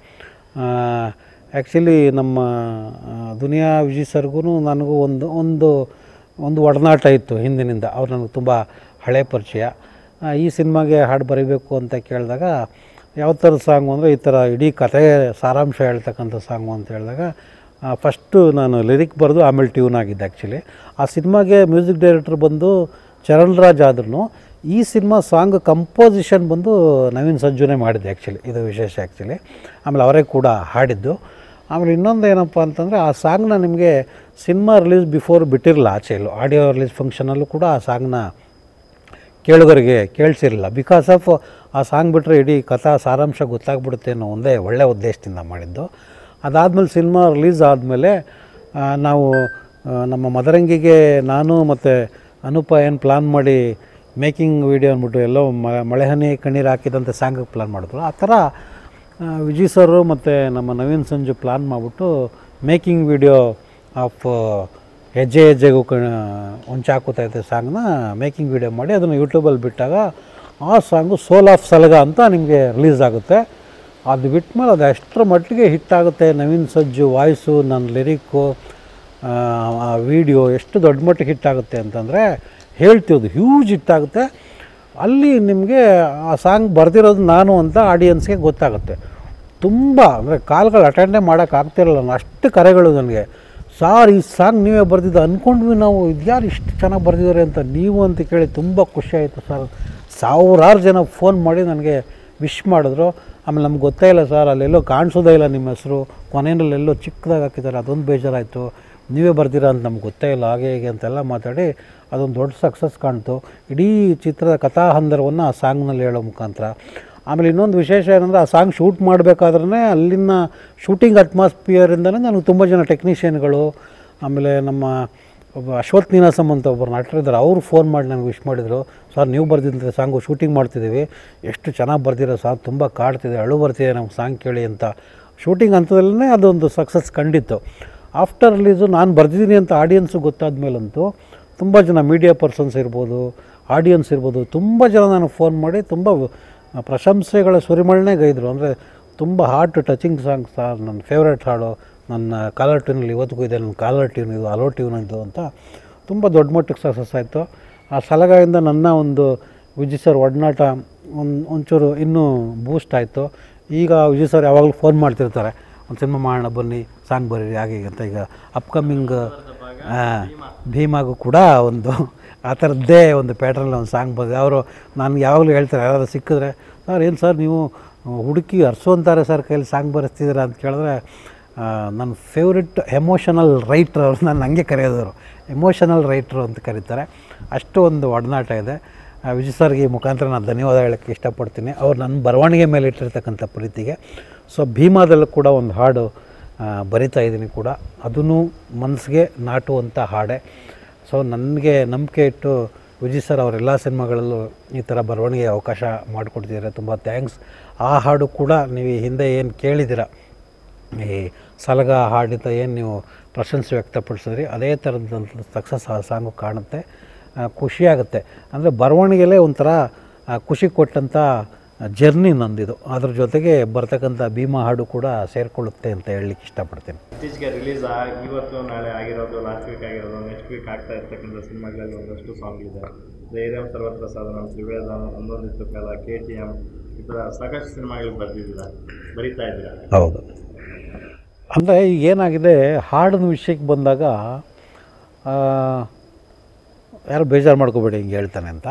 ಆ್ಯಕ್ಚುಲಿ ನಮ್ಮ ಆ, ದುನಿಯಾ ವಿಜಯ್ ಸರ್ಗೂ ನನಗೂ ಒಂದು ಒಂದು ಒಂದು ಒಡನಾಟ ಇತ್ತು ಹಿಂದಿನಿಂದ ಅವ್ರು ನನಗೆ ತುಂಬ ಹಳೆ ಪರಿಚಯ ಆ, ಈ ಸಿನಿಮಾಗೆ ಹಾಡು ಬರೀಬೇಕು ಅಂತ ಕೇಳಿದಾಗ ಯಾವ ಥರದ ಸಾಂಗು ಅಂದರೆ ಈ ಥರ ಇಡೀ ಕಥೆ ಸಾರಾಂಶ ಹೇಳ್ತಕ್ಕಂಥ ಸಾಂಗು ಅಂತ ಹೇಳಿದಾಗ ಫಸ್ಟು ನಾನು ಲಿರಿಕ್ ಬರೆದು ಆಮೇಲೆ ಟ್ಯೂನ್ ಆಗಿದ್ದೆ ಆ್ಯಕ್ಚುಲಿ ಆ ಸಿನಿಮಾಗೆ ಮ್ಯೂಸಿಕ್ ಡೈರೆಕ್ಟರ್ ಬಂದು ಚರಣ್ ರಾಜ್ ಆದ್ರೂ ಈ ಸಿನಿಮಾ ಸಾಂಗ್ ಕಂಪೋಸಿಷನ್ ಬಂದು ನವೀನ್ ಸಂಜುನೇ ಮಾಡಿದ್ದೆ ಆ್ಯಕ್ಚುಲಿ ಇದು ವಿಶೇಷ ಆ್ಯಕ್ಚುಲಿ ಆಮೇಲೆ ಅವರೇ ಕೂಡ ಹಾಡಿದ್ದು ಆಮೇಲೆ ಇನ್ನೊಂದು ಏನಪ್ಪ ಅಂತಂದರೆ ಆ ಸಾಂಗ್ನ ನಿಮಗೆ ಸಿನಿಮಾ ರಿಲೀಸ್ ಬಿಫೋರ್ ಬಿಟ್ಟಿರಲ್ಲ ಆಚೆ ಎಲ್ಲೂ ಆಡಿಯೋ ರಿಲೀಸ್ ಫಂಕ್ಷನಲ್ಲೂ ಕೂಡ ಆ ಸಾಂಗ್ನ ಕೇಳುಗರಿಗೆ ಕೇಳಿಸಿರಲಿಲ್ಲ ಬಿಕಾಸ್ ಆಫ್ ಆ ಸಾಂಗ್ ಬಿಟ್ಟರೆ ಇಡೀ ಕಥಾ ಸಾರಾಂಶ ಗೊತ್ತಾಗ್ಬಿಡುತ್ತೆ ಅನ್ನೋ ಒಂದೇ ಒಳ್ಳೆಯ ಉದ್ದೇಶದಿಂದ ಮಾಡಿದ್ದು ಅದಾದಮೇಲೆ ಸಿನಿಮಾ ರಿಲೀಸ್ ಆದಮೇಲೆ ನಾವು ಆ, ನಮ್ಮ ಮದರಂಗಿಗೆ ನಾನು ಮತ್ತು ಅನೂಪ ಏನು ಪ್ಲಾನ್ ಮಾಡಿ ಮೇಕಿಂಗ್ ವೀಡಿಯೋ ಅಂದ್ಬಿಟ್ಟು ಎಲ್ಲೋ ಮ- ಮಳೆ ಹನಿ ಕಣ್ಣೀರು ಹಾಕಿದಂಥ ಸಾಂಗ್ ಪ್ಲಾನ್ ಮಾಡಿದ್ರು ಆ ಥರ ಆ, ವಿಜಯ್ ಸರು ಮತ್ತು ನಮ್ಮ ನವೀನ್ ಸಂಜು ಪ್ಲಾನ್ ಮಾಡಿಬಿಟ್ಟು ಮೇಕಿಂಗ್ ವಿಡಿಯೋ ಆಫ್ ಹೆಜ್ಜೆ ಹೆಜ್ಜೆಗೂ ಕ ಹೊಂಚಾಕುತ್ತೈತೆ ಸಾಂಗ್ನ ಮೇಕಿಂಗ್ ವಿಡಿಯೋ ಮಾಡಿ ಅದನ್ನು ಯೂಟ್ಯೂಬಲ್ಲಿ ಬಿಟ್ಟಾಗ ಆ ಸಾಂಗು ಸೋಲ್ ಆಫ್ ಸಲಗ ಅಂತ ನಿಮಗೆ ರಿಲೀಸ್ ಆಗುತ್ತೆ ಅದು ಬಿಟ್ಮೇಲೆ ಅದು ಅಷ್ಟರ ಮಟ್ಟಿಗೆ ಹಿಟ್ ಆಗುತ್ತೆ ನವೀನ್ ಸಜ್ಜು ವಾಯ್ಸು ನನ್ನ ಲಿರಿಕ್ಕು ಆ ವಿಡಿಯೋ ಎಷ್ಟು ದೊಡ್ಡ ಮಟ್ಟಿಗೆ ಹಿಟ್ ಆಗುತ್ತೆ ಅಂತಂದರೆ ಹೇಳ್ತೀವಿ ಹ್ಯೂಜ್ ಹಿಟ್ ಆಗುತ್ತೆ ಅಲ್ಲಿ ನಿಮಗೆ ಆ ಸಾಂಗ್ ಬರೆದಿರೋದು ನಾನು ಅಂತ ಆಡಿಯನ್ಸ್ಗೆ ಗೊತ್ತಾಗುತ್ತೆ ತುಂಬ ಅಂದರೆ ಕಾಲ್ಗಳು ಅಟೆಂಡೇ ಮಾಡೋಕ್ಕಾಗ್ತಿರಲ್ಲ ನಾನು ಅಷ್ಟು ಕರೆಗಳು ನನಗೆ ಸಾರ್ ಈ ಸಾಂಗ್ ನೀವೇ ಬರೆದಿದ್ದು ಅಂದ್ಕೊಂಡ್ವಿ ನಾವು ಇದ್ಯಾರು ಇಷ್ಟು ಚೆನ್ನಾಗಿ ಬರೆದಿದ್ದಾರೆ ಅಂತ ನೀವು ಅಂತ ಕೇಳಿ ತುಂಬ ಖುಷಿ ಆಯಿತು ಸರ್ ಸಾವಿರಾರು ಜನ ಫೋನ್ ಮಾಡಿ ನನಗೆ ವಿಶ್ ಮಾಡಿದ್ರು ಆಮೇಲೆ ನಮ್ಗೆ ಗೊತ್ತೇ ಇಲ್ಲ ಸರ್ ಅಲ್ಲೆಲ್ಲೋ ಕಾಣಿಸೋದೇ ಇಲ್ಲ ನಿಮ್ಮ ಹೆಸರು ಕೊನೆಯಲ್ಲಿ ಎಲ್ಲೋ ಚಿಕ್ಕದಾಗಿ ಹಾಕಿದ್ದಾರೆ ಅದೊಂದು ಬೇಜಾರಾಯಿತು ನೀವೇ ಬರ್ದಿರ ಅಂತ ನಮ್ಗೆ ಗೊತ್ತೇ ಇಲ್ಲ ಹಾಗೆ ಹೀಗೆ ಅಂತೆಲ್ಲ ಮಾತಾಡಿ ಅದೊಂದು ದೊಡ್ಡ ಸಕ್ಸಸ್ ಕಾಣ್ತು ಇಡೀ ಚಿತ್ರದ ಕಥಾಹಂದರವನ್ನು ಆ ಸಾಂಗ್ನಲ್ಲಿ ಹೇಳೋ ಮುಖಾಂತರ ಆಮೇಲೆ ಇನ್ನೊಂದು ವಿಶೇಷ ಏನಂದರೆ ಆ ಸಾಂಗ್ ಶೂಟ್ ಮಾಡಬೇಕಾದ್ರೆ ಅಲ್ಲಿನ ಶೂಟಿಂಗ್ ಅಟ್ಮಾಸ್ಫಿಯರಿಂದನೇ ನನಗೆ ತುಂಬ ಜನ ಟೆಕ್ನಿಷಿಯನ್ಗಳು ಆಮೇಲೆ ನಮ್ಮ ಒಬ್ಬ ಅಶ್ವಥ್ ನೀನಾಸಮ್ ಅಂತ ಒಬ್ಬರು ನಟರಿದ್ದಾರೆ ಅವರು ಫೋನ್ ಮಾಡಿ ನನಗೆ ವಿಶ್ ಮಾಡಿದರು ಸರ್ ನೀವು ಬರ್ದಿದ್ದಂಥ ಸಾಂಗು ಶೂಟಿಂಗ್ ಮಾಡ್ತಿದ್ದೀವಿ ಎಷ್ಟು ಚೆನ್ನಾಗಿ ಬರ್ದಿರೋ ಸಾಂಗ್ ತುಂಬ ಕಾಡ್ತಿದೆ ಅಳು ಬರ್ತಿದೆ ನಮ್ಗೆ ಸಾಂಗ್ ಕೇಳಿ ಅಂತ ಶೂಟಿಂಗ್ ಹಂತದಲ್ಲೇ ಅದೊಂದು ಸಕ್ಸಸ್ ಕಂಡಿತ್ತು ಆಫ್ಟರ್ ರಿಲೀಸು ನಾನು ಬರ್ದಿದ್ದೀನಿ ಅಂತ ಆಡಿಯನ್ಸು ಗೊತ್ತಾದ ಮೇಲಂತೂ ತುಂಬ ಜನ ಮೀಡಿಯಾ ಪರ್ಸನ್ಸ್ ಇರ್ಬೋದು ಆಡಿಯನ್ಸ್ ಇರ್ಬೋದು ತುಂಬ ಜನ ನನಗೆ ಫೋನ್ ಮಾಡಿ ತುಂಬ ಪ್ರಶಂಸೆಗಳ ಸುರಿಮಳನೆ ಗೈದರು ಅಂದರೆ ತುಂಬ ಹಾರ್ಟ್ ಟಚಿಂಗ್ ಸಾಂಗ್ ಸರ್ ನನ್ನ ಫೇವ್ರೇಟ್ ಹಾಡು ನನ್ನ ಕಾಲರ್ ಟ್ಯೂನಲ್ಲಿ ಇವತ್ತಿಗೂ ಇದೆ ನನ್ನ ಕಾಲರ್ ಟ್ಯೂನ್ ಇದು ಅಲೋ ಟ್ಯೂನ್ ಇದು ಅಂತ ತುಂಬ ದೊಡ್ಡ ಮಟ್ಟಕ್ಕೆ ಸಕ್ಸಸ್ ಆಯಿತು ಆ ಸಲಗಾಯಿಂದ ನನ್ನ ಒಂದು ವಿಜಯ್ ಸರ್ ಒಡನಾಟ ಒಂದು ಒಂಚೂರು ಇನ್ನೂ ಬೂಸ್ಟ್ ಆಯಿತು ಈಗ ವಿಜಯ್ ಸರ್ ಯಾವಾಗಲೂ ಫೋನ್ ಮಾಡ್ತಿರ್ತಾರೆ ಒಂದು ಸಿನಿಮಾ ಮಾಡೋಣ ಬನ್ನಿ ಸಾಂಗ್ ಬರೀರಿ ಹಾಗೆ ಹೀಗೆ ಅಂತ ಈಗ ಅಪ್ಕಮಿಂಗ್ ಭೀಮಾಗೂ ಕೂಡ ಒಂದು ಆ ಥರದ್ದೇ ಒಂದು ಪ್ಯಾಟ್ರನ್ ಒಂದು ಸಾಂಗ್ ಬಂದಿದೆ ಅವರು ನನಗೆ ಯಾವಾಗಲೂ ಹೇಳ್ತಾರೆ ಯಾರಾದ್ರೂ ಸಿಕ್ಕಿದ್ರೆ ಸರ್ ಏನು ಸರ್ ನೀವು ಹುಡುಕಿ ಅರ್ಸು ಅಂತಾರೆ ಸರ್ ಕೈಯಲ್ಲಿ ಸಾಂಗ್ ಬರೆಸ್ತಿದ್ದೀರಾ ಅಂತ ಕೇಳಿದ್ರೆ ಆ, ನನ್ನ ಫೇವ್ರೆಟ್ ಎಮೋಷನಲ್ ರೈಟ್ರ್ ಅವ್ರು ನಾನು ಹಂಗೆ ಕರೆಯೋದವರು ಎಮೋಷನಲ್ ರೈಟ್ರು ಅಂತ ಕರೀತಾರೆ ಅಷ್ಟು ಒಂದು ಒಡನಾಟ ಇದೆ ಆ, ವಿಜಯ್ ಸರ್ಗೆ ಈ ಮುಖಾಂತರ ನಾನು ಧನ್ಯವಾದ ಹೇಳೋಕ್ಕೆ ಇಷ್ಟಪಡ್ತೀನಿ ಅವ್ರು ನನ್ನ ಬರವಣಿಗೆ ಮೇಲೆ ಇಟ್ಟಿರ್ತಕ್ಕಂಥ ಪ್ರೀತಿಗೆ ಸೊ ಭೀಮಾದಲ್ಲೂ ಕೂಡ ಒಂದು ಹಾಡು ಆ, ಬರಿತಾ ಇದ್ದೀನಿ ಕೂಡ ಅದೂ ಮನಸ್ಸಿಗೆ ನಾಟುವಂಥ ಹಾಡೆ ಸೊ ನನಗೆ ನಂಬಿಕೆ ಇಟ್ಟು ವಿಜಯ್ ಸರ್ ಅವರೆಲ್ಲ ಸಿನಿಮಾಗಳಲ್ಲೂ ಈ ಥರ ಬರವಣಿಗೆ ಅವಕಾಶ ಮಾಡಿಕೊಡ್ತಿದ್ದಾರೆ ತುಂಬ ಥ್ಯಾಂಕ್ಸ್ ಆ ಹಾಡು ಕೂಡ ನೀವು ಈ ಹಿಂದೆ ಏನು ಕೇಳಿದ್ದೀರ ಈ ಸಲಗ ಹಾಡಿದ ಏನು ನೀವು ಪ್ರಶಂಸೆ ವ್ಯಕ್ತಪಡಿಸಿದ್ರಿ ಅದೇ ಥರದಂಥ ಸಕ್ಸಸ್ ಆ ಸಾಂಗು ಕಾಣುತ್ತೆ ಆ, ಖುಷಿಯಾಗುತ್ತೆ ಅಂದರೆ ಬರವಣಿಗೆಲೇ ಒಂಥರ ಆ, ಖುಷಿ ಕೊಟ್ಟಂಥ ಜರ್ನಿ ನಂದಿದು ಅದ್ರ ಜೊತೆಗೆ ಬರ್ತಕ್ಕಂಥ ಭೀಮಾ ಹಾಡು ಕೂಡ ಸೇರಿಕೊಳ್ಳುತ್ತೆ ಅಂತ ಹೇಳಲಿಕ್ಕೆ ಇಷ್ಟಪಡ್ತೀನಿ ಇತ್ತೀಚೆಗೆ ರಿಲೀಸ್ ಆಗಿ ಇವತ್ತು ನಾಳೆ ಆಗಿರೋದು ಲಾಸ್ಟ್ ವೀಕ್ ಆಗಿರೋದು ನೆಕ್ಸ್ಟ್ ವೀಕ್ ಆಗ್ತಾ ಇರ್ತಕ್ಕಂಥ ಸಿನಿಮಾಗಳಲ್ಲಿ ಒಂದಷ್ಟು ಸಾಂಗ್ ಇದೆ ಧೈರ್ಯಂ ಸರ್ವತ್ರ ಸಾಧನ ತ್ರಿವೇದ ಒಂದೊಂದಿತ್ತು ಕಾಲ ಕೆ ಟಿ ಎಮ್ ಈ ಥರ ಸಾಕಷ್ಟು ಸಿನಿಮಾಗಳು ಬರೆದಿದ್ದೀರಾ ಬರೀತಾ ಇದ್ದೀರಾ ಹೌದು ಅಂದರೆ ಈಗ ಏನಾಗಿದೆ ಹಾಡಿನ ವಿಷಯಕ್ಕೆ ಬಂದಾಗ ಆ, ಯಾರು ಬೇಜಾರು ಮಾಡ್ಕೋಬೇಡಿ ಹಿಂಗೆ ಹೇಳ್ತಾನೆ ಅಂತ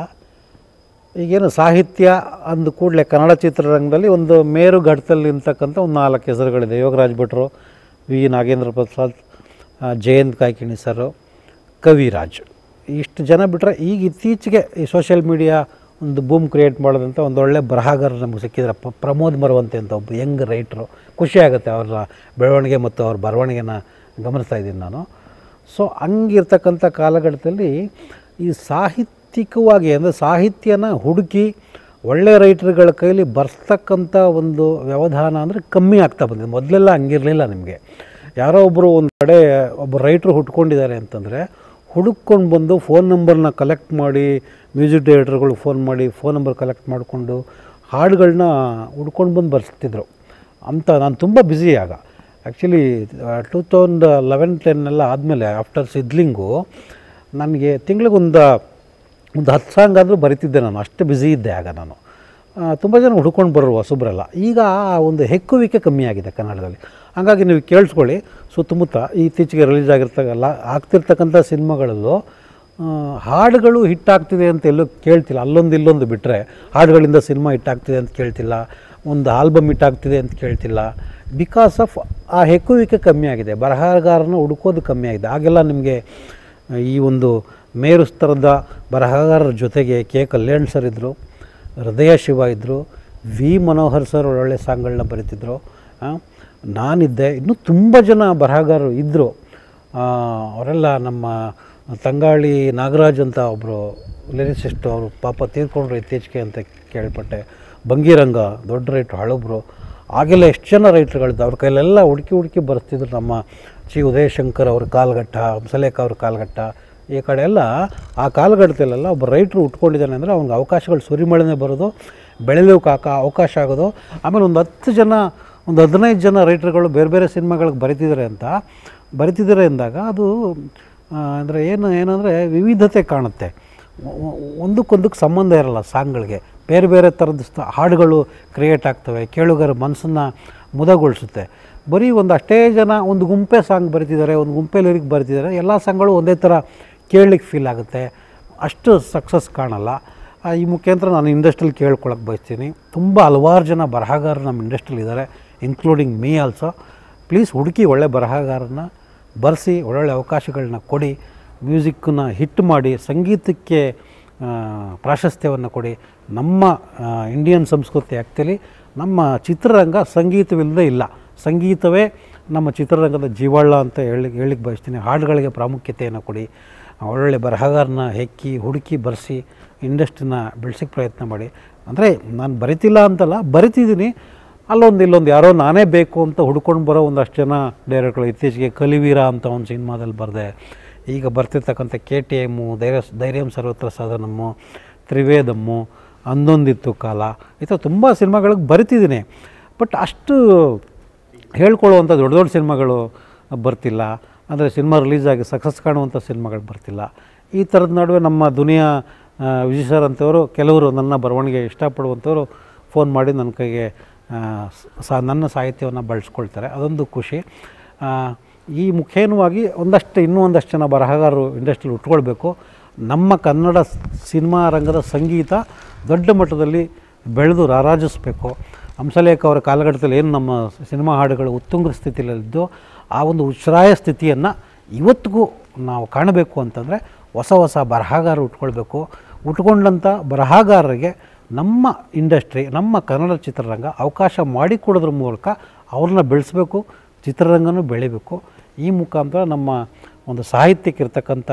ಈಗೇನು ಸಾಹಿತ್ಯ ಅಂದ ಕೂಡಲೇ ಕನ್ನಡ ಚಿತ್ರರಂಗದಲ್ಲಿ ಒಂದು ಮೇರು ಘಟ್ಟದಲ್ಲಿ ನಿಂತಕ್ಕಂಥ ಒಂದು ನಾಲ್ಕು ಹೆಸರುಗಳಿದೆ ಯೋಗರಾಜ್ ಭಟ್ರು ವಿ ನಾಗೇಂದ್ರ ಪ್ರಸಾದ್ ಆ, ಜಯಂತ್ ಕಾಯ್ಕಿಣಿ ಸರು ಕವಿರಾಜ್ ಇಷ್ಟು ಜನ ಬಿಟ್ಟರೆ ಈಗ ಇತ್ತೀಚೆಗೆ ಈ ಸೋಷಿಯಲ್ ಮೀಡಿಯಾ ಒಂದು ಬೂಮ್ ಕ್ರಿಯೇಟ್ ಮಾಡೋದಂತ ಒಂದು ಒಳ್ಳೆ ಬರಹಗಾರ ನಮಗೆ ಸಿಕ್ಕಿದ್ರೆ ಪ ಪ್ರಮೋದ್ ಮರವಂತೆ ಅಂತ ಒಬ್ಬ ಯಂಗ್ ರೈಟ್ರು ಖುಷಿಯಾಗುತ್ತೆ ಅವರ ಬೆಳವಣಿಗೆ ಮತ್ತು ಅವ್ರ ಬರವಣಿಗೆನ ಗಮನಿಸ್ತಾ ಇದ್ದೀನಿ ನಾನು ಸೊ ಹಂಗಿರ್ತಕ್ಕಂಥ ಕಾಲಘಟ್ಟದಲ್ಲಿ ಈ ಸಾಹಿತ್ಯಿಕವಾಗಿ ಅಂದರೆ ಸಾಹಿತ್ಯನ ಹುಡುಕಿ ಒಳ್ಳೆ ರೈಟ್ರುಗಳ ಕೈಲಿ ಬರ್ತಕ್ಕಂಥ ಒಂದು ವ್ಯವಧಾನ ಅಂದರೆ ಕಮ್ಮಿ ಆಗ್ತಾ ಬಂದಿದೆ ಮೊದಲೆಲ್ಲ ಹಂಗಿರಲಿಲ್ಲ ನಿಮಗೆ ಯಾರೋ ಒಬ್ಬರು ಒಂದು ಕಡೆ ಒಬ್ಬ ರೈಟ್ರು ಹುಟ್ಕೊಂಡಿದ್ದಾರೆ ಅಂತಂದರೆ ಹುಡುಕೊಂಡು ಬಂದು ಫೋನ್ ನಂಬರ್ನ ಕಲೆಕ್ಟ್ ಮಾಡಿ ಮ್ಯೂಸಿಕ್ ಡೈರೆಕ್ಟರ್ಗಳು ಫೋನ್ ಮಾಡಿ ಫೋನ್ ನಂಬರ್ ಕಲೆಕ್ಟ್ ಮಾಡಿಕೊಂಡು ಹಾಡುಗಳನ್ನ ಹುಡ್ಕೊಂಡು ಬಂದು ಬರ್ಸ್ತಿದ್ರು ಅಂತ ನಾನು ತುಂಬ ಬ್ಯುಸಿ ಆಗ ಆ್ಯಕ್ಚುಲಿ ಟೂ ತೌಸಂಡ್ ಲೆವೆನ್ ಟೆನ್ನೆಲ್ಲ ಆದಮೇಲೆ ಆಫ್ಟರ್ ಸಿದ್ಲಿಂಗು ನನಗೆ ತಿಂಗಳಿಗೊಂದು ಒಂದು ಹತ್ತು ಸಾಂಗ್ ಆದರೂ ಬರಿತಿದ್ದೆ ನಾನು ಅಷ್ಟು ಬ್ಯುಸಿ ಇದ್ದೆ ಆಗ ನಾನು ತುಂಬ ಜನ ಹುಡ್ಕೊಂಡು ಬರೋರು ಹೊಸಬ್ರಲ್ಲ ಈಗ ಆ ಒಂದು ಹೆಕ್ಕುವಿಕೆ ಕಮ್ಮಿ ಆಗಿದೆ ಕನ್ನಡದಲ್ಲಿ ಹಾಗಾಗಿ ನೀವು ಕೇಳಿಸ್ಕೊಳ್ಳಿ ಸುತ್ತಮುತ್ತ ಇತ್ತೀಚೆಗೆ ರಿಲೀಸ್ ಆಗಿರ್ತಕ್ಕಲ್ಲ ಆಗ್ತಿರ್ತಕ್ಕಂಥ ಸಿನಿಮಾಗಳಲ್ಲೂ ಆ, ಹಾಡುಗಳು ಹಿಟ್ಟಾಗ್ತಿದೆ ಅಂತ ಎಲ್ಲೂ ಕೇಳ್ತಿಲ್ಲ ಅಲ್ಲೊಂದು ಇಲ್ಲೊಂದು ಬಿಟ್ಟರೆ ಹಾಡುಗಳಿಂದ ಸಿನಿಮಾ ಹಿಟ್ಟಾಗ್ತಿದೆ ಅಂತ ಕೇಳ್ತಿಲ್ಲ ಒಂದು ಆಲ್ಬಮ್ ಹಿಟ್ಟಾಗ್ತಿದೆ ಅಂತ ಕೇಳ್ತಿಲ್ಲ ಬಿಕಾಸ್ ಆಫ್ ಆ ಹೆಕ್ಕುವಿಕೆ ಕಮ್ಮಿ ಆಗಿದೆ ಬರಹಗಾರನ ಹುಡುಕೋದು ಕಮ್ಮಿ ಆಗಿದೆ ಆಗೆಲ್ಲ ನಿಮಗೆ ಈ ಒಂದು ಮೇರು ಸ್ತರದ ಬರಹಗಾರರ ಜೊತೆಗೆ ಕೆ ಕಲ್ಯಾಣ್ ಸರ್ ಇದ್ದರು ಹೃದಯ ಶಿವ ಇದ್ದರು ವಿ ಮನೋಹರ್ ಸರ್ ಒಳ್ಳೊಳ್ಳೆ ಸಾಂಗ್ಗಳನ್ನ ಬರೀತಿದ್ರು ಆ, ನಾನಿದ್ದೆ ಇನ್ನೂ ತುಂಬ ಜನ ಬರಹಗಾರರು ಇದ್ದರು ಅವರೆಲ್ಲ ನಮ್ಮ ತಂಗಾಳಿ ನಾಗರಾಜ್ ಅಂತ ಒಬ್ಬರು ಲಿರಿಸಿಸ್ಟು ಅವರು ಪಾಪ ತೀರ್ಕೊಂಡ್ರು ಇತ್ತೀಚೆಗೆ ಅಂತ ಕೇಳ್ಪಟ್ಟೆ ಬಂಗಿರಂಗ ದೊಡ್ಡ ರೈಟ್ರು ಹಳಬ್ರು ಆಗೆಲ್ಲ ಎಷ್ಟು ಜನ ರೈಟ್ರುಗಳಿದ್ದು ಅವ್ರ ಕೈಲೆಲ್ಲ ಹುಡುಕಿ ಹುಡುಕಿ ಬರ್ತಿದ್ರು ನಮ್ಮ ಚಿ ಉದಯಶಂಕರ್ ಅವ್ರ ಕಾಲ್ಘಟ್ಟ ಹಂಸಲೇಖ ಅವ್ರ ಕಾಲ್ಘಟ್ಟ ಈ ಕಡೆ ಎಲ್ಲ ಆ ಕಾಲಘಟ್ಟದಲ್ಲೆಲ್ಲ ಒಬ್ಬ ರೈಟ್ರು ಉಟ್ಕೊಂಡಿದ್ದಾನೆ ಅಂದರೆ ಅವ್ನಿಗೆ ಅವಕಾಶಗಳು ಸುರಿಮಳೆನೇ ಬರೋದು ಬೆಳೆಯೋಕೆ ಆಕ ಅವಕಾಶ ಆಗೋದು ಆಮೇಲೆ ಒಂದು ಹತ್ತು ಜನ ಒಂದು ಹದಿನೈದು ಜನ ರೈಟ್ರುಗಳು ಬೇರೆ ಬೇರೆ ಸಿನಿಮಾಗಳಿಗೆ ಬರಿತಿದ್ದಾರೆ ಅಂತ ಬರಿತಿದ್ದಾರೆ ಅಂದಾಗ ಅದು ಅಂದರೆ ಏನು ಏನಂದರೆ ವಿವಿಧತೆ ಕಾಣುತ್ತೆ ಒ- ಒ- ಒಂದಕ್ಕೊಂದಕ್ಕೆ ಸಂಬಂಧ ಇರಲ್ಲ ಸಾಂಗ್ಗಳಿಗೆ ಬೇರೆ ಬೇರೆ ಥರದ ಸ- ಹಾಡುಗಳು ಕ್ರಿಯೇಟ್ ಆಗ್ತವೆ ಕೇಳುಗರ ಮನಸ್ಸನ್ನು ಮುದಗೊಳಿಸುತ್ತೆ ಬರೀ ಒಂದು ಅಷ್ಟೇ ಜನ ಒಂದು ಗುಂಪೆ ಸಾಂಗ್ ಬರಿತಿದ್ದಾರೆ ಒಂದು ಗುಂಪೆ ಲಿರಿಕ್ ಬರಿತಿದ್ದಾರೆ ಎಲ್ಲ ಸಾಂಗ್ಗಳು ಒಂದೇ ಥರ ಕೇಳಲಿಕ್ಕೆ ಫೀಲ್ ಆಗುತ್ತೆ ಅಷ್ಟು ಸಕ್ಸಸ್ ಕಾಣಲ್ಲ ಆ, ಈ ಮುಖಾಂತರ ನಾನು ಇಂಡಸ್ಟ್ರಿಯಲ್ಲಿ ಕೇಳ್ಕೊಳಕ್ಕೆ ಬಯಸ್ತೀನಿ ತುಂಬ ಹಲವಾರು ಜನ ಬರಹಗಾರರು ನಮ್ಮ ಇಂಡಸ್ಟ್ರಿಯಲ್ಲಿ ಇದ್ದಾರೆ ಇನ್ಕ್ಲೂಡಿಂಗ್ ಮೀ ಆಲ್ಸೋ ಪ್ಲೀಸ್ ಹುಡುಕಿ ಒಳ್ಳೆ ಬರಹಗಾರನ ಬರೆಸಿ ಒಳ್ಳೊಳ್ಳೆ ಅವಕಾಶಗಳನ್ನ ಕೊಡಿ ಮ್ಯೂಸಿಕ್ಕನ್ನ ಹಿಟ್ ಮಾಡಿ ಸಂಗೀತಕ್ಕೆ ಆ, ಪ್ರಾಶಸ್ತ್ಯವನ್ನು ಕೊಡಿ ನಮ್ಮ ಆ, ಇಂಡಿಯನ್ ಸಂಸ್ಕೃತಿ ಆ್ಯಕ್ಚುಲಿ ನಮ್ಮ ಚಿತ್ರರಂಗ ಸಂಗೀತವಿಲ್ಲದೆ ಇಲ್ಲ ಸಂಗೀತವೇ ನಮ್ಮ ಚಿತ್ರರಂಗದ ಜೀವಾಳ ಅಂತ ಹೇಳಿ ಹೇಳಿಕ್ಕೆ ಬಯಸ್ತೀನಿ ಹಾಡುಗಳಿಗೆ ಪ್ರಾಮುಖ್ಯತೆಯನ್ನು ಕೊಡಿ ಒಳ್ಳೊಳ್ಳೆ ಬರಹಗಾರನ ಹೆಕ್ಕಿ ಹುಡುಕಿ ಬರೆಸಿ ಇಂಡಸ್ಟ್ರಿನ ಬೆಳೆಸೋಕ್ಕೆ ಪ್ರಯತ್ನ ಮಾಡಿ ಅಂದರೆ ನಾನು ಬರಿತಿಲ್ಲ ಅಂತಲ್ಲ ಬರಿತಿದ್ದೀನಿ ಅಲ್ಲೊಂದು ಇಲ್ಲೊಂದು ಯಾರೋ ನಾನೇ ಬೇಕು ಅಂತ ಹುಡ್ಕೊಂಡು ಬರೋ ಒಂದಷ್ಟು ಜನ ಡೈರೆಕ್ಟ್ಗಳು ಇತ್ತೀಚೆಗೆ ಕಲಿವೀರ ಅಂತ ಒಂದು ಸಿನಿಮಾದಲ್ಲಿ ಬರೆದೆ ಈಗ ಬರ್ತಿರ್ತಕ್ಕಂಥ ಕೆ ಟಿ ಎಮ್ಮು ಧೈರ್ಯ ಧೈರ್ಯಂ ಸರ್ವತ್ರ ಸಾಧನಮ್ಮು ತ್ರಿವೇದಮ್ಮು ಅಂದೊಂದಿತ್ತು ಕಾಲ ಈ ಥರ ತುಂಬ ಸಿನಿಮಾಗಳಿಗೆ ಬರಿತಿದ್ದೀನಿ ಬಟ್ ಅಷ್ಟು ಹೇಳ್ಕೊಳ್ಳುವಂಥ ದೊಡ್ಡ ದೊಡ್ಡ ಸಿನಿಮಾಗಳು ಬರ್ತಿಲ್ಲ ಅಂದರೆ ಸಿನಿಮಾ ರಿಲೀಸ್ ಆಗಿ ಸಕ್ಸಸ್ ಕಾಣುವಂಥ ಸಿನಿಮಾಗಳು ಬರ್ತಿಲ್ಲ ಈ ಥರದ ನಡುವೆ ನಮ್ಮ ದುನಿಯಾ ಆ, ವಿಜಯ್ ಸರ್ ಅಂತವರು ಕೆಲವರು ನನ್ನ ಬರವಣಿಗೆ ಇಷ್ಟಪಡುವಂಥವ್ರು ಫೋನ್ ಮಾಡಿ ನನ್ನ ಕೈಗೆ ಆ, ಸ ನನ್ನ ಸಾಹಿತ್ಯವನ್ನು ಬಳಸ್ಕೊಳ್ತಾರೆ ಅದೊಂದು ಖುಷಿ ಆ, ಈ ಮುಖೇನವಾಗಿ ಒಂದಷ್ಟು ಇನ್ನೂ ಒಂದಷ್ಟು ಜನ ಬರಹಗಾರರು ಇಂಡಸ್ಟ್ರಿಲಿ ಉಟ್ಕೊಳ್ಬೇಕು ನಮ್ಮ ಕನ್ನಡ ಸ್- ಸಿನಿಮಾ ರಂಗದ ಸಂಗೀತ ದೊಡ್ಡ ಮಟ್ಟದಲ್ಲಿ ಬೆಳೆದು ರಾರಾಜಿಸಬೇಕು ಹಂಸಲೇಖ ಅವರ ಕಾಲಘಟ್ಟದಲ್ಲಿ ಏನು ನಮ್ಮ ಸಿನಿಮಾ ಹಾಡುಗಳು ಉತ್ತುಂಗ ಸ್ಥಿತಿಯಲ್ಲಿದ್ದು ಆ ಒಂದು ಉಚ್ಛ್ರಾಯ ಸ್ಥಿತಿಯನ್ನು ಇವತ್ತಿಗೂ ನಾವು ಕಾಣಬೇಕು ಅಂತಂದರೆ ಹೊಸ ಹೊಸ ಬರಹಗಾರರು ಉಟ್ಕೊಳ್ಬೇಕು ಉಟ್ಕೊಂಡಂಥ ಬರಹಗಾರರಿಗೆ ನಮ್ಮ ಇಂಡಸ್ಟ್ರಿ ನಮ್ಮ ಕನ್ನಡ ಚಿತ್ರರಂಗ ಅವಕಾಶ ಮಾಡಿಕೊಡೋದ್ರ ಮೂಲಕ ಅವ್ರನ್ನ ಬೆಳೆಸಬೇಕು ಚಿತ್ರರಂಗನೂ ಬೆಳಿಬೇಕು ಈ ಮುಖಾಂತರ ನಮ್ಮ ಒಂದು ಸಾಹಿತ್ಯಕ್ಕಿರ್ತಕ್ಕಂಥ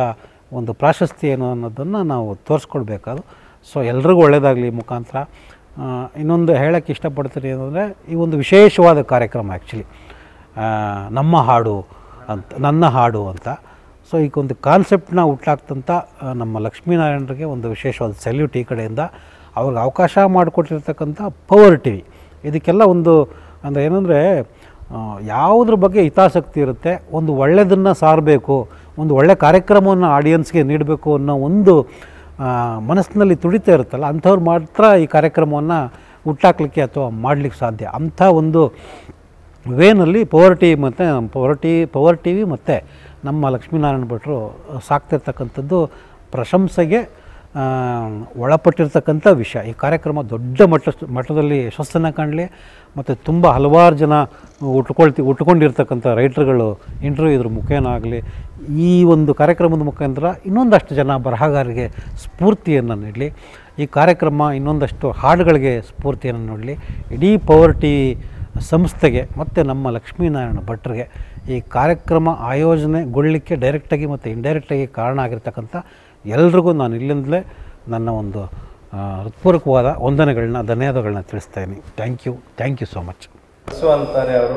ಒಂದು ಪ್ರಾಶಸ್ತ್ಯ ಏನು ಅನ್ನೋದನ್ನು ನಾವು ತೋರಿಸ್ಕೊಡ್ಬೇಕಾದ್ರು ಸೊ ಎಲ್ರಿಗೂ ಒಳ್ಳೆಯದಾಗಲಿ ಈ ಮುಖಾಂತರ ಆ, ಇನ್ನೊಂದು ಹೇಳೋಕ್ಕೆ ಇಷ್ಟಪಡ್ತೀನಿ ಏನಂದರೆ ಈ ಒಂದು ವಿಶೇಷವಾದ ಕಾರ್ಯಕ್ರಮ ಆ್ಯಕ್ಚುಲಿ ನಮ್ಮ ಹಾಡು ಅಂತ ನನ್ನ ಹಾಡು ಅಂತ ಸೊ ಈಗ ಒಂದು ಕಾನ್ಸೆಪ್ಟ್ನ ಹುಟ್ಟಾಕ್ತಂಥ ಆ, ನಮ್ಮ ಲಕ್ಷ್ಮೀನಾರಾಯಣರಿಗೆ ಒಂದು ವಿಶೇಷವಾದ ಸೆಲ್ಯೂಟ್ ಈ ಕಡೆಯಿಂದ ಅವ್ರಿಗೆ ಅವಕಾಶ ಮಾಡಿಕೊಟ್ಟಿರ್ತಕ್ಕಂಥ ಪವರ್ ಟಿ ವಿ ಇದಕ್ಕೆಲ್ಲ ಒಂದು ಅಂದರೆ ಏನಂದರೆ ಯಾವುದ್ರ ಬಗ್ಗೆ ಹಿತಾಸಕ್ತಿ ಇರುತ್ತೆ ಒಂದು ಒಳ್ಳೆಯದನ್ನು ಸಾರಬೇಕು ಒಂದು ಒಳ್ಳೆಯ ಕಾರ್ಯಕ್ರಮವನ್ನು ಆಡಿಯನ್ಸ್ಗೆ ನೀಡಬೇಕು ಅನ್ನೋ ಒಂದು ಆ, ಮನಸ್ಸಿನಲ್ಲಿ ತುಡಿತಾ ಇರುತ್ತಲ್ಲ ಅಂಥವ್ರು ಮಾತ್ರ ಈ ಕಾರ್ಯಕ್ರಮವನ್ನು ಹುಟ್ಟಾಕ್ಲಿಕ್ಕೆ ಅಥವಾ ಮಾಡಲಿಕ್ಕೆ ಸಾಧ್ಯ ಅಂಥ ಒಂದು ವೇನಲ್ಲಿ ಪವರ್ ಟಿ ಮತ್ತು power T power T V ಮತ್ತು ನಮ್ಮ ಲಕ್ಷ್ಮೀನಾರಾಯಣ ಭಟ್ರು ಸಾಕ್ತಿರ್ತಕ್ಕಂಥದ್ದು ಪ್ರಶಂಸೆಗೆ ಆ, ಒಳಪಟ್ಟಿರ್ತಕ್ಕಂಥ ವಿಷಯ ಈ ಕಾರ್ಯಕ್ರಮ ದೊಡ್ಡ ಮಟ್ಟ ಮಟ್ಟದಲ್ಲಿ ಯಶಸ್ಸನ್ನು ಕಾಣಲಿ ಮತ್ತು ತುಂಬ ಹಲವಾರು ಜನ ಉಟ್ಕೊಳ್ತಿ ಉಟ್ಕೊಂಡಿರ್ತಕ್ಕಂಥ ರೈಟ್ರುಗಳು ಇಂಟರ್ವ್ಯೂ ಇದ್ರ ಮುಖೇನ ಆಗಲಿ ಈ ಒಂದು ಕಾರ್ಯಕ್ರಮದ ಮುಖಾಂತರ ಇನ್ನೊಂದಷ್ಟು ಜನ ಬರಹಗಾರರಿಗೆ ಸ್ಫೂರ್ತಿಯನ್ನು ನೀಡಲಿ ಈ ಕಾರ್ಯಕ್ರಮ ಇನ್ನೊಂದಷ್ಟು ಹಾಡುಗಳಿಗೆ ಸ್ಫೂರ್ತಿಯನ್ನು ನೀಡಲಿ ಇಡೀ ಪವರ್ ಟಿ ಸಂಸ್ಥೆಗೆ ಮತ್ತು ನಮ್ಮ ಲಕ್ಷ್ಮೀನಾರಾಯಣ ಭಟ್ರಿಗೆ ಈ ಕಾರ್ಯಕ್ರಮ ಆಯೋಜನೆಗೊಳ್ಳಲಿಕ್ಕೆ ಡೈರೆಕ್ಟಾಗಿ ಮತ್ತು ಇಂಡೈರೆಕ್ಟಾಗಿ ಕಾರಣ ಆಗಿರ್ತಕ್ಕಂಥ ಎಲ್ರಿಗೂ ನಾನು ಇಲ್ಲಿಂದಲೇ ನನ್ನ ಒಂದು ಆ, ಹೃತ್ಪೂರ್ವಕವಾದ ವಂದನೆಗಳನ್ನ ಧನ್ಯವಾದಗಳನ್ನ ತಿಳಿಸ್ತಾ ಇದ್ದೀನಿ thank you thank you so much Basava ಅಂತಾರೆ ಅವರು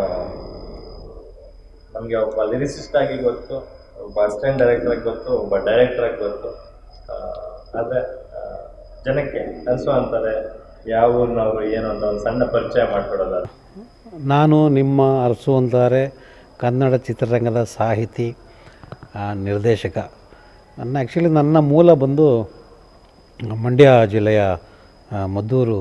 ನಮಗೆ ಒಬ್ಬ ಲಿರಿಸಿಸ್ಟ್ ಆಗಿ ಗೊತ್ತು ಒಬ್ಬ ಅಸಿಸ್ಟೆಂಟ್ ಡೈರೆಕ್ಟರ್ ಆಗಿ ಗೊತ್ತು ಒಬ್ಬ ಡೈರೆಕ್ಟರ್ ಆಗಿ ಗೊತ್ತು ಆ, ಆದರೆ ಆ, ಜನಕ್ಕೆ ಅನ್ಸು ಅಂತಾರೆ ಯಾವ ಊರಿನವರು ಏನು ಅಂತ ಒಂದು ಸಣ್ಣ ಪರಿಚಯ ಮಾಡಿಕೊಡೋದಾದ್ರೆ ನಾನು ನಿಮ್ಮ ಅರಸು ಅಂತಾರೆ ಕನ್ನಡ ಚಿತ್ರರಂಗದ ಸಾಹಿತಿ ಆ, ನಿರ್ದೇಶಕ ನನ್ನ ಆ್ಯಕ್ಚುಲಿ ನನ್ನ ಮೂಲ ಬಂದು ಮಂಡ್ಯ ಜಿಲ್ಲೆಯ ಆ, ಮದ್ದೂರು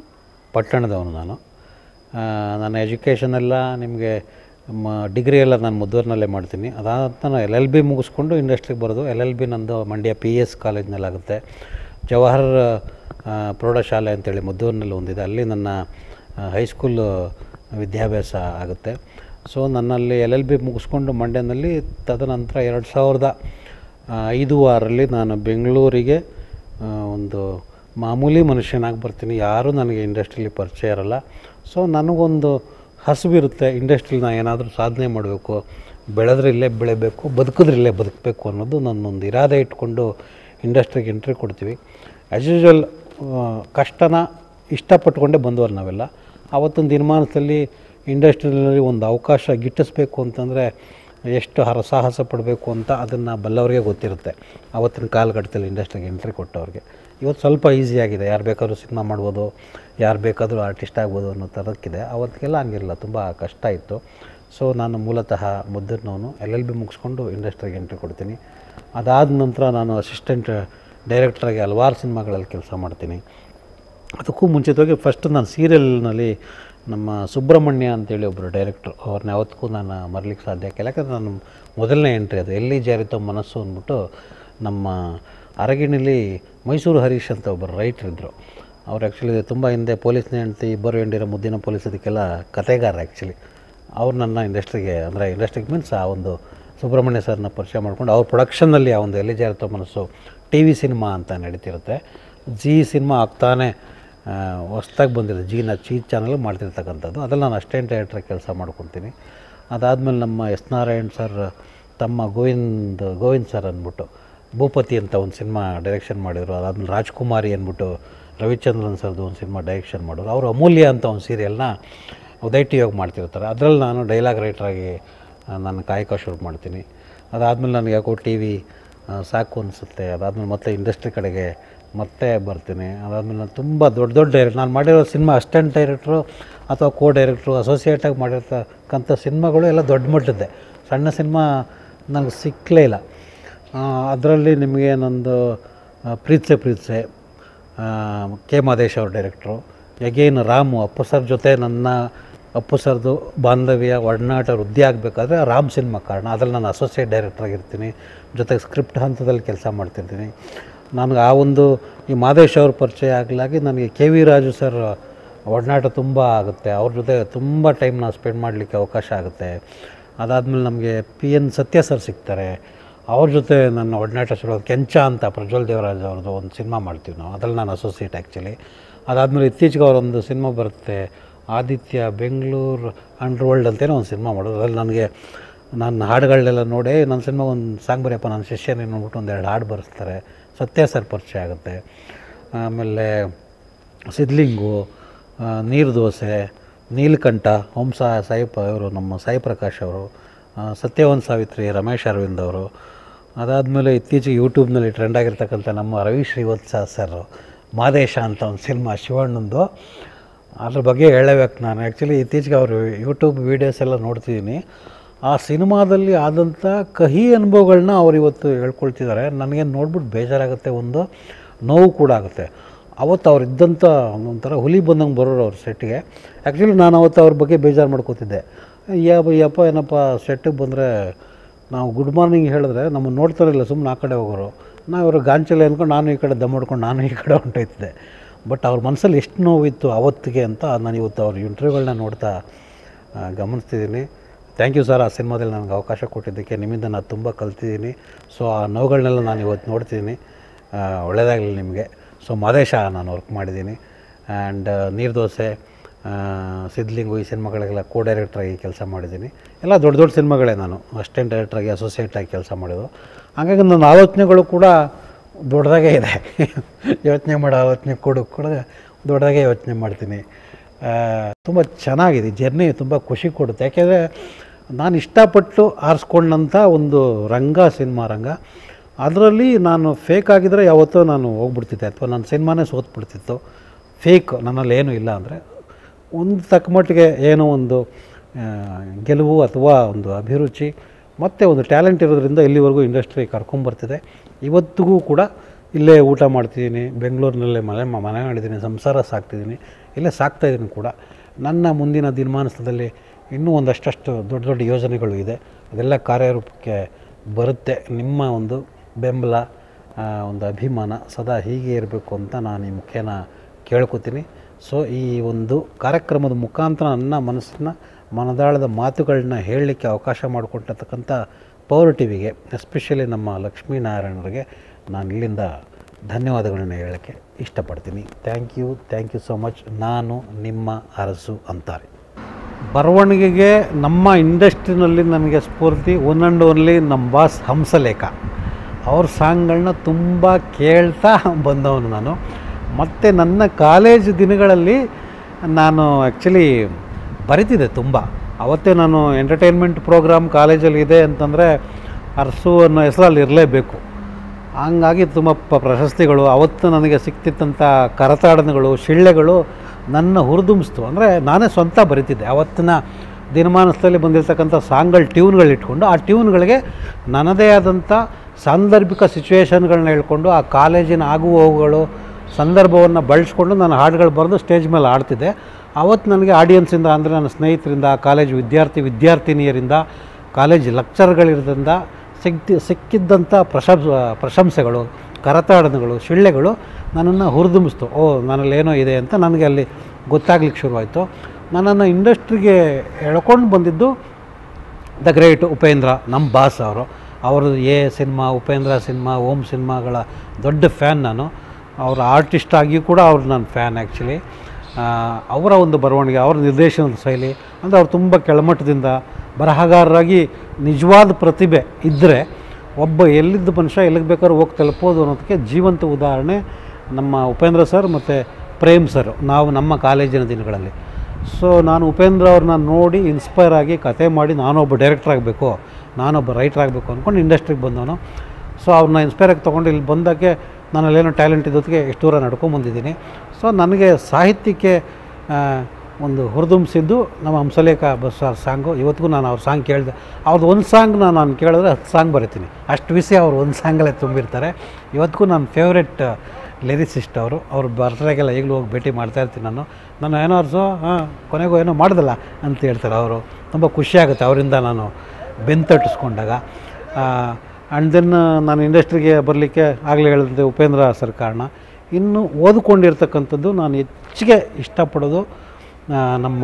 ಪಟ್ಟಣದವನು ನಾನು ಆ, ನನ್ನ ಎಜುಕೇಷನ್ ಎಲ್ಲ ನಿಮಗೆ ಮ ಡಿಗ್ರಿ ಎಲ್ಲ ನಾನು ಮದ್ದೂರಿನಲ್ಲೇ ಮಾಡ್ತೀನಿ ಅದಾದ ನಾನು ಎಲ್ ಎಲ್ ಬಿ ಮುಗಿಸ್ಕೊಂಡು ಇಂಡಸ್ಟ್ರಿಗೆ ಬರೋದು ಎಲ್ ಎಲ್ ಬಿ ನಂದು ಮಂಡ್ಯ ಪಿ ಎಸ್ ಕಾಲೇಜ್ನಲ್ಲಾಗುತ್ತೆ ಜವಾಹರ್ ಆ, ಪ್ರೌಢಶಾಲೆ ಅಂತೇಳಿ ಮದ್ದೂರಿನಲ್ಲಿ ಒಂದಿದೆ ಅಲ್ಲಿ ನನ್ನ ಹೈಸ್ಕೂಲ್ ವಿದ್ಯಾಭ್ಯಾಸ ಆಗುತ್ತೆ ಸೊ ನನ್ನಲ್ಲಿ ಎಲ್ ಎಲ್ ಬಿ ಮುಗಿಸ್ಕೊಂಡು ಮಂಡ್ಯದಲ್ಲಿ ತದನಂತರ ಎರಡು ಸಾವಿರದ ಆ, ಐದು ಆರಲ್ಲಿ ನಾನು ಬೆಂಗಳೂರಿಗೆ ಆ, ಒಂದು ಮಾಮೂಲಿ ಮನುಷ್ಯನಾಗಿ ಬರ್ತೀನಿ ಯಾರೂ ನನಗೆ ಇಂಡಸ್ಟ್ರಿಲಿ ಪರಿಚಯ ಇರಲ್ಲ ಸೊ ನನಗೊಂದು ಹಸಿವಿರುತ್ತೆ ಇಂಡಸ್ಟ್ರಿಲಿ ನಾನು ಏನಾದರೂ ಸಾಧನೆ ಮಾಡಬೇಕು ಬೆಳೆದ್ರೆ ಇಲ್ಲೇ ಬೆಳಿಬೇಕು ಬದುಕಿದ್ರೆ ಇಲ್ಲೇ ಬದುಕಬೇಕು ಅನ್ನೋದು ನನ್ನೊಂದು ಇರಾದೆ ಇಟ್ಕೊಂಡು ಇಂಡಸ್ಟ್ರಿಗೆ ಎಂಟ್ರಿ ಕೊಡ್ತೀವಿ ಆ್ಯಸ್ ಯೂಶ್ವಲ್ ಕಷ್ಟನ ಇಷ್ಟಪಟ್ಕೊಂಡೇ ಬಂದವರು ನಾವೆಲ್ಲ ಆವತ್ತೊಂದು ದಿನಮಾನದಲ್ಲಿ ಇಂಡಸ್ಟ್ರಿಯಲ್ಲಿ ಒಂದು ಅವಕಾಶ ಗಿಟ್ಟಿಸ್ಬೇಕು ಅಂತಂದರೆ ಎಷ್ಟು ಹರಸಾಹಸ ಪಡಬೇಕು ಅಂತ ಅದನ್ನು ಬಲ್ಲವರಿಗೆ ಗೊತ್ತಿರುತ್ತೆ ಆವತ್ತಿನ ಕಾಲಘಟ್ಟದಲ್ಲಿ ಇಂಡಸ್ಟ್ರಿಗೆ ಎಂಟ್ರಿ ಕೊಟ್ಟವ್ರಿಗೆ ಇವತ್ತು ಸ್ವಲ್ಪ ಈಸಿಯಾಗಿದೆ ಯಾರು ಬೇಕಾದ್ರೂ ಸಿನಿಮಾ ಮಾಡ್ಬೋದು ಯಾರು ಬೇಕಾದರೂ ಆರ್ಟಿಸ್ಟ್ ಆಗ್ಬೋದು ಅನ್ನೋ ಥರಕ್ಕಿದೆ ಅವತ್ತಿಗೆಲ್ಲ ಹಂಗಿರಲಿಲ್ಲ ತುಂಬ ಕಷ್ಟ ಇತ್ತು ಸೊ ನಾನು ಮೂಲತಃ ಮುದ್ದಿನವನು ಎಲ್ ಎಲ್ ಬಿ ಮುಗಿಸ್ಕೊಂಡು ಇಂಡಸ್ಟ್ರಿಗೆ ಎಂಟ್ರಿ ಕೊಡ್ತೀನಿ ಅದಾದ ನಂತರ ನಾನು ಅಸಿಸ್ಟೆಂಟ್ ಡೈರೆಕ್ಟ್ರಾಗಿ ಹಲವಾರು ಸಿನಿಮಾಗಳಲ್ಲಿ ಕೆಲಸ ಮಾಡ್ತೀನಿ ಅದಕ್ಕೂ ಮುಂಚಿತವಾಗಿ ಫಸ್ಟ್ ನಾನು ಸೀರಿಯಲ್ನಲ್ಲಿ ನಮ್ಮ ಸುಬ್ರಹ್ಮಣ್ಯ ಅಂತೇಳಿ ಒಬ್ಬರು ಡೈರೆಕ್ಟ್ರು ಅವ್ರನ್ನ ಯಾವತ್ತಿಗೂ ನಾನು ಮರಲಿಕ್ಕೆ ಸಾಧ್ಯ ಆಗಿಲ್ಲ ಯಾಕಂದರೆ ನಾನು ಮೊದಲನೇ ಎಂಟ್ರಿ ಅದು ಎಲ್ಲಿ ಜಾರಿತೋ ಮನಸ್ಸು ಅಂದ್ಬಿಟ್ಟು ನಮ್ಮ ಅರಗಿಣಿಲಿ ಮೈಸೂರು ಹರೀಶ್ ಅಂತ ಒಬ್ಬರು ರೈಟ್ರ್ ಇದ್ದರು ಅವ್ರು ಆ್ಯಕ್ಚುಲಿ ತುಂಬ ಹಿಂದೆ ಪೊಲೀಸ್ನ ಹೆಂಡ್ತಿ ಇಬ್ಬರು ಹೆಂಡಿರೋ ಮುದ್ದಿನ ಪೊಲೀಸ್ ಅದಕ್ಕೆಲ್ಲ ಕತೆಗಾರ ಆ್ಯಕ್ಚುಲಿ ಅವ್ರು ನನ್ನ ಇಂಡಸ್ಟ್ರಿಗೆ ಅಂದರೆ ಇಂಡಸ್ಟ್ರಿಗೆ ಮೀನ್ಸ್ ಆ ಒಂದು ಸುಬ್ರಹ್ಮಣ್ಯ ಸರ್ನ ಪರಿಚಯ ಮಾಡ್ಕೊಂಡು ಅವ್ರ ಪ್ರೊಡಕ್ಷನ್ನಲ್ಲಿ ಆ ಒಂದು ಎಲ್ಲಿ ಜಾರಿತೋ ಮನಸ್ಸು ಟಿ ವಿ ಸಿನಿಮಾ ಅಂತ ನಡೀತಿರುತ್ತೆ ಜಿ ಸಿನಿಮಾ ಆಗ್ತಾನೆ ಹೊಸ್ದಾಗಿ ಬಂದಿದೆ ಜೀನ ಚೀ ಚಾನಲ್ ಮಾಡ್ತಿರ್ತಕ್ಕಂಥದ್ದು ಅದ್ರಲ್ಲಿ ನಾನು ಅಸ್ಟೆಂಟ್ ಡೈರೆಕ್ಟ್ರ್ ಕೆಲಸ ಮಾಡ್ಕೊತೀನಿ ಅದಾದಮೇಲೆ ನಮ್ಮ ಎಸ್ ನಾರಾಯಣ್ ಸರ್ ತಮ್ಮ ಗೋವಿಂದ್ ಗೋವಿಂದ್ ಸರ್ ಅಂದ್ಬಿಟ್ಟು ಭೂಪತಿ ಅಂತ ಒಂದು ಸಿನಿಮಾ ಡೈರೆಕ್ಷನ್ ಮಾಡಿದರು ಅದಾದಮೇಲೆ ರಾಜ್ಕುಮಾರಿ ಅಂದ್ಬಿಟ್ಟು ರವಿಚಂದ್ರನ್ ಸರ್ದು ಒಂದು ಸಿನಿಮಾ ಡೈರೆಕ್ಷನ್ ಮಾಡೋರು ಅವರು ಅಮೂಲ್ಯ ಅಂತ ಒಂದು ಸೀರಿಯಲ್ನ ಉದಯ್ ಟಿ ಯೋಗಿ ಮಾಡ್ತಿರ್ತಾರೆ ಅದರಲ್ಲಿ ನಾನು ಡೈಲಾಗ್ ರೈಟ್ರಾಗಿ ನಾನು ಕಾಯಕ ಶುರು ಮಾಡ್ತೀನಿ ಅದಾದಮೇಲೆ ನನಗೆ ಯಾಕೋ ಟಿ ವಿ ಸಾಕು ಅನಿಸುತ್ತೆ ಅದಾದಮೇಲೆ ಮತ್ತೆ ಇಂಡಸ್ಟ್ರಿ ಕಡೆಗೆ ಮತ್ತೆ ಬರ್ತೀನಿ ಅದಾದಮೇಲೆ ನಾನು ತುಂಬ ದೊಡ್ಡ ದೊಡ್ಡ ಡೈರೆಕ್ಟ್ ನಾನು ಮಾಡಿರೋ ಸಿನಿಮಾ ಅಸ್ಟೆಂಟ್ ಡೈರೆಕ್ಟ್ರು ಅಥವಾ ಕೋ ಡೈರೆಕ್ಟ್ರು ಅಸೋಸಿಯೇಟಾಗಿ ಮಾಡಿರ್ತಕ್ಕಂಥ ಸಿನಿಮಾಗಳು ಎಲ್ಲ ದೊಡ್ಡ ಮಟ್ಟದ್ದೇ ಸಣ್ಣ ಸಿನಿಮಾ ನನಗೆ ಸಿಕ್ಕಲೇ ಇಲ್ಲ ಅದರಲ್ಲಿ ನಿಮಗೆ ನಂದು ಆ, ಪ್ರೀತ್ಸೆ ಪ್ರೀತ್ಸೆ ಆ, ಕೆ ಮಾದೇಶ್ ಅವ್ರ director again Ramu Appu sir ಜೊತೆ ನನ್ನ ಅಪ್ಪು ಸರ್ದು ಬಾಂಧವ್ಯ ಒಡನಾಟ ವೃದ್ಧಿ ಆಗಬೇಕಾದ್ರೆ ರಾಮ್ ಸಿನಿಮಾ ಕಾರಣ ಅದ್ರಲ್ಲಿ ನಾನು ಅಸೋಸಿಯೇಟ್ ಡೈರೆಕ್ಟರ್ ಆಗಿರ್ತೀನಿ ಜೊತೆಗೆ ಸ್ಕ್ರಿಪ್ಟ್ ಹಂತದಲ್ಲಿ ಕೆಲಸ ಮಾಡ್ತಿರ್ತೀನಿ ನನಗೆ ಆ ಒಂದು ಈ ಮಾದೇಶ್ ಅವ್ರ ಪರಿಚಯ ಆಗಲಾಗಿ ನನಗೆ ಕೆ ವಿ ರಾಜು ಸರ್ ಒಡನಾಟ ತುಂಬ ಆಗುತ್ತೆ ಅವ್ರ ಜೊತೆ ತುಂಬ ಟೈಮ್ ನಾವು ಸ್ಪೆಂಡ್ ಮಾಡಲಿಕ್ಕೆ ಅವಕಾಶ ಆಗುತ್ತೆ ಅದಾದಮೇಲೆ ನಮಗೆ ಪಿ ಎನ್ ಸತ್ಯ ಸರ್ ಸಿಗ್ತಾರೆ ಅವ್ರ ಜೊತೆ ನನ್ನ ಒಡನಾಟ ಶುರು ಕೆಂಚ ಅಂತ ಪ್ರಜ್ವಲ್ ದೇವರಾಜ್ ಅವ್ರದ್ದು ಒಂದು ಸಿನಿಮಾ ಮಾಡ್ತೀವಿ ನಾವು ಅದ್ರಲ್ಲಿ ನಾನು ಅಸೋಸಿಯೇಟ್ ಆ್ಯಕ್ಚುಲಿ ಅದಾದಮೇಲೆ ಇತ್ತೀಚೆಗೆ ಅವರೊಂದು ಸಿನಿಮಾ ಬರುತ್ತೆ ಆದಿತ್ಯ ಬೆಂಗಳೂರು ಅಂಡರ್ ವರ್ಲ್ಡ್ ಅಂತೇನೋ ಒಂದು ಸಿನಿಮಾ ಮಾಡೋದು ಅದ್ರಲ್ಲಿ ನನಗೆ ನನ್ನ ಹಾಡುಗಳನ್ನೆಲ್ಲ ನೋಡಿ ನನ್ನ ಸಿನಿಮಾ ಒಂದು ಸಾಂಗ್ ಬರೆಯಪ್ಪ ನನ್ನ ಶಿಷ್ಯನೇ ನೋಡ್ಬಿಟ್ಟು ಒಂದೆರಡು ಹಾಡು ಬರೆಸ್ತಾರೆ ಸತ್ಯ ಸರ್ ಪರಿಚಯ ಆಗುತ್ತೆ ಆಮೇಲೆ ಸಿದ್ಲಿಂಗು ಆ, ನೀರು ದೋಸೆ ನೀಲಕಂಠ ಓಂ ಸಾ ಸಾಯಿ ಪ ಇವರು ನಮ್ಮ ಸಾಯಿ ಪ್ರಕಾಶ್ ಅವರು ಆ, ಸತ್ಯವಂತ ಸಾವಿತ್ರಿ ರಮೇಶ್ ಅರವಿಂದ್ ಅವರು ಅದಾದಮೇಲೆ ಇತ್ತೀಚೆಗೆ ಯೂಟ್ಯೂಬ್ನಲ್ಲಿ ಟ್ರೆಂಡ್ ಆಗಿರ್ತಕ್ಕಂಥ ನಮ್ಮ ರವಿ ಶ್ರೀವತ್ಸ ಸರ್ ಮಾದೇಶ ಅಂತ ಒಂದು ಸಿನಿಮಾ ಶಿವಣ್ಣಂದು ಅದ್ರ ಬಗ್ಗೆ ಹೇಳಬೇಕು ನಾನು ಆ್ಯಕ್ಚುಲಿ ಇತ್ತೀಚೆಗೆ ಅವರು ಯೂಟ್ಯೂಬ್ ವೀಡಿಯೋಸ್ ಎಲ್ಲ ನೋಡ್ತಿದ್ದೀನಿ ಆ ಸಿನಿಮಾದಲ್ಲಿ ಆದಂಥ ಕಹಿ ಅನುಭವಗಳನ್ನ ಅವ್ರು ಇವತ್ತು ಹೇಳ್ಕೊಳ್ತಿದ್ದಾರೆ ನನಗೆ ನೋಡ್ಬಿಟ್ಟು ಬೇಜಾರಾಗುತ್ತೆ ಒಂದು ನೋವು ಕೂಡ ಆಗುತ್ತೆ ಅವತ್ತು ಅವ್ರು ಇದ್ದಂಥ ಒಂಥರ ಹುಲಿ ಬಂದಂಗೆ ಬರೋರು ಅವ್ರ ಸೆಟ್ಗೆ ಆ್ಯಕ್ಚುಲಿ ನಾನು ಅವತ್ತು ಅವ್ರ ಬಗ್ಗೆ ಬೇಜಾರು ಮಾಡ್ಕೋತಿದ್ದೆ ಯಪ್ಪ ಯಪ್ಪ ಏನಪ್ಪ ಸೆಟ್ಟಿಗೆ ಬಂದರೆ ನಾವು ಗುಡ್ ಮಾರ್ನಿಂಗ್ ಹೇಳಿದ್ರೆ ನಮ್ಮನ್ನು ನೋಡ್ತಾರಿಲ್ಲ ಸುಮ್ಮನೆ ಆ ಕಡೆ ಹೋಗೋರು ನಾವು ಇವರು ಗಾಂಚಲಿ ಅಂದ್ಕೊಂಡು ನಾನು ಈ ಕಡೆ ದಮ್ ಹೊಡ್ಕೊಂಡು ನಾನು ಈ ಕಡೆ ಹೊಂಟೋಯ್ತಿದ್ದೆ ಬಟ್ ಅವ್ರ ಮನಸ್ಸಲ್ಲಿ ಎಷ್ಟು ನೋವಿತ್ತು ಅವತ್ತಿಗೆ ಅಂತ ನಾನು ಇವತ್ತು ಅವ್ರ ಇಂಟರ್ವ್ಯೂಗಳನ್ನ ನೋಡ್ತಾ ಆ, ಗಮನಿಸ್ತಿದ್ದೀನಿ ಥ್ಯಾಂಕ್ ಯು ಸರ್ ಆ ಸಿನಿಮಾದಲ್ಲಿ ನನಗೆ ಅವಕಾಶ ಕೊಟ್ಟಿದ್ದಕ್ಕೆ ನಿಮ್ಮಿಂದ ನಾನು ತುಂಬ ಕಲ್ತಿದ್ದೀನಿ ಸೊ ಆ ನೋವುಗಳನ್ನೆಲ್ಲ ನಾನು ಇವತ್ತು ನೋಡ್ತಿದ್ದೀನಿ ಒಳ್ಳೆಯದಾಗಲಿ ನಿಮಗೆ ಸೊ ಮಾದೇಶ ನಾನು ವರ್ಕ್ ಮಾಡಿದ್ದೀನಿ ಆ್ಯಂಡ್ ನೀರು ದೋಸೆ ಆ, ಸಿದ್ಲಿಂಗು ಈ ಸಿನಿಮಾಗಳಿಗೆಲ್ಲ ಕೋ ಡೈರೆಕ್ಟ್ರಾಗಿ ಕೆಲಸ ಮಾಡಿದ್ದೀನಿ ಎಲ್ಲ ದೊಡ್ಡ ದೊಡ್ಡ ಸಿನಿಮಾಗಳೇ ನಾನು ಅಸಿಸ್ಟೆಂಟ್ ಡೈರೆಕ್ಟ್ರಾಗಿ ಅಸೋಸಿಯೇಟಾಗಿ ಕೆಲಸ ಮಾಡೋದು ಹಾಗಾಗಿ ನನ್ನ ಆಲೋಚನೆಗಳು ಕೂಡ ದೊಡ್ಡದಾಗೇ ಇದೆ ಯೋಚನೆ ಮಾಡೋ ಆಲೋಚನೆ ಕೂಡ ಕೂಡ ದೊಡ್ಡದಾಗೆ ಯೋಚನೆ ಮಾಡ್ತೀನಿ ತುಂಬ ಚೆನ್ನಾಗಿದೆ ಜರ್ನಿ ತುಂಬ ಖುಷಿ ಕೊಡುತ್ತೆ ಯಾಕೆಂದರೆ ನಾನು ಇಷ್ಟಪಟ್ಟು ಆರಿಸ್ಕೊಂಡಂಥ ಒಂದು ರಂಗ ಸಿನಿಮಾ ರಂಗ ಅದರಲ್ಲಿ ನಾನು ಫೇಕ್ ಆಗಿದ್ದರೆ ಯಾವತ್ತೋ ನಾನು ಹೋಗ್ಬಿಡ್ತಿದ್ದೆ ಅಥವಾ ನನ್ನ ಸಿನಿಮಾನೇ ಸೋತ್ಬಿಡ್ತಿತ್ತು ಫೇಕ್ ನನ್ನಲ್ಲಿ ಏನೂ ಇಲ್ಲ ಅಂದರೆ ಒಂದು ತಕ್ಕ ಮಟ್ಟಿಗೆ ಏನೋ ಒಂದು ಆ, ಗೆಲುವು ಅಥವಾ ಒಂದು ಅಭಿರುಚಿ ಮತ್ತು ಒಂದು ಟ್ಯಾಲೆಂಟ್ ಇರೋದ್ರಿಂದ ಇಲ್ಲಿವರೆಗೂ ಇಂಡಸ್ಟ್ರಿ ಕರ್ಕೊಂಬರ್ತಿದೆ ಇವತ್ತಿಗೂ ಕೂಡ ಇಲ್ಲೇ ಊಟ ಮಾಡ್ತಿದ್ದೀನಿ ಬೆಂಗಳೂರಿನಲ್ಲೇ ಮನೆ ಮನೆ ಮಾಡಿದ್ದೀನಿ ಸಂಸಾರ ಸಾಕ್ತಿದ್ದೀನಿ ಇಲ್ಲೇ ಸಾಕ್ತಾಯಿದ್ದೀನಿ ಕೂಡ ನನ್ನ ಮುಂದಿನ ದಿನಮಾನದಲ್ಲಿ ಇನ್ನೂ ಒಂದಷ್ಟಷ್ಟು ದೊಡ್ಡ ದೊಡ್ಡ ಯೋಜನೆಗಳು ಇದೆ ಅದೆಲ್ಲ ಕಾರ್ಯರೂಪಕ್ಕೆ ಬರುತ್ತೆ ನಿಮ್ಮ ಒಂದು ಬೆಂಬಲ ಆ, ಒಂದು ಅಭಿಮಾನ ಸದಾ ಹೀಗೆ ಇರಬೇಕು ಅಂತ ನಾನು ಈ ಮುಖೇನ ಕೇಳ್ಕೊತೀನಿ ಸೊ ಈ ಒಂದು ಕಾರ್ಯಕ್ರಮದ ಮುಖಾಂತರ ನನ್ನ ಮನಸ್ಸನ್ನ ಮನದಾಳದ ಮಾತುಗಳನ್ನ ಹೇಳಲಿಕ್ಕೆ ಅವಕಾಶ ಮಾಡಿಕೊಟ್ಟಿರ್ತಕ್ಕಂಥ ಪವರ್ ಟಿ ವಿಗೆ ಎಸ್ಪೆಷಲಿ ನಮ್ಮ ಲಕ್ಷ್ಮೀನಾರಾಯಣರಿಗೆ ನಾನು ಇಲ್ಲಿಂದ ಧನ್ಯವಾದಗಳನ್ನ ಹೇಳೋಕ್ಕೆ ಇಷ್ಟಪಡ್ತೀನಿ thank you thank you so much ನಾನು ನಿಮ್ಮ ಅರಸು ಅಂತಾರೆ ಬರವಣಿಗೆಗೆ ನಮ್ಮ ಇಂಡಸ್ಟ್ರಿನಲ್ಲಿ ನನಗೆ ಸ್ಫೂರ್ತಿ ಒನ್ ಆ್ಯಂಡ್ ಓನ್ಲಿ ನಮ್ಮ ಬಾಸ್ ಹಂಸಲೇಖ ಅವ್ರ ಸಾಂಗ್ಗಳನ್ನ ತುಂಬ ಕೇಳ್ತಾ ಬಂದವನು ನಾನು ಮತ್ತು ನನ್ನ ಕಾಲೇಜ್ ದಿನಗಳಲ್ಲಿ ನಾನು ಆ್ಯಕ್ಚುಲಿ ಬರಿತಿದ್ದೆ ತುಂಬ ಅವತ್ತೇ ನಾನು ಎಂಟರ್ಟೈನ್ಮೆಂಟ್ ಪ್ರೋಗ್ರಾಮ್ ಕಾಲೇಜಲ್ಲಿ ಇದೆ ಅಂತಂದರೆ ಅರಸು ಅನ್ನೋ ಹೆಸರಲ್ಲಿ ಇರಲೇಬೇಕು ಹಂಗಾಗಿ ತುಂಬ ಪ- ಪ್ರಶಸ್ತಿಗಳು ಅವತ್ತು ನನಗೆ ಸಿಕ್ತಿತ್ತಂಥ ಕರತಾಡನೆಗಳು ಶಿಳ್ಳೆಗಳು ನನ್ನ ಹುರಿದುಂಬಿಸ್ತು ಅಂದರೆ ನಾನೇ ಸ್ವಂತ ಬರಿತಿದ್ದೆ ಅವತ್ತಿನ ದಿನಮಾನದಲ್ಲಿ ಬಂದಿರತಕ್ಕಂಥ ಸಾಂಗ್ಗಳ ಟ್ಯೂನ್ಗಳು ಇಟ್ಕೊಂಡು ಆ ಟ್ಯೂನ್ಗಳಿಗೆ ನನ್ನದೇ ಆದಂಥ ಸಾಂದರ್ಭಿಕ ಸಿಚುವೇಶನ್ಗಳನ್ನ ಹೇಳ್ಕೊಂಡು ಆ ಕಾಲೇಜಿನ ಆಗು ಹೋಗುಗಳು ಸಂದರ್ಭವನ್ನು ಬಳಸ್ಕೊಂಡು ನಾನು ಹಾಡುಗಳು ಬರೆದು ಸ್ಟೇಜ್ ಮೇಲೆ ಆಡ್ತಿದ್ದೆ ಅವತ್ತು ನನಗೆ ಆಡಿಯನ್ಸಿಂದ ಅಂದರೆ ನನ್ನ ಸ್ನೇಹಿತರಿಂದ ಕಾಲೇಜ್ ವಿದ್ಯಾರ್ಥಿ ವಿದ್ಯಾರ್ಥಿನಿಯರಿಂದ ಕಾಲೇಜ್ ಲೆಕ್ಚರ್ಗಳಿರೋದ್ರಿಂದ ಸಿಕ್ತಿ ಸಿಕ್ಕಿದ್ದಂಥ ಪ್ರಶಂಸ ಪ್ರಶಂಸೆಗಳು ಕರತಾಡನೆಗಳು ಶಿಳ್ಳೆಗಳು ನನ್ನನ್ನು ಹುರಿದುಂಬಿಸ್ತು ಓ ನನ್ನಲ್ಲಿ ಏನೋ ಇದೆ ಅಂತ ನನಗೆ ಅಲ್ಲಿ ಗೊತ್ತಾಗ್ಲಿಕ್ಕೆ ಶುರುವಾಯಿತು ನನ್ನನ್ನು ಇಂಡಸ್ಟ್ರಿಗೆ ಎಳ್ಕೊಂಡು ಬಂದಿದ್ದು ದ ಗ್ರೇಟ್ ಉಪೇಂದ್ರ ನಮ್ಮ ಬಾಸ್ ಅವರು ಅವ್ರದ್ದು A cinema Upendra cinema Om ಸಿನಿಮಾಗಳ ದೊಡ್ಡ ಫ್ಯಾನ್ ನಾನು ಅವರ ಆರ್ಟಿಸ್ಟ್ ಆಗಿಯೂ ಕೂಡ ಅವ್ರು ನನ್ನ ಫ್ಯಾನ್ ಆ್ಯಕ್ಚುಲಿ ಅವರ ಒಂದು ಬರವಣಿಗೆ ಅವರ ನಿರ್ದೇಶನದ ಶೈಲಿ ಅಂದರೆ ಅವ್ರು ತುಂಬ ಕೆಳಮಟ್ಟದಿಂದ ಬರಹಗಾರರಾಗಿ ನಿಜವಾದ ಪ್ರತಿಭೆ ಇದ್ದರೆ ಒಬ್ಬ ಎಲ್ಲಿದ್ದ ಮನುಷ್ಯ ಎಲ್ಲಿಗೆ ಬೇಕಾದ್ರೂ ಹೋಗಿ ತಲುಪೋದು ಅನ್ನೋದಕ್ಕೆ ಜೀವಂತ ಉದಾಹರಣೆ ನಮ್ಮ ಉಪೇಂದ್ರ ಸರ್ ಮತ್ತು ಪ್ರೇಮ್ ಸರ್ ನಾವು ನಮ್ಮ ಕಾಲೇಜಿನ ದಿನಗಳಲ್ಲಿ ಸೊ ನಾನು ಉಪೇಂದ್ರ ಅವ್ರನ್ನ ನೋಡಿ ಇನ್ಸ್ಪೈರ್ ಆಗಿ ಕತೆ ಮಾಡಿ ನಾನೊಬ್ಬ ಡೈರೆಕ್ಟರ್ ಆಗಬೇಕು ನಾನೊಬ್ಬ ರೈಟರ್ ಆಗಬೇಕು ಅಂದ್ಕೊಂಡು ಇಂಡಸ್ಟ್ರಿಗೆ ಬಂದವನು ಸೊ ಅವ್ರನ್ನ ಇನ್ಸ್ಪೈರ್ ಆಗಿ ತೊಗೊಂಡು ಇಲ್ಲಿ ಬಂದಾಗೆ ನನ್ನಲ್ಲೇನೋ ಟ್ಯಾಲೆಂಟ್ ಇದ್ದೋದಕ್ಕೆ ಎಷ್ಟು ದೂರ ನಡ್ಕೊಂಬಂದಿದ್ದೀನಿ ಸೊ ನನಗೆ ಸಾಹಿತ್ಯಕ್ಕೆ ಆ, ಒಂದು ಹುರಿದುಂಬಿಸಿದ್ದು ನಮ್ಮ ಹಂಸಲೇಖ ಬಸ್ ಅವ್ರ ಸಾಂಗು ಇವತ್ತಿಗೂ ನಾನು ಅವ್ರ ಸಾಂಗ್ ಕೇಳಿದೆ ಅವ್ರದ್ದು ಒಂದು ಸಾಂಗ್ ನಾನು ನಾನು ಕೇಳಿದ್ರೆ ಹತ್ತು ಸಾಂಗ್ ಬರಿತೀನಿ ಅಷ್ಟು ವಿಷಯ ಅವ್ರು ಒಂದು ಸಾಂಗಲ್ಲೇ ತುಂಬಿರ್ತಾರೆ ಇವತ್ತಿಗೂ ನನ್ನ ಫೇವ್ರೆಟ್ ಲಿರಿಸಿಸ್ಟ್ ಅವರು ಅವ್ರ ಬರ್ತ್ಡೇಗೆಲ್ಲ ಈಗಲೂ ಹೋಗಿ ಭೇಟಿ ಮಾಡ್ತಾ ಇರ್ತೀನಿ ನಾನು ನಾನು ಏನೋ ಅರ್ಸೋ ಹಾಂ ಕೊನೆಗೂ ಏನೋ ಮಾಡ್ದಲ್ಲ ಅಂತ ಹೇಳ್ತಾರೆ ಅವರು ತುಂಬ ಖುಷಿಯಾಗುತ್ತೆ ಅವರಿಂದ ನಾನು ಬೆಂತಟ್ಟಿಸ್ಕೊಂಡಾಗ ಆ್ಯಂಡ್ ದೆನ್ ನಾನು ಇಂಡಸ್ಟ್ರಿಗೆ ಬರಲಿಕ್ಕೆ ಆಗಲೇ ಹೇಳಿದಂತೆ ಉಪೇಂದ್ರ ಸರ್ ಕಾರಣ ಇನ್ನು ಓದ್ಕೊಂಡಿರ್ತಕ್ಕಂಥದ್ದು ನಾನು ಹೆಚ್ಚಿಗೆ ಇಷ್ಟಪಡೋದು ಆ, ನಮ್ಮ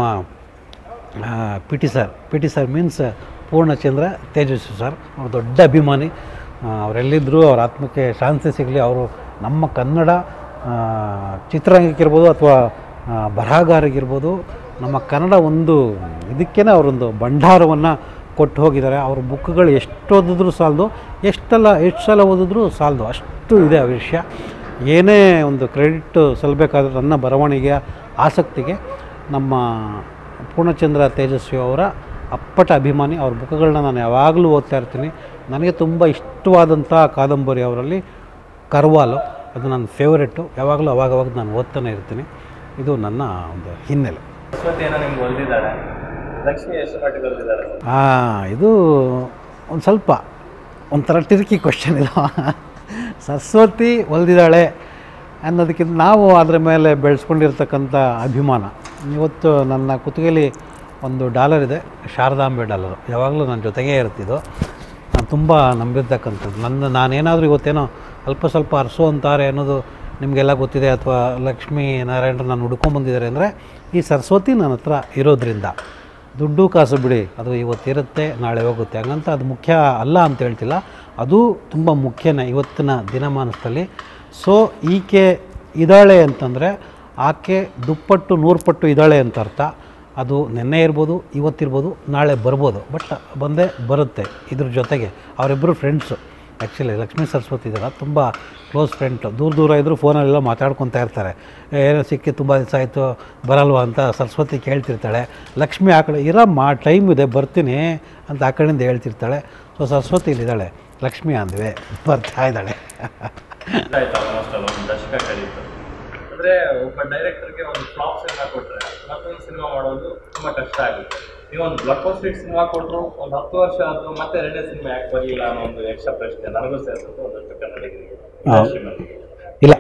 P T sir P T sir means Poornachandra Tejaswi sir ಅವ್ರ ದೊಡ್ಡ ಅಭಿಮಾನಿ ಆ, ಅವರೆಲ್ಲಿದ್ದರೂ ಅವ್ರ ಆತ್ಮಕ್ಕೆ ಶಾಂತಿ ಸಿಗಲಿ ಅವರು ನಮ್ಮ ಕನ್ನಡ ಆ, ಚಿತ್ರರಂಗಕ್ಕಿರ್ಬೋದು ಅಥವಾ ಬರಹಗಾರರಿಗಿರ್ಬೋದು ನಮ್ಮ ಕನ್ನಡ ಒಂದು ಇದಕ್ಕೇ ಅವರೊಂದು ಭಂಡಾರವನ್ನು ಕೊಟ್ಟು ಹೋಗಿದ್ದಾರೆ ಅವ್ರ ಬುಕ್ಗಳು ಎಷ್ಟು ಓದಿದ್ರು ಸಾಲದು ಎಷ್ಟೆಲ್ಲ ಎಷ್ಟು ಸಲ ಓದಿದ್ರು ಸಾಲದು ಅಷ್ಟು ಇದೆ ಆ ವಿಷಯ ಏನೇ ಒಂದು ಕ್ರೆಡಿಟ್ ಸಲ್ಲಬೇಕಾದ್ರೆ ನನ್ನ ಬರವಣಿಗೆಯ ಆಸಕ್ತಿಗೆ ನಮ್ಮ ಪೂರ್ಣಚಂದ್ರ ತೇಜಸ್ವಿ ಅವರ ಅಪ್ಪಟ ಅಭಿಮಾನಿ ಅವ್ರ ಬುಕ್ಗಳನ್ನ ನಾನು ಯಾವಾಗಲೂ ಓದ್ತಾ ಇರ್ತೀನಿ ನನಗೆ ತುಂಬ ಇಷ್ಟವಾದಂಥ ಕಾದಂಬರಿ ಅವರಲ್ಲಿ ಕರ್ವಾಲು ಅದು ನನ್ನ ಫೇವ್ರೆಟ್ಟು ಯಾವಾಗಲೂ ಅವಾಗವಾಗ ನಾನು ಓದ್ತಾನೆ ಇರ್ತೀನಿ ಇದು ನನ್ನ ಒಂದು ಹಿನ್ನೆಲೆ ಸರಸ್ವತಿ ಏನೋ ನಿಮ್ಗೆ ಹೊಲ್ದಿದ್ದಾಳೆ ಲಕ್ಷ್ಮಿ ಎಷ್ಟು ಮಟ್ಟಿಗೆ ಹೊಲ್ದಿದ್ದಾಳೆ ಹಾಂ ಇದು ಒಂದು ಸ್ವಲ್ಪ ಒಂಥರ ಟಿರ್ಕಿ ಕ್ವಶನ್ ಇದು ಸರಸ್ವತಿ ಹೊಲ್ದಿದ್ದಾಳೆ ಅನ್ನೋದಕ್ಕಿಂತ ನಾವು ಅದರ ಮೇಲೆ ಬೆಳೆಸ್ಕೊಂಡಿರ್ತಕ್ಕಂಥ ಅಭಿಮಾನ ಇವತ್ತು ನನ್ನ ಕುತ್ತಿಗೆಯಲ್ಲಿ ಒಂದು ಡಾಲರ್ ಇದೆ ಶಾರದಾಂಬೆ ಡಾಲರು ಯಾವಾಗಲೂ ನನ್ನ ಜೊತೆಗೇ ಇರ್ತಿದ್ದು ನಾನು ತುಂಬ ನಂಬಿರ್ತಕ್ಕಂಥದ್ದು ನನ್ನ ನಾನೇನಾದರೂ ಇವತ್ತೇನೋ ಅಲ್ಪ ಸ್ವಲ್ಪ ಅರಸು ಅಂತಾರೆ ಅನ್ನೋದು ನಿಮಗೆಲ್ಲ ಗೊತ್ತಿದೆ ಅಥವಾ ಲಕ್ಷ್ಮೀ ನಾರಾಯಣರು ನಾನು ಹುಡ್ಕೊಂಬಂದಿದ್ದಾರೆ ಅಂದರೆ ಈ ಸರಸ್ವತಿ ನನ್ನ ಹತ್ರ ಇರೋದ್ರಿಂದ ದುಡ್ಡು ಕಾಸು ಬಿಡಿ ಅದು ಇವತ್ತಿರುತ್ತೆ ನಾಳೆ ಹೋಗುತ್ತೆ ಹಂಗಂತ ಅದು ಮುಖ್ಯ ಅಲ್ಲ ಅಂತ ಹೇಳ್ತಿಲ್ಲ ಅದು ತುಂಬ ಮುಖ್ಯನೇ ಇವತ್ತಿನ ದಿನಮಾನದಲ್ಲಿ ಸೊ ಈಕೆ ಇದ್ದಾಳೆ ಅಂತಂದರೆ ಆಕೆ ದುಪ್ಪಟ್ಟು ನೂರು ಪಟ್ಟು ಇದ್ದಾಳೆ ಅಂತ ಅರ್ಥ ಅದು ನಿನ್ನೆ ಇರ್ಬೋದು ಇವತ್ತಿರ್ಬೋದು ನಾಳೆ ಬರ್ಬೋದು ಬಟ್ ಬಂದೇ ಬರುತ್ತೆ ಇದ್ರ ಜೊತೆಗೆ ಅವರಿಬ್ಬರು ಫ್ರೆಂಡ್ಸು ಆ್ಯಕ್ಚುಲಿ ಲಕ್ಷ್ಮೀ ಸರಸ್ವತಿ ಇದ್ದಾರೆ ತುಂಬ ಕ್ಲೋಸ್ ಫ್ರೆಂಡು ದೂರ ದೂರ ಇದ್ದರೂ ಫೋನಲ್ಲೆಲ್ಲ ಮಾತಾಡ್ಕೊತಾ ಇರ್ತಾರೆ ಏನೋ ಸಿಕ್ಕಿ ತುಂಬ ದಿವಸ ಆಯಿತು ಬರಲ್ವಾ ಅಂತ ಸರಸ್ವತಿ ಕೇಳ್ತಿರ್ತಾಳೆ ಲಕ್ಷ್ಮಿ ಆ ಕಡೆ ಇರಮ್ಮ ಟೈಮ್ ಇದೆ ಬರ್ತೀನಿ ಅಂತ ಆ ಕಡೆಯಿಂದ ಹೇಳ್ತಿರ್ತಾಳೆ ಸೊ ಸರಸ್ವತಿ ಇಲ್ಲಿದ್ದಾಳೆ ಲಕ್ಷ್ಮಿ ಅಂದ್ವಿ ಬರ್ತಾ ಇದ್ದಾಳೆ ಆಯ್ತು ಆಲ್ಮೋಸ್ಟ್ ಅಲ್ಲ ಒಂದು ದಶಕ ಕಳೀತು ಅಂದ್ರೆ ಒಬ್ಬ ಡೈರೆಕ್ಟರ್ಗೆ ಒಂದು ಫ್ಲಾಪ್ ಸಿನಿಮಾ ಕೊಟ್ರೆ ಮತ್ತೊಂದು ಸಿನಿಮಾ ಮಾಡೋದು ತುಂಬಾ ಕಷ್ಟ ಆಗುತ್ತೆ ನೀವು ಒಂದು ಬ್ಲಾಕ್ ಬಸ್ಟರ್ ಸಿನಿಮಾ ಕೊಟ್ಟರು ಒಂದು ಹತ್ತು ವರ್ಷ ಆದ್ರೂ ಮತ್ತೆ ಎರಡನೇ ಸಿನಿಮಾ ಯಾಕೆ ಬರಲಿಲ್ಲ ಅನ್ನೋ ಒಂದು ಯಕ್ಷ ಪ್ರಶ್ನೆ ನನಗೂ ಸೇರಿಸುತ್ತೆ ಒಂದಷ್ಟು ಕನ್ನಡಿಗರಿಗೆ industry ಮಂದಿಗೆ. ಇಲ್ಲ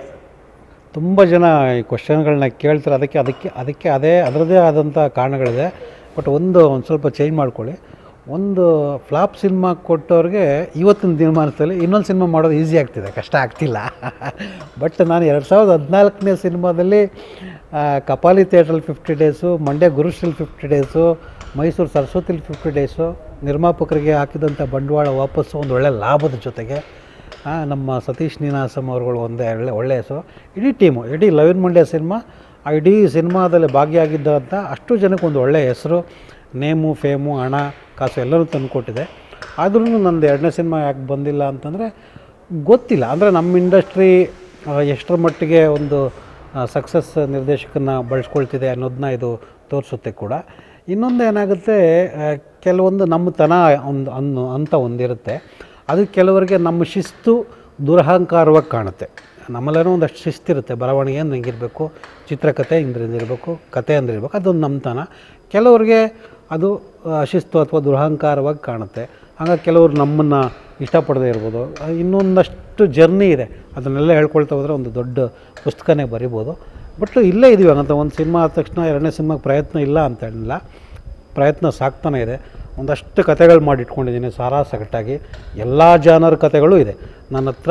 ತುಂಬ ಜನ ಈ ಕ್ವಶನ್ಗಳನ್ನ ಕೇಳ್ತಾರೆ ಅದಕ್ಕೆ ಅದಕ್ಕೆ ಅದಕ್ಕೆ ಅದೇ ಅದರದ್ದೇ ಆದಂಥ ಕಾರಣಗಳಿದೆ ಬಟ್ ಒಂದು ಒಂದು ಸ್ವಲ್ಪ ಚೇಂಜ್ ಮಾಡ್ಕೊಳ್ಳಿ ಒಂದು ಫ್ಲಾಪ್ ಸಿನಿಮಾ ಕೊಟ್ಟವ್ರಿಗೆ ಇವತ್ತಿನ ದಿನಮಾನದಲ್ಲಿ ಇನ್ನೊಂದು ಸಿನಿಮಾ ಮಾಡೋದು ಈಸಿ ಆಗ್ತಿದೆ ಕಷ್ಟ ಆಗ್ತಿಲ್ಲ ಬಟ್ ನಾನು ಎರಡು ಸಾವಿರದ ಹದಿನಾಲ್ಕನೇ ಸಿನಿಮಾದಲ್ಲಿ ಆ, ಕಪಾಲಿ ಥಿಯೇಟ್ರಲ್ಲಿ ಫಿಫ್ಟಿ ಡೇಸು ಮಂಡ್ಯ ಗುರುಶ್ರೀಲ್ ಫಿಫ್ಟಿ ಡೇಸು ಮೈಸೂರು ಸರಸ್ವತಿಲಿ ಫಿಫ್ಟಿ ಡೇಸು ನಿರ್ಮಾಪಕರಿಗೆ ಹಾಕಿದಂಥ ಬಂಡವಾಳ ವಾಪಸ್ಸು ಒಂದು ಒಳ್ಳೆ ಲಾಭದ ಜೊತೆಗೆ ಆ, ನಮ್ಮ ಸತೀಶ್ ನೀನಾಸಂ ಅವ್ರುಗಳು ಒಂದೇ ಒಳ್ಳೆ ಒಳ್ಳೆಯ ಹೆಸರು ಇಡೀ ಟೀಮು ಇಡೀ ಲವಿನ್ ಮಂಡ್ಯ ಸಿನಿಮಾ ಆ ಇಡೀ ಸಿನಿಮಾದಲ್ಲಿ ಭಾಗಿಯಾಗಿದ್ದಂಥ ಅಷ್ಟು ಜನಕ್ಕೆ ಒಂದು ಒಳ್ಳೆಯ ಹೆಸರು ನೇಮು ಫೇಮು ಹಣ ಕಾಸು ಎಲ್ಲರೂ ತಂದುಕೊಟ್ಟಿದೆ ಆದ್ರೂ ನಂದು ಎರಡನೇ ಸಿನಿಮಾ ಯಾಕೆ ಬಂದಿಲ್ಲ ಅಂತಂದರೆ ಗೊತ್ತಿಲ್ಲ ಅಂದರೆ ನಮ್ಮ ಇಂಡಸ್ಟ್ರಿ ಎಷ್ಟರ ಮಟ್ಟಿಗೆ ಒಂದು ಸಕ್ಸಸ್ ನಿರ್ದೇಶಕನ ಬಳಸ್ಕೊಳ್ತಿದೆ ಅನ್ನೋದನ್ನ ಇದು ತೋರಿಸುತ್ತೆ ಕೂಡ ಇನ್ನೊಂದು ಏನಾಗುತ್ತೆ ಆ, ಕೆಲವೊಂದು ನಮ್ಮತನ ಒಂದು ಅನ್ನೋ ಅಂತ ಒಂದಿರುತ್ತೆ ಅದು ಕೆಲವರಿಗೆ ನಮ್ಮ ಶಿಸ್ತು ದುರಹಂಕಾರವಾಗಿ ಕಾಣುತ್ತೆ ನಮ್ಮಲ್ಲೇನೋ ಒಂದಷ್ಟು ಶಿಸ್ತಿರುತ್ತೆ ಬರವಣಿಗೆ ಅಂದ್ರೆ ಹಿಂಗಿರಬೇಕು ಚಿತ್ರಕಥೆ ಹಿಂಗಿರಬೇಕು ಕತೆ ಅಂದ್ರೆ ಇರಬೇಕು ಅದೊಂದು ನಮ್ಮತನ ಕೆಲವ್ರಿಗೆ ಅದು ಆ, ಶಿಸ್ತು ಅಥವಾ ದುರಹಂಕಾರವಾಗಿ ಕಾಣುತ್ತೆ ಹಾಗಾಗಿ ಕೆಲವರು ನಮ್ಮನ್ನು ಇಷ್ಟಪಡದೇ ಇರ್ಬೋದು ಆ, ಇನ್ನೊಂದಷ್ಟು ಜರ್ನಿ ಇದೆ ಅದನ್ನೆಲ್ಲ ಹೇಳ್ಕೊಳ್ತಾ ಹೋದರೆ ಒಂದು ದೊಡ್ಡ ಪುಸ್ತಕನೇ ಬರಿಬೋದು ಬಟ್ ಇಲ್ಲೇ ಇದೀವಿ ಹಂಗಂತ ಒಂದು ಸಿನಿಮಾ ಆದ ತಕ್ಷಣ ಎರಡನೇ ಸಿನಿಮಾಗೆ ಪ್ರಯತ್ನ ಇಲ್ಲ ಅಂತ ಹೇಳಿಲ್ಲ ಪ್ರಯತ್ನ ಸಾಕ್ತಾನೆ ಇದೆ ಒಂದಷ್ಟು ಕತೆಗಳು ಮಾಡಿ ಇಟ್ಕೊಂಡಿದ್ದೀನಿ ಸಾರಾ ಸಗಟಾಗಿ ಎಲ್ಲ ಜಾನರ್ ಕತೆಗಳು ಇದೆ ನನ್ನ ಹತ್ರ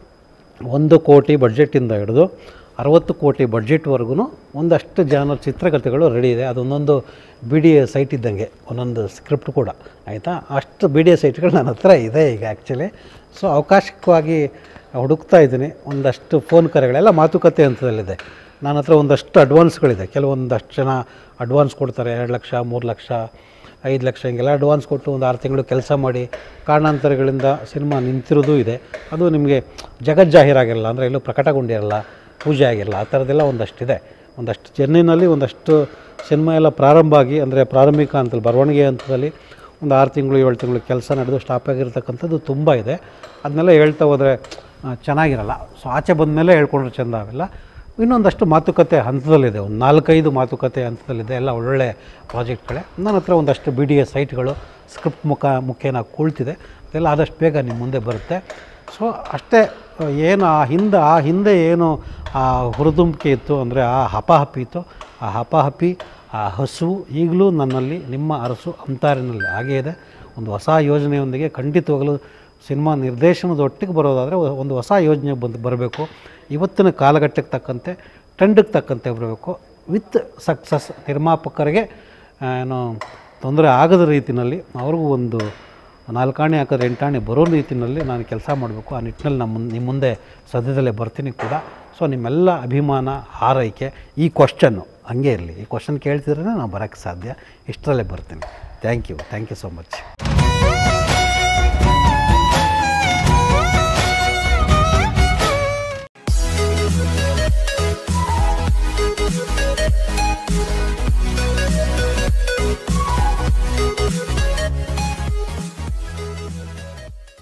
ಒಂದು ಕೋಟಿ ಬಡ್ಜೆಟ್ಟಿಂದ ಹಿಡಿದು ಅರವತ್ತು ಕೋಟಿ ಬಡ್ಜೆಟ್ವರೆಗೂ ಒಂದಷ್ಟು ಜಾನರ್ ಚಿತ್ರಕಥೆಗಳು ರೆಡಿ ಇದೆ ಅದೊಂದೊಂದು ಬಿ ಡಿ ಎ ಸೈಟ್ ಇದ್ದಂಗೆ ಒಂದೊಂದು ಸ್ಕ್ರಿಪ್ಟ್ ಕೂಡ ಆಯಿತಾ ಅಷ್ಟು ಬಿ ಡಿ ಎ ಸೈಟ್ಗಳು ನನ್ನ ಹತ್ರ ಇದೆ ಈಗ ಆ್ಯಕ್ಚುಲಿ ಸೊ ಅವಕಾಶಕ್ಕಾಗಿ ಹುಡುಕ್ತಾ ಇದ್ದೀನಿ ಒಂದಷ್ಟು ಫೋನ್ ಕರೆಗಳೆಲ್ಲ ಮಾತುಕತೆ ಹಂತದಲ್ಲಿದೆ ನನ್ನ ಹತ್ರ ಒಂದಷ್ಟು ಅಡ್ವಾನ್ಸ್ಗಳಿದೆ ಕೆಲವೊಂದಷ್ಟು ಜನ ಅಡ್ವಾನ್ಸ್ ಕೊಡ್ತಾರೆ ಎರಡು ಲಕ್ಷ ಮೂರು ಲಕ್ಷ ಐದು ಲಕ್ಷ ಹಿಂಗೆಲ್ಲ ಅಡ್ವಾನ್ಸ್ ಕೊಟ್ಟು ಒಂದು ಆರು ತಿಂಗಳು ಕೆಲಸ ಮಾಡಿ ಕಾರಣಾಂತರಗಳಿಂದ ಸಿನಿಮಾ ನಿಂತಿರೋದು ಇದೆ ಅದು ನಿಮಗೆ ಜಗಜ್ಜಾಹೀರಾಗಿರಲ್ಲ ಅಂದರೆ ಎಲ್ಲೂ ಪ್ರಕಟಗೊಂಡಿರಲ್ಲ ಪೂಜೆ ಆಗಿರಲ್ಲ ಆ ಥರದ್ದೆಲ್ಲ ಒಂದಷ್ಟಿದೆ ಒಂದಷ್ಟು ಜರ್ನಿನಲ್ಲಿ ಒಂದಷ್ಟು ಸಿನಿಮಾ ಎಲ್ಲ ಪ್ರಾರಂಭ ಆಗಿ ಅಂದರೆ ಪ್ರಾರಂಭಿಕ ಹಂತದಲ್ಲಿ ಬರವಣಿಗೆ ಹಂತದಲ್ಲಿ ಒಂದು ಆರು ತಿಂಗಳು ಏಳು ತಿಂಗಳು ಕೆಲಸ ನಡೆದು ಸ್ಟಾಪ್ ಆಗಿರ್ತಕ್ಕಂಥದ್ದು ತುಂಬ ಇದೆ ಅದನ್ನೆಲ್ಲ ಹೇಳ್ತಾ ಹೋದರೆ ಆ, ಚೆನ್ನಾಗಿರಲ್ಲ ಸೊ ಆಚೆ ಬಂದಮೇಲೆ ಹೇಳ್ಕೊಂಡ್ರೆ ಚೆಂದ ಅವೆಲ್ಲ ಇನ್ನೊಂದಷ್ಟು ಮಾತುಕತೆ ಹಂತದಲ್ಲಿದೆ ಒಂದು ನಾಲ್ಕೈದು ಮಾತುಕತೆ ಹಂತದಲ್ಲಿದೆ ಎಲ್ಲ ಒಳ್ಳೊಳ್ಳೆ ಪ್ರಾಜೆಕ್ಟ್ಗಳೇ ನನ್ನ ಹತ್ರ ಒಂದಷ್ಟು ಬಿ ಡಿ ಎ ಸೈಟ್ಗಳು ಸ್ಕ್ರಿಪ್ಟ್ ಮುಖ ಮುಖೇನ ಕುಳ್ತಿದೆ ಅದೆಲ್ಲ ಆದಷ್ಟು ಬೇಗ ನಿಮ್ಮ ಮುಂದೆ ಬರುತ್ತೆ ಸೊ ಅಷ್ಟೇ ಆ, ಏನು ಆ ಹಿಂದೆ ಆ ಹಿಂದೆ ಏನು ಆ ಹುರಿದುಂಬಿಕೆ ಇತ್ತು ಅಂದರೆ ಆ ಹಪಾಹಪಿ ಇತ್ತು ಆ ಹಪಾಹಪಿ ಆ ಹಸು ಈಗಲೂ ನನ್ನಲ್ಲಿ ನಿಮ್ಮ ಅರಸು ಅಂತಾರಿನಲ್ಲಿ ಹಾಗೇ ಇದೆ ಒಂದು ಹೊಸ ಯೋಜನೆಯೊಂದಿಗೆ ಖಂಡಿತವಾಗಲೂ ಸಿನಿಮಾ ನಿರ್ದೇಶನದ ಒಟ್ಟಿಗೆ ಬರೋದಾದರೆ ಒಂದು ಹೊಸ ಯೋಜನೆ ಬಂದು ಬರಬೇಕು ಇವತ್ತಿನ ಕಾಲಘಟ್ಟಕ್ಕೆ ತಕ್ಕಂತೆ ಟ್ರೆಂಡಿಗೆ ತಕ್ಕಂತೆ ಬರಬೇಕು ವಿತ್ ಸಕ್ಸಸ್ ನಿರ್ಮಾಪಕರಿಗೆ ಆ, ಏನು ತೊಂದರೆ ಆಗದ ರೀತಿಯಲ್ಲಿ ಅವ್ರಿಗೂ ಒಂದು ನಾಲ್ಕಾಣೆ ಹಾಕಿದ್ರೆ ಎಂಟಾಣೆ ಬರೋ ರೀತಿಯಲ್ಲಿ ನಾನು ಕೆಲಸ ಮಾಡಬೇಕು ಆ ನಿಟ್ಟಿನಲ್ಲಿ ನಮ್ಮ ಮುಂದೆ ನಿಮ್ಮ ಮುಂದೆ ಸದ್ಯದಲ್ಲೇ ಬರ್ತೀನಿ ಕೂಡ ಸೊ ನಿಮ್ಮೆಲ್ಲ ಅಭಿಮಾನ ಹಾರೈಕೆ ಈ ಕ್ವಶನ್ನು ಹಂಗೆ ಇರಲಿ ಈ ಕ್ವಶನ್ ಕೇಳ್ತಿದ್ರೆ ನಾನು ಬರೋಕ್ಕೆ ಸಾಧ್ಯ ಇಷ್ಟರಲ್ಲೇ ಬರ್ತೀನಿ thank you thank you so much